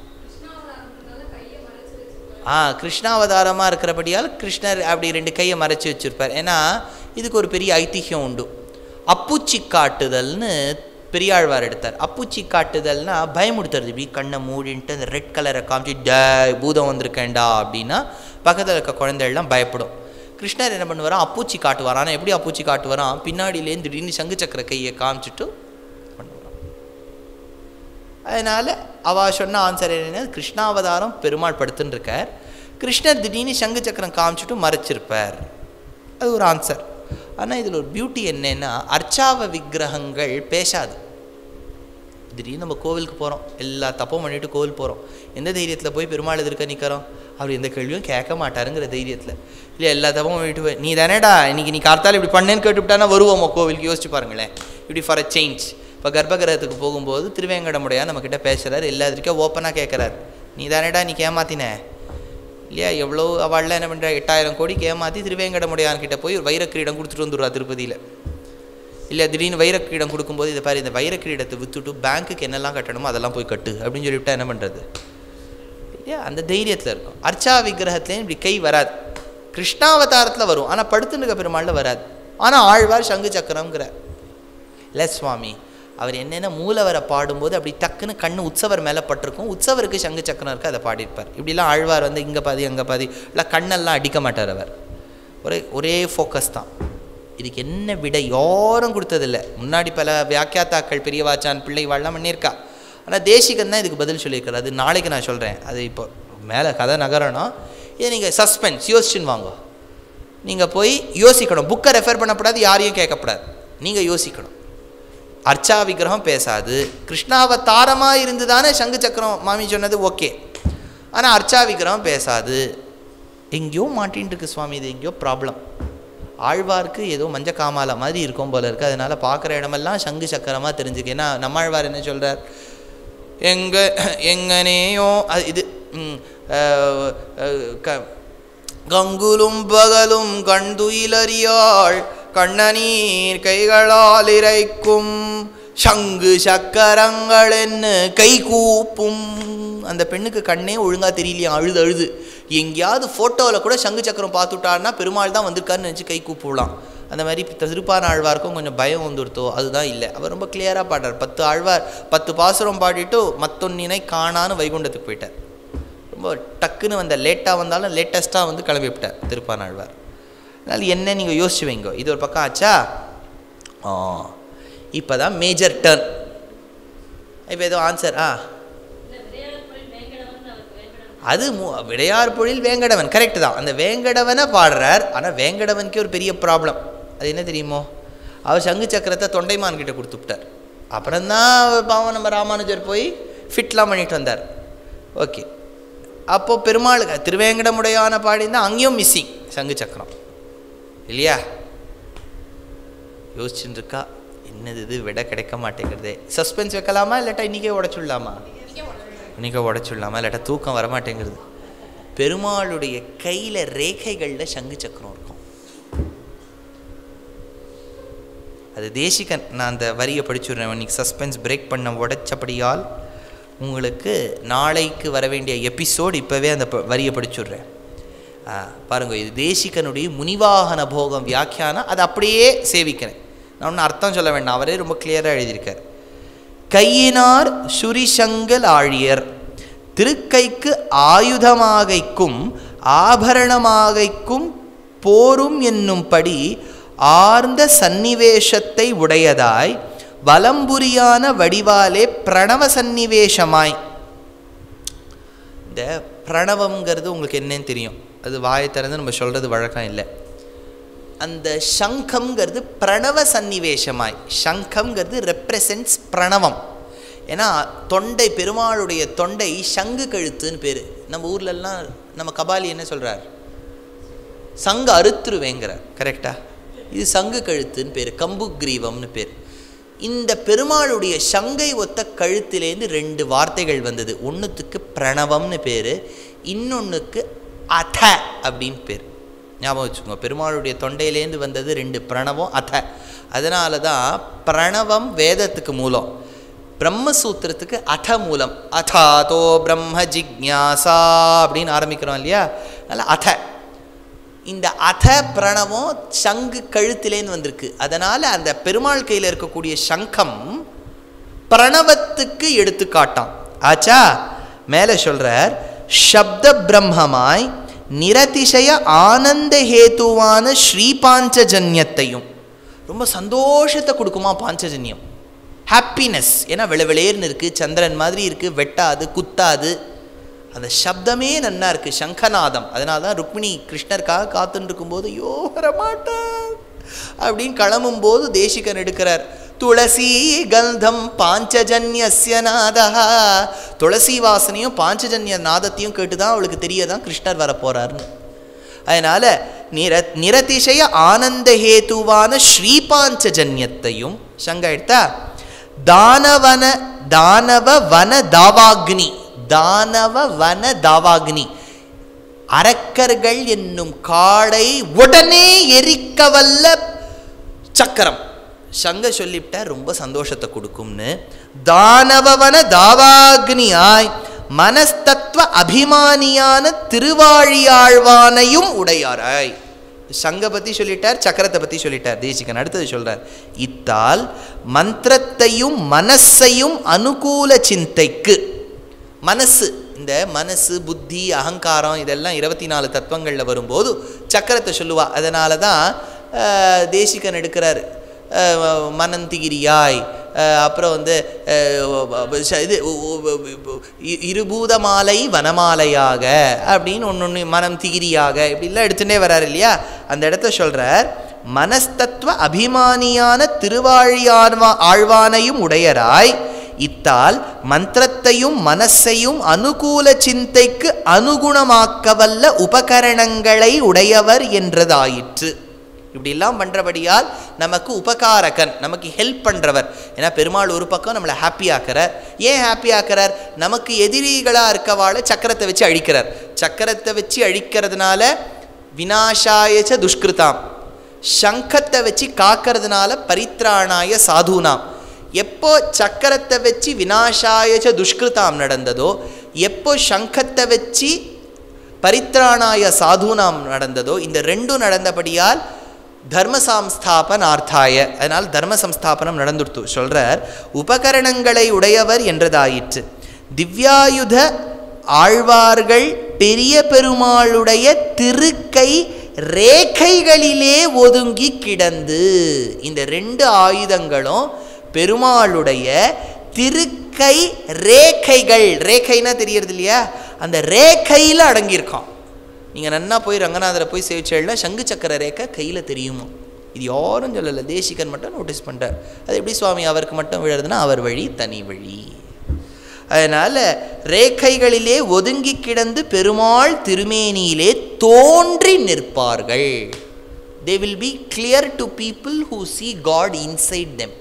Speaker 1: ஆ கிருஷ்ணாவதாரமாக இருக்கிறபடியால் கிருஷ்ணர் அப்படி ரெண்டு கையை மறைச்சி வச்சுருப்பார் ஏன்னா இதுக்கு ஒரு பெரிய ஐதிஹ்யம் உண்டு அப்புச்சி காட்டுதல்னு பெரியாழ்வார் எடுத்தார் அப்புச்சி காட்டுதல்னா பயமுடுத்துறது இப்படி கண்ணை மூடின்ட்டு அந்த ரெட் கலரை காமிச்சு ட பூதம் வந்திருக்கேன்டா அப்படின்னா பக்கத்தில் இருக்க குழந்தைகள்லாம் பயப்படும் கிருஷ்ணர் என்ன பண்ணுவாராம் அப்பூச்சி காட்டுவார் ஆனால் எப்படி அப்பூச்சி காட்டுவாராம் பின்னாடியிலேருந்து திடீர்னு சங்கு சக்கர கையை காமிச்சிட்டு பண்ணுவாராம் அதனால் அவ சொன்ன ஆன்சர் என்ன கிருஷ்ணாவதாரம் பெருமாள் படுத்துன்னு இருக்கார் கிருஷ்ணர் திடீர்னு சங்கு சக்கரம் காமிச்சிட்டு மறைச்சிருப்பார் அது ஒரு ஆன்சர் ஆனால் இதில் ஒரு பியூட்டி என்னன்னா அர்ச்சாவ விக்கிரகங்கள் பேசாது திடீர்னு நம்ம கோவிலுக்கு போகிறோம் எல்லா தப்பும் பண்ணிட்டு கோவில் போகிறோம் எந்த தைரியத்தில் போய் பெருமாள் எதிர்க்க நிற்கிறோம் அவர் எந்த கேள்வியும் கேட்க மாட்டாருங்கிற தைரியத்தில் இல்லை எல்லா தப்பும் பண்ணிட்டு போய் நீ தானேடா இன்னைக்கு நீ கார்த்தால் இப்படி பண்ணேன்னு கேட்டுவிட்டானா வருவோமா கோவிலுக்கு யோசிச்சு பாருங்களேன் இப்படி ஃபார் அ சேஞ்ச் இப்போ கர்ப்பகிரகத்துக்கு போகும்போது திருவேங்கடமுடையா நம்மக்கிட்ட பேசுகிறார் எல்லாத்துக்கும் ஓப்பனாக கேட்குறாரு நீ தானேடா நீ ஏமாத்தின இல்லையா எவ்வளோ அவள்லாம் என்ன பண்ணுறா எட்டாயிரம் கோடிக்கு ஏமாற்றி திருவேங்கடமுடையான் கிட்ட போய் ஒரு வைரக்கிரீடம் கொடுத்துட்டு வந்துடுவா திருப்பதியில் இல்லை திடீர்னு வைரக்கிரீடம் கொடுக்கும்போது இதை பாரு இந்த வைரக்கிரீடத்தை விற்றுட்டு பேங்க்குக்கு என்னெல்லாம் கட்டணுமோ அதெல்லாம் போய் கட்டு அப்படின்னு சொல்லிவிட்டா என்ன பண்ணுறது இல்லையா அந்த தைரியத்தில் இருக்கும் அர்ச்சா விக்கிரகத்துலேயும் இப்படி கை வராது கிருஷ்ணாவதாரத்தில் வரும் ஆனால் படுத்துருக்க பெருமாளில் வராது ஆனால் ஆழ்வார் சங்கு சக்கரம்ங்கிற இல்லை சுவாமி அவர் என்னென்ன மூலவரை பாடும்போது அப்படி டக்குன்னு கண்ணு உற்சவர் மேலே பட்டிருக்கும் உற்சவருக்கு சங்கு சக்கரம் இருக்குது அதை பாடியிருப்பார் இப்படிலாம் ஆழ்வார் வந்து இங்கே பாதி அங்கே பாதி இல்லை கண்ணெல்லாம் அடிக்க மாட்டார் அவர் ஒரே ஒரே ஃபோக்கஸ் தான் இதுக்கு என்ன விட யாரும் கொடுத்ததில்ல முன்னாடி பல வியாக்கியாத்தாக்கள் பெரியவாச்சான் பிள்ளை வாழலாம் பண்ணியிருக்கா ஆனால் தேசிகன் தான் இதுக்கு பதில் சொல்லியிருக்காரு அது நாளைக்கு நான் சொல்கிறேன் அது இப்போ மேலே கதை நகரணும் இதை நீங்கள் சஸ்பென்ஸ் யோசிச்சுன்னு வாங்க நீங்கள் போய் யோசிக்கணும் புக்கை ரெஃபர் பண்ணக்கூடாது யாரையும் கேட்கக்கூடாது நீங்கள் யோசிக்கணும் அர்ச்சா விக்கிரகம் பேசாது கிருஷ்ணாவதாரமாக இருந்து தானே சங்கு சக்கரம் மாமி சொன்னது ஓகே ஆனால் அர்ச்சா விக்கிரகம் பேசாது எங்கேயோ மாட்டின்னு இருக்கு சுவாமி இது எங்கேயோ ப்ராப்ளம் ஆழ்வாருக்கு ஏதோ மஞ்ச காமால மாதிரி இருக்கும் போல இருக்குது அதனால் பார்க்குற இடமெல்லாம் சங்கு சக்கரமாக தெரிஞ்சுக்க ஏன்னா நம்மாழ்வார் என்ன சொல்கிறார் எங்க எங்கனேயோ அது இது ம், அஹ், அஹ், க கங்குலும் பகலும் கண்துயிலறியாள் கண்ணநீர் கைகளால் இறைக்கும் சங்கு சக்கரங்கள் என்ன கை கூப்பும் அந்த பெண்ணுக்கு கண்ணே ஒழுங்காக தெரியலையா அழுது அழுது எங்கேயாவது ஃபோட்டோவில் கூட சங்கு சக்கரம் பார்த்துட்டாருன்னா பெருமாள் தான் வந்திருக்காருன்னு நினச்சி கை கூப்பிடலாம் அந்த மாதிரி திருப்பான ஆழ்வாருக்கும் கொஞ்சம் பயம் வந்துடுத்தோ அதுதான் இல்லை அவர் ரொம்ப கிளியராக பாடுறார் பத்து ஆழ்வார் பத்து பாசுரம் பாடிட்டு மத்தொன்னினை காணான்னு வைகுண்டத்துக்கு போயிட்டார் ரொம்ப டக்குன்னு வந்த லேட்டாக வந்தாலும் லேட்டஸ்ட்டாக வந்து கிளம்பி விட்டார் திருப்பானாழ்வார் அதனால் என்ன நீங்கள் யோசிச்சு வைங்க இது ஒரு பக்கம் ஆச்சா ஆ இப்போ தான் மேஜர் டர்ன் இப்போ ஏதோ ஆன்சர் ஆ அது மு விடையார் பொழில் வேங்கடவன் கரெக்டு தான் அந்த வேங்கடவனை பாடுறார் ஆனால் வேங்கடவனுக்கே ஒரு பெரிய ப்ராப்ளம் அது என்ன தெரியுமோ அவர் சங்கு சக்கரத்தை தொண்டைமான் கிட்ட கொடுத்துட்டார் அப்புறம்தான் பாவம் நம்ம ராமானுஜர் போய் ஃபிட்லாம் பண்ணிட்டு வந்தார் ஓகே அப்போ பெருமாள் திருவேங்கடமுடையான பாடினா அங்கேயும் மிஸ்ஸிங் சங்கு சக்கரம் இல்லையா யோசிச்சுட்டு இருக்கா என்னது இது விட கிடைக்க மாட்டேங்கிறதே சஸ்பென்ஸ் வைக்கலாமா இல்லாட்டா இன்றைக்கே உடச்சுடலாமா இன்றைக்கே உடச்சுடலாமா இல்லாட்டா தூக்கம் வர மாட்டேங்கிறது பெருமாளுடைய கையில் ரேகைகளில் சங்கு சக்கரம் இருக்கும் அது தேசிகன் நான் அந்த வரியை படிச்சுடுறேன் இன்னைக்கு சஸ்பென்ஸ் பிரேக் பண்ண உடைச்சபடியால் உங்களுக்கு நாளைக்கு வர வேண்டிய எபிசோட் இப்போவே அந்த ப- வரியை படிச்சுடுறேன் ஆ, பாருங்க இது தேசிகனுடைய முனிவாகன போகம் வியாக்கியானம் அதை அப்படியே சேவிக்கிறேன் நான் ஒன்றும் அர்த்தம் சொல்ல வேண்டாம் அவரே ரொம்ப கிளியராக எழுதியிருக்கார் கையினார் சுரிசங்கல் ஆழியர் திருக்கைக்கு ஆயுதமாகைக்கும் ஆபரணமாகைக்கும் போரும் என்னும்படி ஆர்ந்த சந்நிவேஷத்தை உடையதாய் வலம்புரியான வடிவாலே பிரணவ சந்நிவேஷமாய் இந்த பிரணவம்ங்கிறது உங்களுக்கு என்னன்னு தெரியும் அது வாயை திறந்து நம்ம சொல்கிறது வழக்கம் இல்லை அந்த சங்கம்ங்கிறது பிரணவ சந்நிவேஷமாய் சங்கம்ங்கிறது ரெப்ரசன்ட்ஸ் பிரணவம் ஏன்னா தொண்டை பெருமாளுடைய தொண்டை சங்கு கழுத்துன்னு பேர் நம்ம ஊர்லெல்லாம் நம்ம கபாலி என்ன சொல்கிறார் சங்கு அறுத்துருவேங்கிறார் கரெக்டா இது சங்கு கழுத்துன்னு பேர் கம்பு கிரீவம்னு பேர் இந்த பெருமாளுடைய சங்கை ஒத்த கழுத்திலேருந்து ரெண்டு வார்த்தைகள் வந்தது ஒன்றுத்துக்கு பிரணவம்னு பேர் இன்னொன்றுக்கு அத அப்படின்னு பேர் ஞாபகம் வச்சுக்கோங்க பெருமாளுடைய தொண்டையிலேருந்து வந்தது ரெண்டு பிரணவம் அத அதனால தான் பிரணவம் வேதத்துக்கு மூலம் பிரம்மசூத்திரத்துக்கு அத மூலம் அதாதோ பிரம்ம ஜிக்ஞாசா அப்படின்னு ஆரம்பிக்கிறோம் இல்லையா அதனால் அத இந்த அத பிரணவம் சங்கு கழுத்திலேருந்து வந்திருக்கு அதனால் அந்த பெருமாள் கையில் இருக்கக்கூடிய சங்கம் பிரணவத்துக்கு எடுத்துக்காட்டாம் ஆச்சா மேலே சொல்றார் சப்த பிரம்மமாய் நிரதிசய ஆனந்த ஹேத்துவான ஸ்ரீ பாஞ்சஜன்யத்தையும் ரொம்ப சந்தோஷத்தை கொடுக்குமா பாஞ்சஜன்யம் ஹாப்பினஸ் ஏன்னா வெளவெளேர்னு இருக்குது சந்திரன் மாதிரி இருக்குது வெட்டாது குத்தாது அந்த சப்தமே நன்னா இருக்குது சங்கநாதம் அதனால தான் ருக்மிணி கிருஷ்ணருக்காக காத்துன்னு இருக்கும்போது ஐயோ வரமாட்டார் அப்படின்னு கிளம்பும்போது தேசிகன் எடுக்கிறார் துளசி கந்தம் பாஞ்சஜன்யஸ்ய நாதா துளசி வாசனையும் பாஞ்சஜன்ய நாதத்தையும் கேட்டு தான் அவளுக்கு தெரியதான் கிருஷ்ணர் வர போறாருன்னு அதனால நிர நிரதிசய ஆனந்த ஹேதுவான ஸ்ரீபாஞ்சஜன்யத்தையும் சங்க எடுத்தா தானவன தானவ வன தாவாக்னி தானவ வன தாவாக்னி அரக்கர்கள் என்னும் காடை உடனே எரிக்கவல்ல சக்கரம் சங்க சொல்லிவிட்டார் ரொம்ப சந்தோஷத்தை கொடுக்கும்னு தானவவன தாவாக்னியாய் மனஸ்தத்துவ அபிமானியான திருவாழியாழ்வானையும் உடையாராய் சங்க பற்றி சொல்லிட்டார் சக்கரத்தை பற்றி சொல்லிட்டார் தேசிகன் அடுத்தது சொல்றார் இத்தால் மந்திரத்தையும் மனசையும் அனுகூல சிந்தைக்கு மனசு இந்த மனசு புத்தி அகங்காரம் இதெல்லாம் இருபத்தி நாலு தத்துவங்களில் வரும்போது சக்கரத்தை சொல்லுவா அதனால தான் அஹ், தேசிகன் எடுக்கிறாரு அஹ், மனந்திகிரியாய் அஹ், அப்புறம் வந்து அஹ், ச- இது உ- உ- உ- இ- இருபூதமாலை வனமாலையாக அப்படின்னு ஒன்று ஒன்று மனம் திகிரியாக இப்படிலாம் எடுத்துகிட்டே வராரு இல்லையா அந்த இடத்த சொல்கிறார் மனஸ்தத்துவ அபிமானியான திருவாழியான்வா ஆழ்வானையும் உடையராய் இத்தால் மந்திரத்தையும் மனசையும் அனுகூல சிந்தைக்கு அனுகுணமாக்கவல்ல உபகரணங்களை உடையவர் என்றதாயிற்று இப்படிலாம் பண்ணுறபடியால் நமக்கு உபகாரகன் நமக்கு ஹெல்ப் பண்ணுறவர் ஏன்னா பெருமாள் ஒரு பக்கம் நம்மளை ஹாப்பி ஆக்குறார் ஏன் ஹாப்பி ஆக்குறார் நமக்கு எதிரிகளாக இருக்கவாளை சக்கரத்தை வச்சு அழிக்கிறார் சக்கரத்தை வச்சு அழிக்கிறதுனால வினாசாயச்ச துஷ்கிருதாம் சங்கத்தை வச்சு காக்கிறதுனால பரித்ராணாய சாதுனாம் எப்போ சக்கரத்தை வச்சு வினாசாயச்ச துஷ்கிருதாம் நடந்ததோ எப்போ சங்கத்தை வச்சு பரித்ராணாய சாதுனாம் நடந்ததோ இந்த ரெண்டும் நடந்தபடியால் தர்ம சம்ஸ்தாபனார்த்தாய அதனால் தர்ம சம்ஸ்தாபனம் நடந்துடுத்து சொல்றார் உபகரணங்களை உடையவர் என்றதாயிற்று திவ்யாயுத ஆழ்வார்கள் பெரிய பெருமாளுடைய திருக்கை ரேகைகளிலே ஒதுங்கி கிடந்து இந்த ரெண்டு ஆயுதங்களும் பெருமாளுடைய திருக்கை ரேகைகள் ரேகைன்னா தெரியறது இல்லையா அந்த ரேகையில் அடங்கியிருக்கான் நீங்கள் நன்னா போய் ரங்கநாதரை போய் சேவிச்சேன்னா சங்கு சக்கர ரேகை கையில் தெரியுமா இது யாரும் சொல்லலை தேசிகன் மட்டும் நோட்டீஸ் பண்ணுறார் அது எப்படி சுவாமி அவருக்கு மட்டும் விழுறதுன்னா அவர் வழி தனி வழி அதனால் ரேகைகளிலே ஒதுங்கி கிடந்து பெருமாள் திருமேனியிலே தோன்றி நிற்பார்கள் they will be clear to people who see God inside them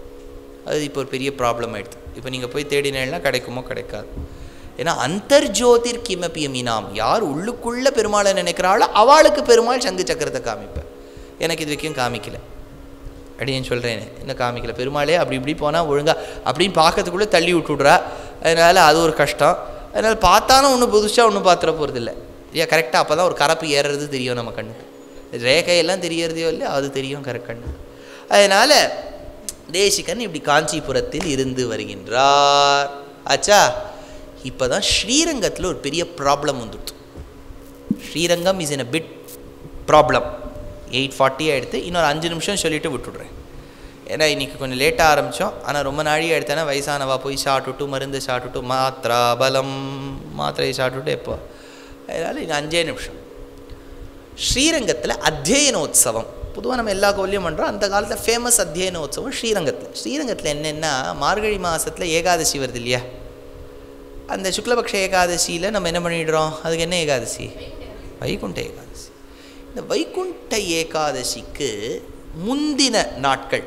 Speaker 1: அது இப்போ ஒரு பெரிய ப்ராப்ளம் ஆயிடுது இப்போ நீங்கள் போய் தேடினேன்னா கிடைக்குமோ கிடைக்காது ஏன்னா அந்தர்ஜோதிர் கிமபி மீனாம் யார் உள்ளுக்குள்ள பெருமாளை நினைக்கிறாளோ அவளுக்கு பெருமாள் சங்கு சக்கரத்தை காமிப்பேன் எனக்கு இது வரைக்கும் காமிக்கல அப்படின்னு சொல்கிறேன் இன்னும் காமிக்கல பெருமாளே அப்படி இப்படி போனால் ஒழுங்கா அப்படின்னு பார்க்கறதுக்குள்ளே தள்ளி விட்டுடுறா அதனால் அது ஒரு கஷ்டம் அதனால் பார்த்தாலும் ஒன்றும் புதுசாக ஒன்றும் பார்த்துட போகிறதில்ல இல்லையா கரெக்டாக அப்போ தான் ஒரு கரப்பு ஏறுறது தெரியும் நம்ம கண்ணுக்கு ரேகையெல்லாம் தெரியறதையோ இல்லையா அது தெரியும் கரெக்ட் கண்ணு அதனால் தேசிகன் இப்படி காஞ்சிபுரத்தில் இருந்து வருகின்றார் ஆச்சா இப்போ தான் ஸ்ரீரங்கத்தில் ஒரு பெரிய ப்ராப்ளம் வந்துடுது Srirangam is in a bit problem eight forty எடுத்து இன்னொரு அஞ்சு நிமிஷம் சொல்லிட்டு விட்டுடுறேன் ஏன்னா இன்றைக்கி கொஞ்சம் லேட்டாக ஆரம்பித்தோம் ஆனால் ரொம்ப நாழி எடுத்தேன்னா வயசானவா போய் சாப்பிட்டுட்டு மருந்து சாப்பிட்டுட்டு மாத்திரா பலம் மாத்திரையை சாப்பிட்டுட்டு எப்போ அதனால் இன்னும் அஞ்சே நிமிஷம் ஸ்ரீரங்கத்தில் அத்தியனோத்சவம் பொதுவாக நம்ம எல்லா கோவிலையும் பண்ணுறோம் அந்த காலத்தில் ஃபேமஸ் அத்தியனோத்சவம் ஸ்ரீரங்கத்தில் ஸ்ரீரங்கத்தில் என்னென்னா மார்கழி மாதத்தில் ஏகாதசி வருது இல்லையா அந்த சுக்லபக்ஷ ஏகாதசியில் நம்ம என்ன பண்ணிடுறோம் அதுக்கு என்ன ஏகாதசி வைகுண்ட ஏகாதசி இந்த வைகுண்ட ஏகாதசிக்கு முந்தின நாட்கள்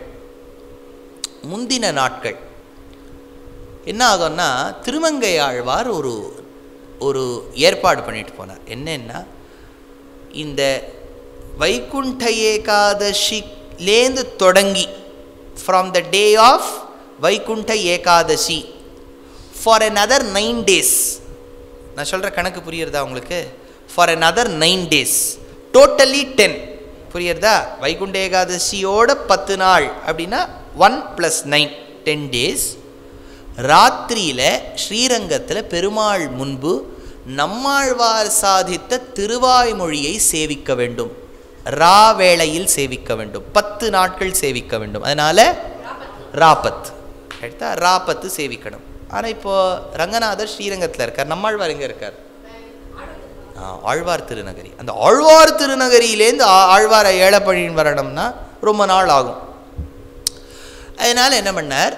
Speaker 1: முந்தின நாட்கள் என்ன ஆகும்னா திருமங்கை ஆழ்வார் ஒரு ஒரு ஏற்பாடு பண்ணிட்டு போனார் என்னன்னா இந்த வைகுண்ட ஏகாதசிலேருந்து தொடங்கி from the day of Vaikuntha Ekadashi for another nine days நான் சொல்கிற கணக்கு புரியுறதா உங்களுக்கு for another nine days totally ten புரியுறதா வைகுண்ட ஏகாதசியோட பத்து நாள் அப்படின்னா one plus nine ten days ராத்திரியில் ஸ்ரீரங்கத்தில் பெருமாள் முன்பு நம்மாழ்வார் சாதித்த திருவாய்மொழியை சேவிக்க வேண்டும் ரா வேளையில் சேவிக்க வேண்டும் பத்து நாட்கள் சேவிக்க வேண்டும் அதனால் ராபத் எடுத்தா ராபத்து சேவிக்கணும் ஆனால் இப்போது ரங்கநாதர் ஸ்ரீரங்கத்தில் இருக்கார் நம்மாழ்வார் எங்கே இருக்கார் ஆ, ஆழ்வார் திருநகரி அந்த ஆழ்வார் திருநகரியிலேருந்து ஆ- ஆழ்வாரை ஏழப்பழின்னு வரணும்னா ரொம்ப நாள் ஆகும் அதனால் என்ன பண்ணார்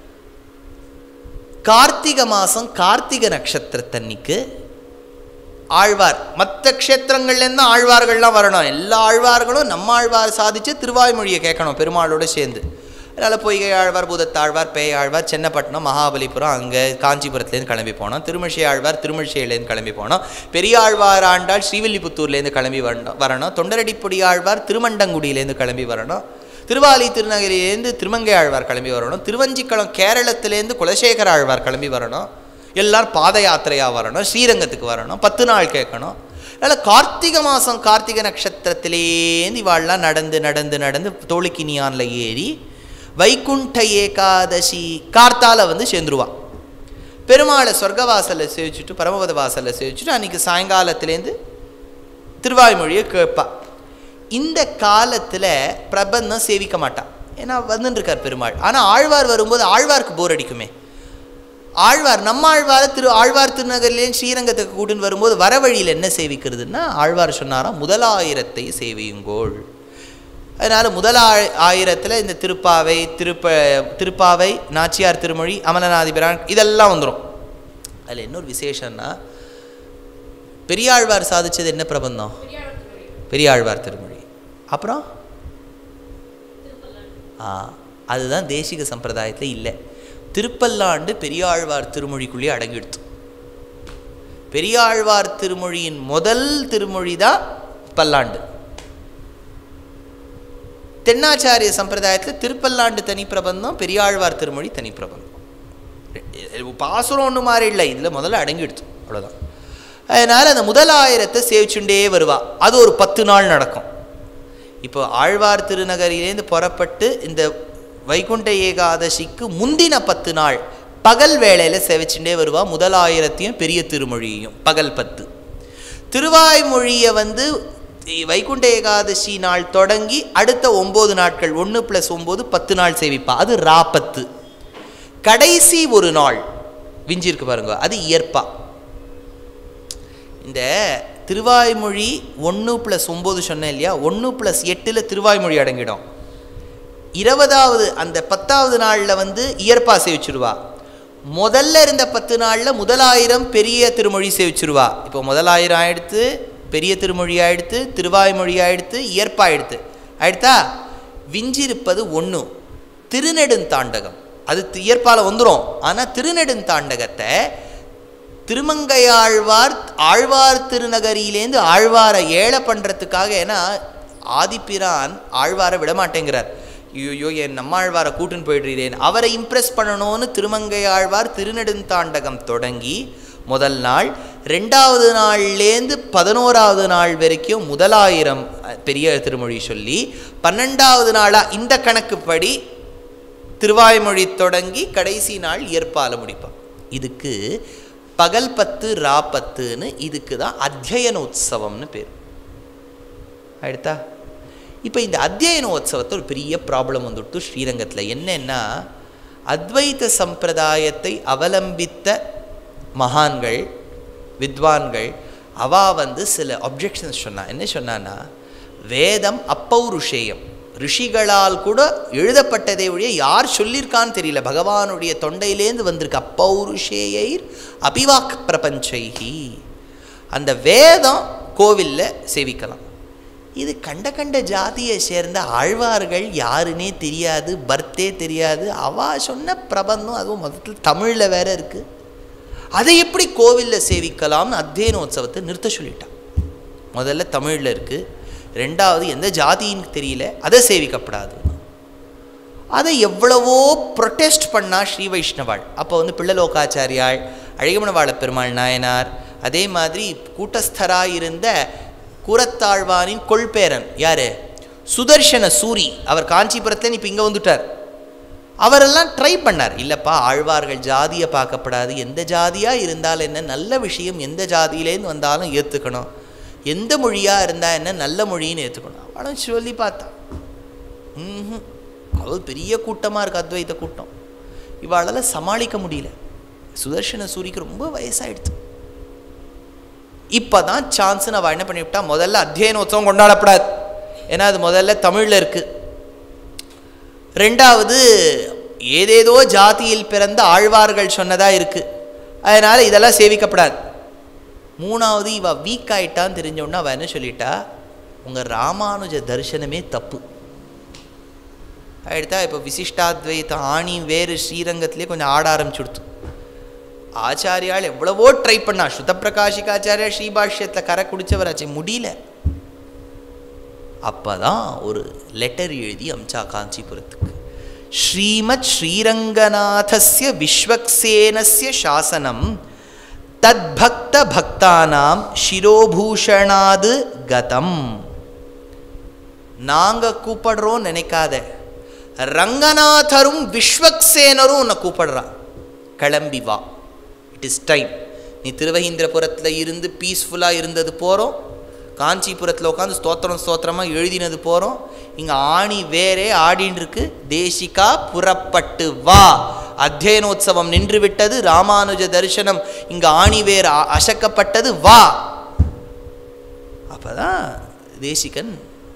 Speaker 1: கார்த்திகை மாதம் கார்த்திகை நட்சத்திரத்தன்னைக்கு ஆழ்வார் மற்ற க்ஷேத்திரங்கள்லேருந்து ஆழ்வார்கள்லாம் வரணும் எல்லா ஆழ்வார்களும் நம்ம ஆழ்வார் சாதித்து திருவாய்மொழியை கேட்கணும் பெருமாளோட சேர்ந்து அதனால் பொய்கை ஆழ்வார் பூதத்தாழ்வார் பேய் ஆழ்வார் சென்னப்பட்டினம் மகாபலிபுரம் அங்கே காஞ்சிபுரத்துலேருந்து கிளம்பி போனோம் திருமிஷை ஆழ்வார் திருமிஷையிலேருந்து கிளம்பி போனோம் பெரிய ஆழ்வார் ஆண்டாள் ஸ்ரீவில்லிபுத்தூர்லேருந்து கிளம்பி வரணும் வரணும் தொண்டரடிப்பொடி ஆழ்வார் திருமண்டங்குடியிலேருந்து கிளம்பி வரணும் திருவாலி திருநகரிலேருந்து திருமங்கை ஆழ்வார் கிளம்பி வரணும் திருவஞ்சிக்குளம் கேரளத்திலேருந்து குலசேகர ஆழ்வார் கிளம்பி வரணும் எல்லாரும் பாத யாத்திரையாக வரணும் ஸ்ரீரங்கத்துக்கு வரணும் பத்து நாள் கேட்கணும் அதனால் கார்த்திகை மாதம் கார்த்திகை நட்சத்திரத்திலேருந்து இவாள்லாம் நடந்து நடந்து நடந்து தோளுக்கினியானில் ஏறி வைகுண்ட ஏகாதசி கார்த்தால வந்து சேர்ந்துருவா பெருமாளை சொர்க்கவாசலில் சேவிச்சுட்டு பரமபத வாசலில் சேவிச்சுட்டு அன்றைக்கி சாயங்காலத்துலேருந்து திருவாய்மொழியை கேட்பா இந்த காலத்தில் பிரபந்தம் சேவிக்க மாட்டான் ஏன்னா வந்துட்டுருக்கார் பெருமாள் ஆனால் ஆழ்வார் வரும்போது ஆழ்வார்க்கு போர் அடிக்குமே ஆழ்வார் நம்ம ஆழ்வார் திரு ஆழ்வார் திருநகர்லேயும் ஸ்ரீரங்கத்துக்கு கூட்டின்னு வரும்போது வர வழியில் என்ன சேவிக்கிறதுன்னா ஆழ்வார் சொன்னாராம் முதலாயிரத்தை சேவியுங்கோள் அதனால் முதல் ஆ- ஆயிரத்தில் இந்த திருப்பாவை திருப்ப திருப்பாவை நாச்சியார் திருமொழி அமலநாதிபிரான் இதெல்லாம் வந்துடும் அதில் இன்னொரு விசேஷம்னா பெரியாழ்வார் சாதிச்சது என்ன பிரபந்தம் பெரியாழ்வார் திருமொழி அப்புறம் ஆ அதுதான் தேசிக சம்பிரதாயத்தில் இல்லை திருப்பல்லாண்டு பெரியாழ்வார் திருமொழிக்குள்ளேயே அடங்கிடுத்து பெரியாழ்வார் திருமொழியின் முதல் திருமொழி தான் பல்லாண்டு தென்னாச்சாரிய சம்பிரதாயத்தில் திருப்பல்லாண்டு தனி பிரபந்தம் பெரியாழ்வார் திருமொழி தனி பிரபந்தம் பாசுரம் ஒன்று மாதிரி இல்லை இதில் முதல்ல அடங்கிடுச்சு அவ்வளோதான் அதனால் அந்த முதல் ஆயிரத்தை சேவிச்சுண்டே வருவா அது ஒரு பத்து நாள் நடக்கும் இப்போ ஆழ்வார் திருநகரிலேருந்து புறப்பட்டு இந்த வைகுண்ட ஏகாதசிக்கு முந்தின பத்து நாள் பகல் வேளையில் சேவிச்சுட்டே வருவா முதல் ஆயிரத்தையும் பெரிய திருமொழியையும் பகல் பத்து திருவாய்மொழியை வந்து வைகுண்ட ஏகாதசி நாள் தொடங்கி அடுத்த ஒம்பது நாட்கள் ஒன்று ப்ளஸ் ஒம்பது பத்து நாள் சேவிப்பா அது ராப்பத்து கடைசி ஒரு நாள் விஞ்சிருக்கு பாருங்க அது இயற்பா இந்த திருவாய்மொழி ஒன்று ப்ளஸ் ஒம்பது சொன்னேன் இல்லையா ஒன்று ப்ளஸ் எட்டில் திருவாய்மொழி அடங்கிடும் இருபதாவது அந்த பத்தாவது நாளில் வந்து இயற்பா சேவிச்சிருவா முதல்ல இருந்த பத்து நாளில் முதலாயிரம் பெரிய திருமொழி சேவிச்சிருவா இப்போ முதலாயிரம் ஆயிடுத்து பெரிய திருமொழி ஆயிடுத்து திருவாய்மொழி ஆயிடுத்து இயற்பா ஆயிடுத்து ஆயிடுத்தா விஞ்சிருப்பது ஒன்று திருநெடுந்தாண்டகம் அது தி- இயற்பால வந்துடும் ஆனால் திருநெடுந்தாண்டகத்தை திருமங்கையாழ்வார் ஆழ்வார் திருநகரியிலேருந்து ஆழ்வாரை ஏழை பண்ணுறதுக்காக ஏன்னா ஆதிப்பிரான் ஆழ்வாரை விடமாட்டேங்கிறார் ஐயோ என் நம்மாழ்வாரை கூட்டுன்னு போயிடுறேன் அவரை இம்ப்ரெஸ் பண்ணணும்னு திருமங்கை ஆழ்வார் திருநெடுந்தாண்டகம் தொடங்கி முதல் நாள் ரெண்டாவது நாள்லேருந்து பதினோராவது நாள் வரைக்கும் முதலாயிரம் அஹ், பெரிய திருமொழி சொல்லி பன்னெண்டாவது நாளாக இந்த கணக்குப்படி திருவாய்மொழி தொடங்கி கடைசி நாள் இயற்பால முடிப்பான் இதுக்கு பகல் பத்து ரா பத்துன்னு இதுக்கு தான் அத்தியன உற்சவம்னு பேர் ஆயிடுத்தா இப்போ இந்த அத்தியன உற்சவத்தை ஒரு பெரிய ப்ராப்ளம் வந்துடுத்து ஸ்ரீரங்கத்தில் என்னன்னா அத்வைத சம்பிரதாயத்தை அவலம்பித்த மகான்கள் வித்வான்கள் அவா வந்து சில அப்ஜெக்ஷன்ஸ் சொன்னா என்ன சொன்னான்னா வேதம் அப்பௌருஷேயம் ரிஷிகளால் கூட எழுதப்பட்டதை ஒழிய யார் சொல்லியிருக்கான்னு தெரியல பகவானுடைய தொண்டையிலேருந்து வந்திருக்கு அப்பௌருஷேயைர் அபிவாக் பிரபஞ்சைஹி அந்த வேதம் கோவிலில் சேவிக்கலாம் இது கண்ட கண்ட ஜாதியை சேர்ந்த ஆழ்வார்கள் யாருன்னே தெரியாது பர்த்தே தெரியாது அவா சொன்ன பிரபந்தம் அதுவும் மொத்தத்தில் தமிழில் வேற இருக்கு அதை எப்படி கோவிலில் சேவிக்கலாம்னு அத்தியனோத்சவத்தை நிறுத்த சொல்லிட்டான் முதல்ல தமிழில் இருக்கு ரெண்டாவது எந்த ஜாதின்னு தெரியல அதை சேவிக்கப்படாது அதை எவ்வளவோ ப்ரொட்டெஸ்ட் பண்ணா ஸ்ரீ வைஷ்ணவாள் அப்போ வந்து பிள்ளலோகாச்சாரியாள் அழகமணவாள பெருமாள் நாயனார் அதே மாதிரி கூட்டஸ்தராக இருந்த கூரத்தாழ்வானின் கொள்பேரன் யாரு சுதர்ஷன சூரி அவர் காஞ்சிபுரத்துல இப்போ இங்கே வந்துட்டார் அவரெல்லாம் ட்ரை பண்ணார் இல்லைப்பா ஆழ்வார்கள் ஜாதியை பார்க்கப்படாது எந்த ஜாதியாக இருந்தால் என்ன நல்ல விஷயம் எந்த ஜாதியிலேருந்து வந்தாலும் ஏற்றுக்கணும் எந்த மொழியாக இருந்தால் என்ன நல்ல மொழின்னு ஏற்றுக்கணும் அவளும் சொல்லி பார்த்தா ம் அவள் பெரிய கூட்டமாக இருக்கு அத்வைத கூட்டம் இவாளால் சமாளிக்க முடியல சுதர்ஷன சூரிக்கு ரொம்ப வயசாயிடுச்சு இப்போ தான் சான்ஸ்னு அவள் என்ன பண்ணிவிட்டா முதல்ல அத்தியனோத்சவம் கொண்டாடப்படாது ஏன்னா அது முதல்ல தமிழில் இருக்குது ரெண்டாவது ஏதேதோ ஜாதியில் பிறந்த ஆழ்வார்கள் சொன்னதா இருக்கு அதனால இதெல்லாம் சேவிக்கப்படாது மூணாவது இவ வீக் ஆயிட்டான்னு தெரிஞ்ச உடனே அவ என்ன சொல்லிட்டா உங்க ராமானுஜ தரிசனமே தப்பு ஆயிடுத்தா இப்போ விசிஷ்டாத்வைத்த ஆணி வேறு ஸ்ரீரங்கத்திலே கொஞ்சம் ஆட ஆரம்பிச்சுடுத்து ஆச்சாரியால் எவ்வளவோ ட்ரை பண்ணா ஸ்ருத பிரகாஷிகாச்சாரியா ஸ்ரீபாஷ்யத்தில் கரை குடிச்சவராச்சு முடியல அப்பதான் ஒரு லெட்டர் எழுதி அமிச்சா காஞ்சிபுரத்துக்கு ஸ்ரீமத் ஸ்ரீரங்கநாதஸ்ய விஸ்வக்சேனஸ்ய சாசனம் தத்பக்த பக்தானாம் சிரோபூஷணாது கதம் நாங்க கூப்பிடுறோம் நினைக்காத ரங்கநாதரும் விஸ்வக்சேனரும் உன்னை கூப்பிடுறா கிளம்பி வா இட் இஸ் டைம் நீ திருவஹீந்திரபுரத்தில் இருந்து பீஸ்ஃபுல்லாக இருந்தது போகிறோம் காஞ்சிபுரத்தில் உட்காந்து ஸ்தோத்திரம் ஸ்தோத்திரமாக எழுதினது போகிறோம் இங்கே ஆணி வேறே ஆடின்னு இருக்கு தேசிகா புறப்பட்டு வா அத்தியனோத்சவம் நின்று விட்டது ராமானுஜ தரிசனம் இங்கே ஆணி வேர் அ- அசக்கப்பட்டது வா அப்பதான் தேசிகன்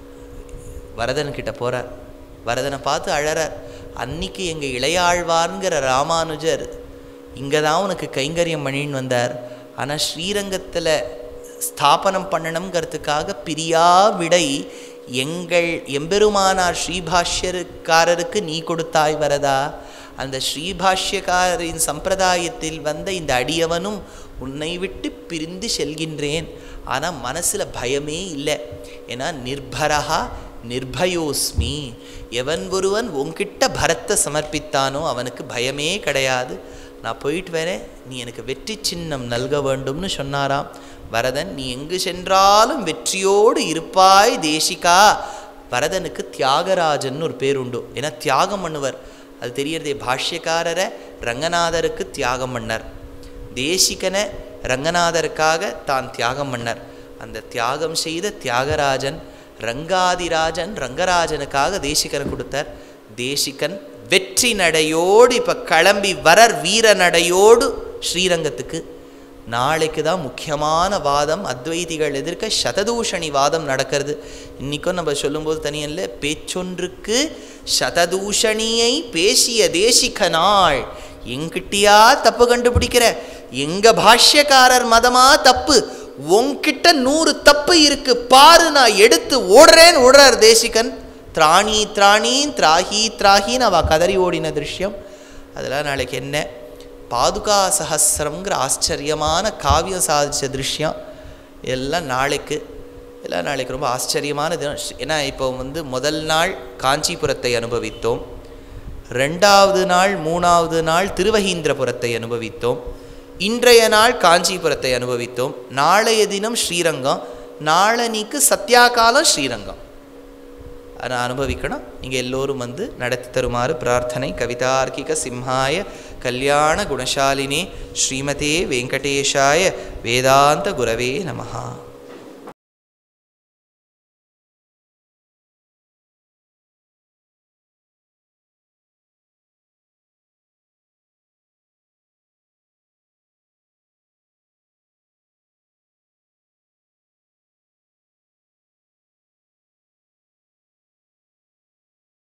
Speaker 1: வரதன் கிட்ட போறார் வரதனை பார்த்து அழறார் அன்னைக்கு எங்க இளையாழ்வார்ங்கிற ராமானுஜர் இங்கே தான் உனக்கு கைங்கரியம் பண்ணின்னு வந்தார் ஆனால் ஸ்ரீரங்கத்தில் ஸ்தாபனம் பண்ணணுங்கிறதுக்காக பிரியா விடை எங்கள் எம்பெருமானார் ஸ்ரீபாஷ்யக்காரருக்கு நீ கொடுத்தாய் வரதா அந்த ஸ்ரீபாஷ்யக்காரின் சம்பிரதாயத்தில் வந்த இந்த அடியவனும் உன்னை விட்டு பிரிந்து செல்கின்றேன் ஆனால் மனசில் பயமே இல்லை ஏன்னா நிர்பரஹா நிர்பயோஸ்மி எவன் ஒருவன் உன்கிட்ட பரத்தை சமர்ப்பித்தானோ அவனுக்கு பயமே கிடையாது நான் போயிட்டு வரேன் நீ எனக்கு வெற்றி சின்னம் நல்க வேண்டும்னு சொன்னாராம் வரதன் நீ எங்கு சென்றாலும் வெற்றியோடு இருப்பாய் தேசிகா வரதனுக்கு தியாகராஜன் ஒரு பேர் உண்டு ஏன்னா தியாகம் பண்ணுவர் அது தெரியறதே பாஷ்யக்காரரை ரங்கநாதருக்கு தியாகம் பண்ணார் தேசிகனை ரங்கநாதருக்காக தான் தியாகம் பண்ணார் அந்த தியாகம் செய்த தியாகராஜன் ரங்காதிராஜன் ரங்கராஜனுக்காக தேசிகனை கொடுத்தார் தேசிகன் வெற்றி நடையோடு இப்போ கிளம்பி வரர் வீர நடையோடு ஸ்ரீரங்கத்துக்கு நாளைக்கு தான் முக்கியமான வாதம் அத்வைதிகள் எதிர்க்க சததூஷணி வாதம் நடக்கிறது இன்றைக்கும் நம்ம சொல்லும்போது தனியல்ல பேச்சொன்றுக்கு சததூஷணியை பேசிய தேசிக நாள் எங்கிட்டியா தப்பு கண்டுபிடிக்கிற எங்க பாஷ்யக்காரர் மதமா தப்பு உன்கிட்ட நூறு தப்பு இருக்கு பாரு நான் எடுத்து ஓடுறேன்னு ஓடுறார் தேசிகன் திராணி திராணி திராஹி திராஹின்னு அவ கதறி ஓடின திருஷ்யம் அதெல்லாம் நாளைக்கு என்ன பாதுகா சஹசிரம்ங்கிற ஆச்சரியமான காவியம் சாதிச்ச திருஷ்யம் எல்லாம் நாளைக்கு எல்லாம் நாளைக்கு ரொம்ப ஆச்சரியமான தினம் ஏன்னா இப்போ வந்து முதல் நாள் காஞ்சிபுரத்தை அனுபவித்தோம் ரெண்டாவது நாள் மூணாவது நாள் திருவஹீந்திரபுரத்தை அனுபவித்தோம் இன்றைய நாள் காஞ்சிபுரத்தை அனுபவித்தோம் நாளைய தினம் ஸ்ரீரங்கம் நாளனிக்கு சத்யாகாலம் ஸ்ரீரங்கம் அதை அனுபவிக்கணும் நீங்கள் எல்லோரும் வந்து நடத்தி தருமாறு பிரார்த்தனை கவிதார்க்கிக சிம்ஹாய கல்யாண குணசாலினே ஸ்ரீமதே வெங்கடேஷாய வேதாந்த குரவே நமஹா